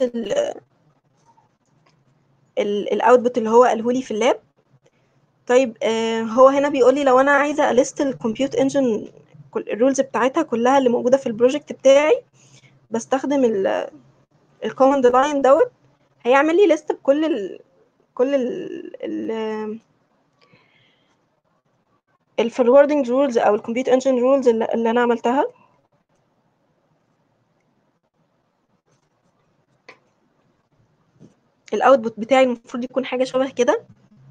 الاوتبوت اللي هو قاله لي في اللاب طيب آه هو هنا بيقول لي لو انا عايزه اليست الكمبيوت انجن الرولز بتاعتها كلها اللي موجوده في البروجكت بتاعي بستخدم الكوماند لاين دوت هيعمل لي ليست بكل ال كل ال ال الفوروردنج رولز او الكمبيوت انجن رولز اللي, اللي انا عملتها الاوتبوت بتاعي المفروض يكون حاجه شبه كده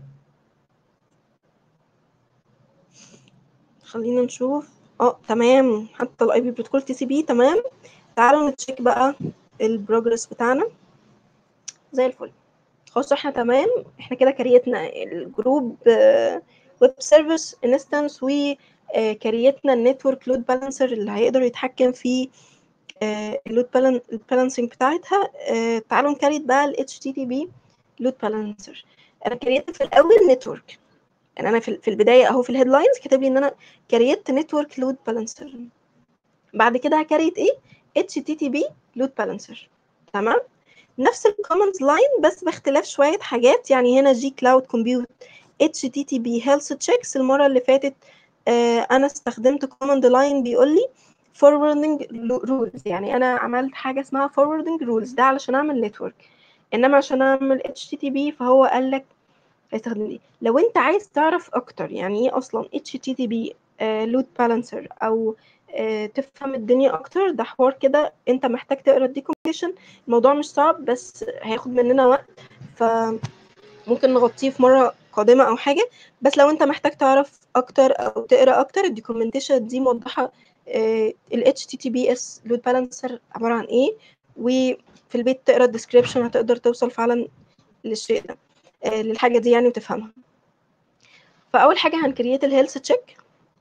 خلينا نشوف اه تمام حتى الاي بي بروتوكول تي سي بي تمام تعالوا نتشيك بقى البروجرس بتاعنا زي الفل خلاص احنا تمام احنا كده كريتنا الجروب ويب سيرفيس انستنس وكريتنا النتورك لود بالانسر اللي هيقدر يتحكم في اللود بالانسنج بتاعتها تعالوا نكريت بقى ال HTTP لود بالانسر انا كريت في الاول نتورك يعني انا في البدايه اهو في الهيدلاينز كاتب لي ان انا كريت نتورك لود بالانسر بعد كده هكريت ايه HTTP لود بالانسر تمام نفس الكومنت لاين بس باختلاف شويه حاجات يعني هنا جي كلاود كومبيوت HTTP هيلث تشيكس المره اللي فاتت آه انا استخدمت كوماند لاين بيقول لي forwarding rules يعني انا عملت حاجه اسمها forwarding rules ده علشان اعمل نتورك انما عشان اعمل HTTP فهو قال لك هيستخدم ايه لو انت عايز تعرف اكتر يعني ايه اصلا HTTP لود uh, بالانسر او uh, تفهم الدنيا اكتر ده حوار كده انت محتاج تقرا الديكومبيشن الموضوع مش صعب بس هياخد مننا وقت فممكن نغطيه في مره قادمه او حاجه بس لو انت محتاج تعرف اكتر او تقرا اكتر الديكومنتيشن دي موضحه ال HTTPS لود بالانسر عباره عن ايه وفي البيت تقرا الديسكريبشن هتقدر توصل فعلا للشيء ده للحاجه دي يعني وتفهمها فاول حاجه هنكريت الهيلث تشيك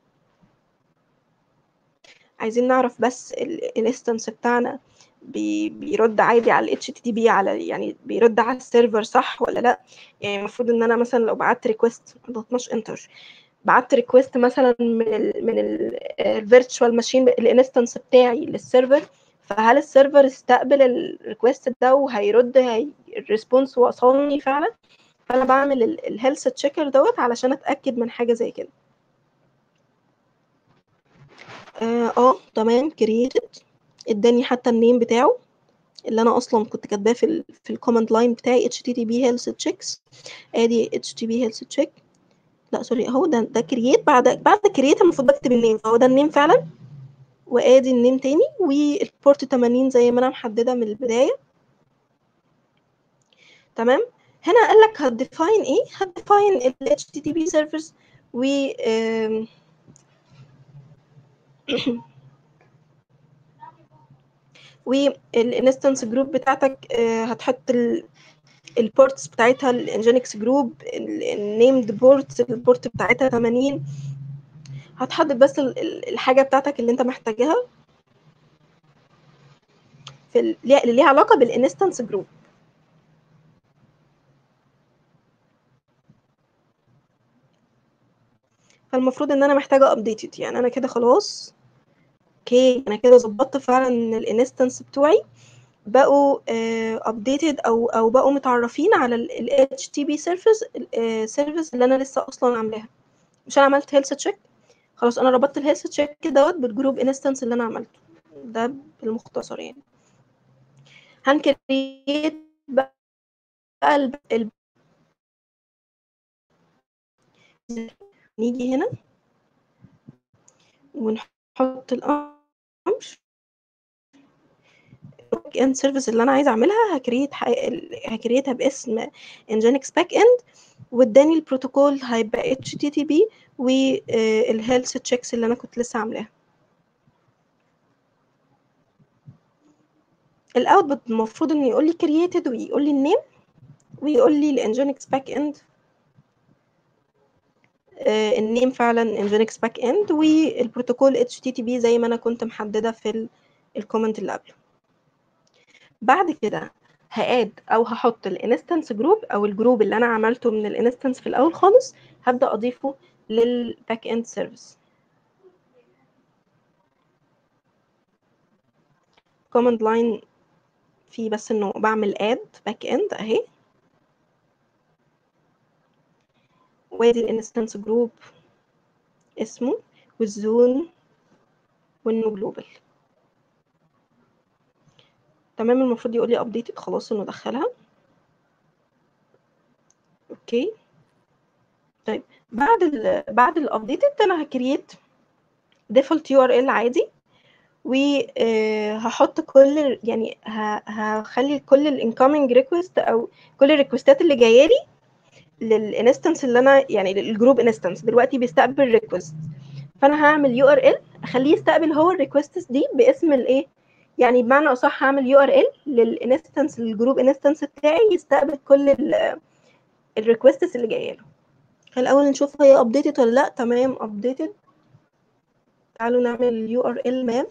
عايزين نعرف بس الانستنس بتاعنا بي بيرد عادي على ال HTTP على يعني بيرد على السيرفر صح ولا لا يعني المفروض ان انا مثلا لو بعت ريكوست ما ضغطناش انتر بعت ريكوست مثلا من ال من الفيرتشوال ماشين الانستنس بتاعي للسيرفر فهل السيرفر استقبل الريكوست ده وهيرد هي الريسبونس وصلني فعلا فانا بعمل الهيلث تشيكر دوت علشان اتاكد من حاجه زي كده اه, آه تمام كرييتد اداني حتى النيم بتاعه اللي انا اصلا كنت كاتباه في ال في الكوماند لاين بتاعي http health checks ادي http health check لا سوري اهو ده ده كرييت بعد بعد كرييت المفروض بكتب النيم فهو ده النيم فعلا وادي النيم تاني والبورت 80 زي ما انا محدده من البدايه تمام هنا قال لك هتديفاين ايه هتديفاين ال HTTP سيرفرز و آم، والانستنس جروب بتاعتك آه، هتحط البورتس بتاعتها الانجينكس جروب النيمد بورت البورت بتاعتها 80 هتحدد بس ال- ال- الحاجه بتاعتك اللي انت محتاجها في ال- ليها- اللي ليها علاقه بالانستنس جروب فالمفروض ان انا محتاجه ابديتد يعني انا كده خلاص اوكي انا كده ظبطت فعلا ان الانستنس بتوعي بقوا ابديتد او او بقوا متعرفين على ال HTTP سيرفيس سيرفيس اللي انا لسه اصلا عاملاها مش انا عملت هيلث تشيك خلاص انا ربطت الهيلث تشيك دوت بالجروب انستنس اللي انا عملته ده بالمختصر يعني هنكريت بقى ال ال- نيجي هنا ونحط الامر اند سيرفيس اللي انا عايزه اعملها هكريت هكريتها باسم انجينكس باك اند واداني البروتوكول هيبقى اتش تي تي بي والهيلث تشيكس اللي انا كنت لسه عاملاها الاوتبوت المفروض انه يقول لي كرييتد ويقول لي النيم ويقول لي الانجينكس باك اند النيم فعلا انجينكس باك اند والبروتوكول اتش تي تي بي زي ما انا كنت محدده في الكومنت اللي قبله بعد كده هاد او هحط الانستنس جروب او الجروب اللي انا عملته من الانستنس في الاول خالص هبدا اضيفه للباك اند سيرفيس كوماند لاين فيه بس انه بعمل اد باك اند اهي وادي الانستنس جروب اسمه والزون وانه جلوبال تمام المفروض يقول لي ابديتد خلاص انه دخلها اوكي طيب بعد ال بعد الابديتد انا هكريت ديفولت يو ار ال عادي وهحط كل يعني ه- هخلي كل الانكoming ريكوست او كل الريكوستات اللي جايه لي للانستنس اللي انا يعني للجروب انستنس دلوقتي بيستقبل ريكوست فانا هعمل يو ار ال اخليه يستقبل هو الريكوستس دي باسم الايه يعني بمعنى اصح هعمل يو ار ال للانستنس للجروب انستنس بتاعي يستقبل كل الريكوستس اللي جايه له الاول نشوف هي ابديتد ولا لا تمام ابديتد تعالوا نعمل يو ار ال ماب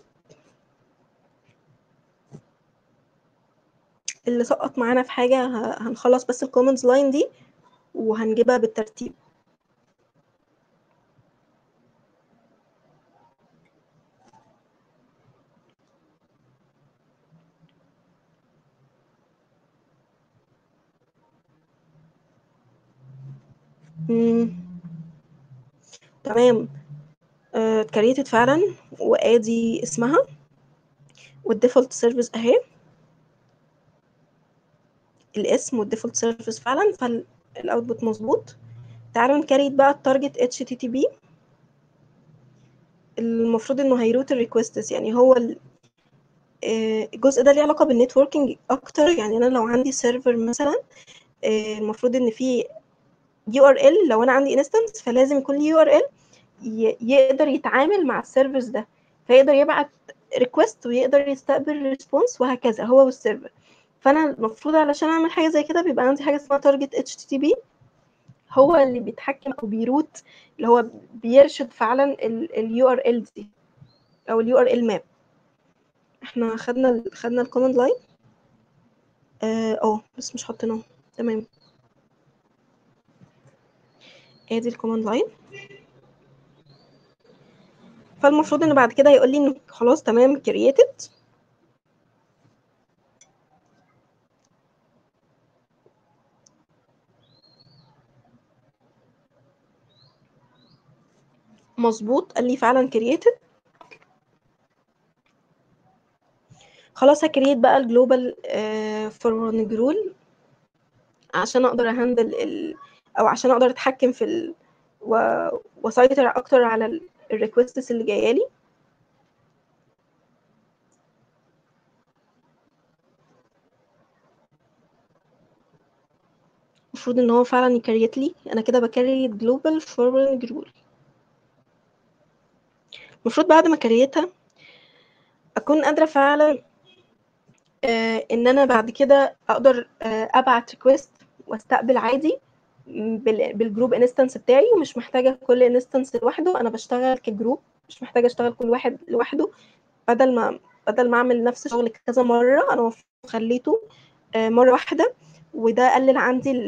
اللي سقط معانا في حاجه ه- هنخلص بس الكومنتس لاين دي وهنجيبها بالترتيب مم. تمام آه، اتكريتت فعلا وادي اسمها والديفولت سيرفيس اهي الاسم والديفولت سيرفيس فعلا فالاوتبوت مظبوط تعالوا نكريت بقى التارجت اتش تي تي بي المفروض انه هيروت الريكوستس يعني هو ال- آه، الجزء ده ليه علاقه بالنتوركينج اكتر يعني انا لو عندي سيرفر مثلا آه، المفروض ان في يو ار ال لو انا عندي انستنس فلازم يكون لي يو ار ال يقدر يتعامل مع السيرفيس ده فيقدر يبعت ريكوست ويقدر يستقبل ريسبونس وهكذا هو والسيرفر فانا المفروض علشان اعمل حاجه زي كده بيبقى عندي حاجه اسمها تارجت اتش تي بي هو اللي بيتحكم او بيروت اللي هو بيرشد فعلا اليو ار ال دي او اليو ار ال ماب احنا خدنا ال خدنا الكوماند لاين اه آه، بس مش حاطينه تمام ادي الكوماند لاين فالمفروض ان بعد كده يقول لي انه خلاص تمام كرييتد مظبوط قال لي فعلا كرييتد خلاص هكريت بقى الجلوبال فورورد رول عشان اقدر اهندل ال... او عشان اقدر اتحكم في ال... و... واسيطر اكتر على الريكوستس اللي جايه لي المفروض ان هو فعلا يكريت لي انا كده بكريت جلوبال فورورد رول المفروض بعد ما كريتها اكون قادره فعلا آه ان انا بعد كده اقدر آه ابعت ريكوست واستقبل عادي بالجروب انستنس بتاعي ومش محتاجه كل انستنس لوحده انا بشتغل كجروب مش محتاجه اشتغل كل واحد لوحده بدل ما بدل ما اعمل نفس الشغل كذا مره انا خليته آه مره واحده وده قلل عندي ال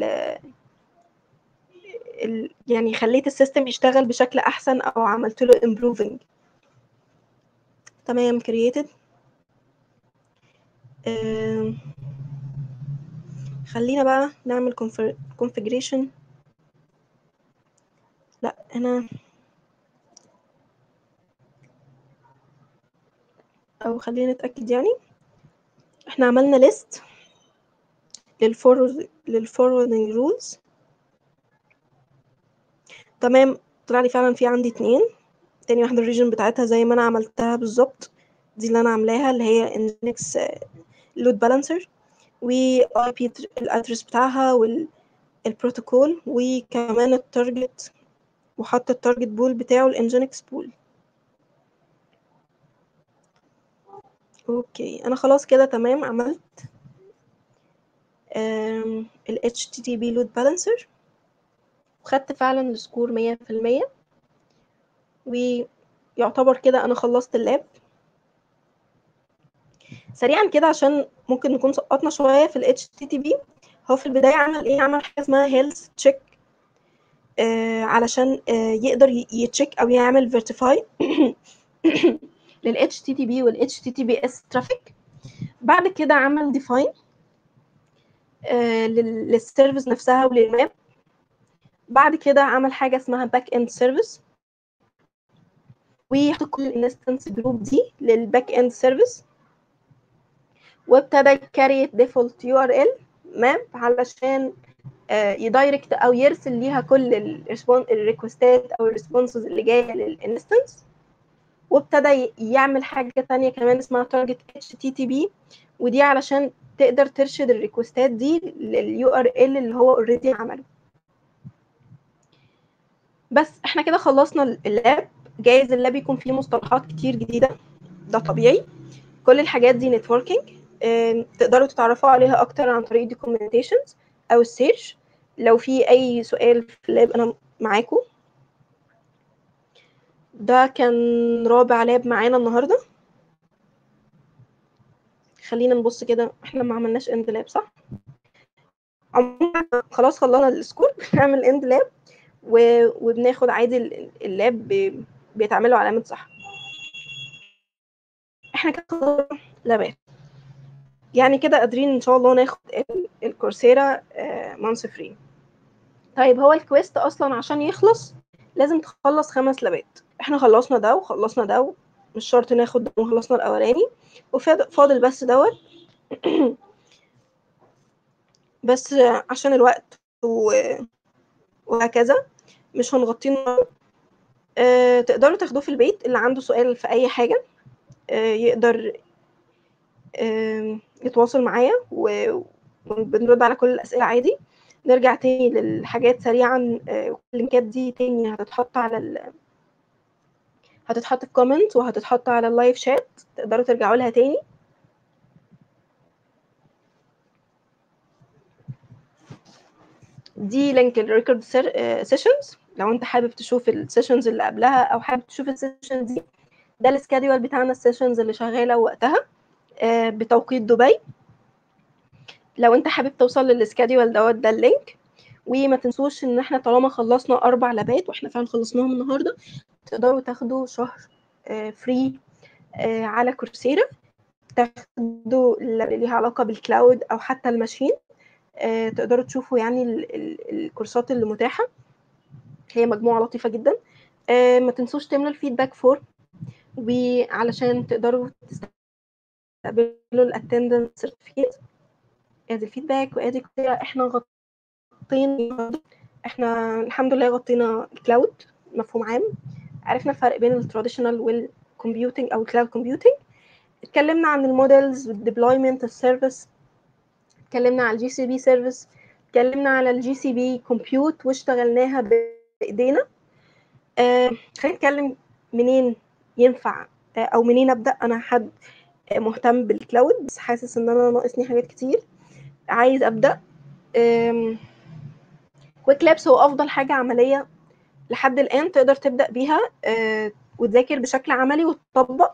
ال يعني خليت السيستم يشتغل بشكل احسن او عملت له improving تمام created آه خلينا بقى نعمل configuration لا هنا او خلينا نتاكد يعني احنا عملنا list للفورورد للفورwarding رولز تمام طلع لي فعلا في عندي اتنين تاني واحدة الريجن بتاعتها زي ما انا عملتها بالظبط دي اللي انا عاملاها اللي هي انكس لود بالانسر و اي بي الادرس بتاعها والبروتوكول وكمان التارجت وحط التارجت بول بتاعه الانجينكس بول اوكي انا خلاص كده تمام عملت ال HTTP load balancer وخدت فعلا السكور مية في المية ويعتبر كده أنا خلصت اللاب سريعا كده عشان ممكن نكون سقطنا شوية في ال HTTP هو في البداية عمل إيه عمل حاجة اسمها health check آه علشان آه يقدر يتشيك أو يعمل verify لل HTTP وال HTTPS traffic بعد كده عمل define للسيرفيس نفسها وللماب بعد كده عمل حاجة اسمها باك اند سيرفيس ويحط كل الانستنس جروب دي للباك اند سيرفيس وابتدى يكريت ديفولت يو ار ال ماب علشان يدايركت او يرسل ليها كل الريكوستات او الريسبونسز اللي جايه للانستنس وابتدى يعمل حاجه تانية كمان اسمها تارجت اتش تي تي بي ودي علشان تقدر ترشد الريكوستات دي لليو ار ال اللي هو اوريدي عمله بس احنا كده خلصنا اللاب جايز اللاب يكون فيه مصطلحات كتير جديده ده طبيعي كل الحاجات دي نتوركينج تقدروا تتعرفوا عليها اكتر عن طريق الدوكيومنتيشنز او السيرش لو في اي سؤال في اللاب انا معاكم ده كان رابع لاب معانا النهارده خلينا نبص كده احنا ما عملناش اند لاب صح عموما خلاص خلصنا السكور بنعمل اند لاب و... وبناخد عادي اللاب ب... بيتعملوا علامه صح احنا كده لابات يعني كده قادرين ان شاء الله ناخد الكورسيرا مانث فري طيب هو الكويست اصلا عشان يخلص لازم تخلص خمس لابات احنا خلصنا ده وخلصنا ده مش شرط ناخد ده وخلصنا الاولاني وفاضل بس دوت بس عشان الوقت و... وهكذا مش هنغطيه أه تقدروا تاخدوه في البيت اللي عنده سؤال في اي حاجه أه يقدر أه يتواصل معايا وبنرد على كل الاسئله عادي نرجع تاني للحاجات سريعا اللينكات دي تاني هتتحط على ال... هتتحط في كومنت وهتتحط على اللايف شات تقدروا ترجعوا لها تاني دي لينك الريكورد سيشنز لو انت حابب تشوف السيشنز اللي قبلها او حابب تشوف السيشن دي ده السكادول بتاعنا السيشنز اللي شغاله وقتها بتوقيت دبي لو انت حابب توصل للسكادول دوت ده اللينك وما تنسوش ان احنا طالما خلصنا اربع لابات واحنا فعلا خلصناهم النهارده تقدروا تاخدوا شهر فري على كورسيرا تاخدوا اللي ليها علاقه بالكلاود او حتى الماشين تقدروا تشوفوا يعني الكورسات اللي متاحه هي مجموعه لطيفه جدا ما تنسوش تملوا الفيدباك فورم وعلشان تقدروا استقبلوا الاتندنس سيرتيفيكيت ادي الفيدباك وادي كده احنا غطينا احنا الحمد لله غطينا الكلاود مفهوم عام عرفنا الفرق بين التراديشنال والكمبيوتنج او الكلاود كومبيوتنج اتكلمنا عن المودلز والديبلويمنت السيرفيس اتكلمنا على الجي سي بي سيرفيس اتكلمنا على الجي سي بي كومبيوت واشتغلناها بايدينا آه خلينا نتكلم منين ينفع آه او منين ابدا انا حد آه مهتم بالكلاود بس حاسس ان انا ناقصني حاجات كتير عايز ابدا كويك لابس هو افضل حاجه عمليه لحد الان تقدر تبدا بيها آه وتذاكر بشكل عملي وتطبق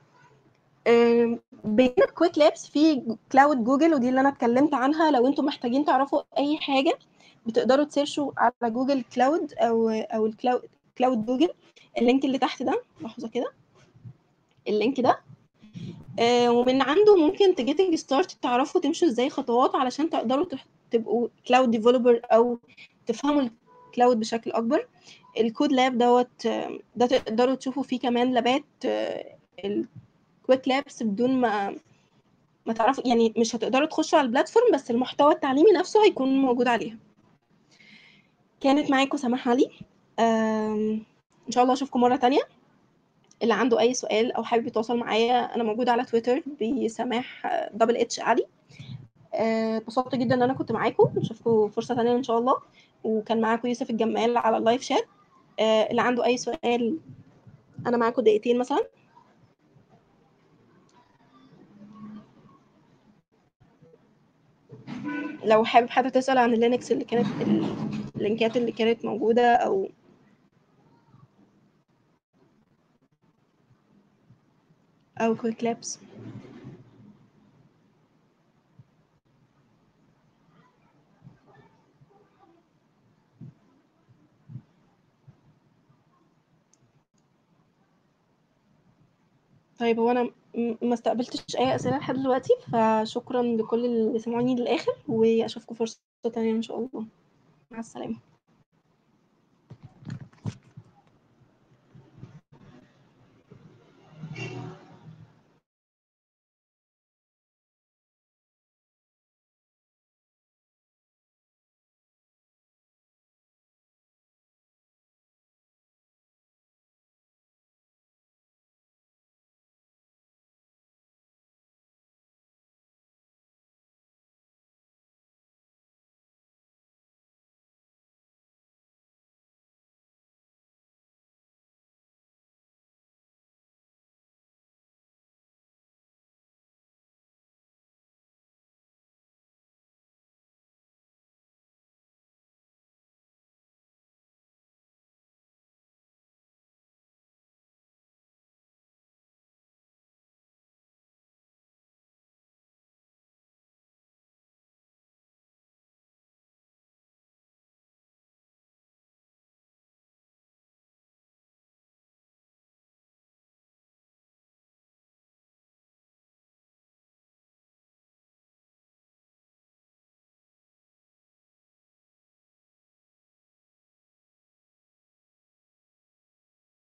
بين كويك لابس في كلاود جوجل ودي اللي انا اتكلمت عنها لو انتم محتاجين تعرفوا اي حاجه بتقدروا تسيرشوا على جوجل كلاود او او الكلاود كلاود جوجل اللينك اللي تحت ده لحظه كده اللينك ده آه ومن عنده ممكن تجيتنج ستارت تعرفوا تمشوا ازاي خطوات علشان تقدروا تبقوا كلاود ديفلوبر او تفهموا الكلاود بشكل اكبر الكود لاب دوت ده تقدروا تشوفوا فيه كمان لابات الكويك لابس بدون ما ما تعرفوا يعني مش هتقدروا تخشوا على البلاتفورم بس المحتوى التعليمي نفسه هيكون موجود عليها كانت معاكم سماح علي ان شاء الله اشوفكم مره تانية اللي عنده اي سؤال او حابب يتواصل معايا انا موجوده على تويتر بسماح دبل اتش علي اتبسطت جدا ان انا كنت معاكم نشوفكم فرصه تانية ان شاء الله وكان معاكم يوسف الجمال على اللايف شات اللي عنده اي سؤال انا معاكم دقيقتين مثلا لو حابب حد تسأل عن اللينكس اللي كانت اللينكات اللي كانت موجودة أو أو كويك لابس طيب هو انا ما استقبلتش اي اسئله لحد دلوقتي فشكرا لكل اللي سمعوني للاخر واشوفكم فرصه تانية ان شاء الله مع السلامه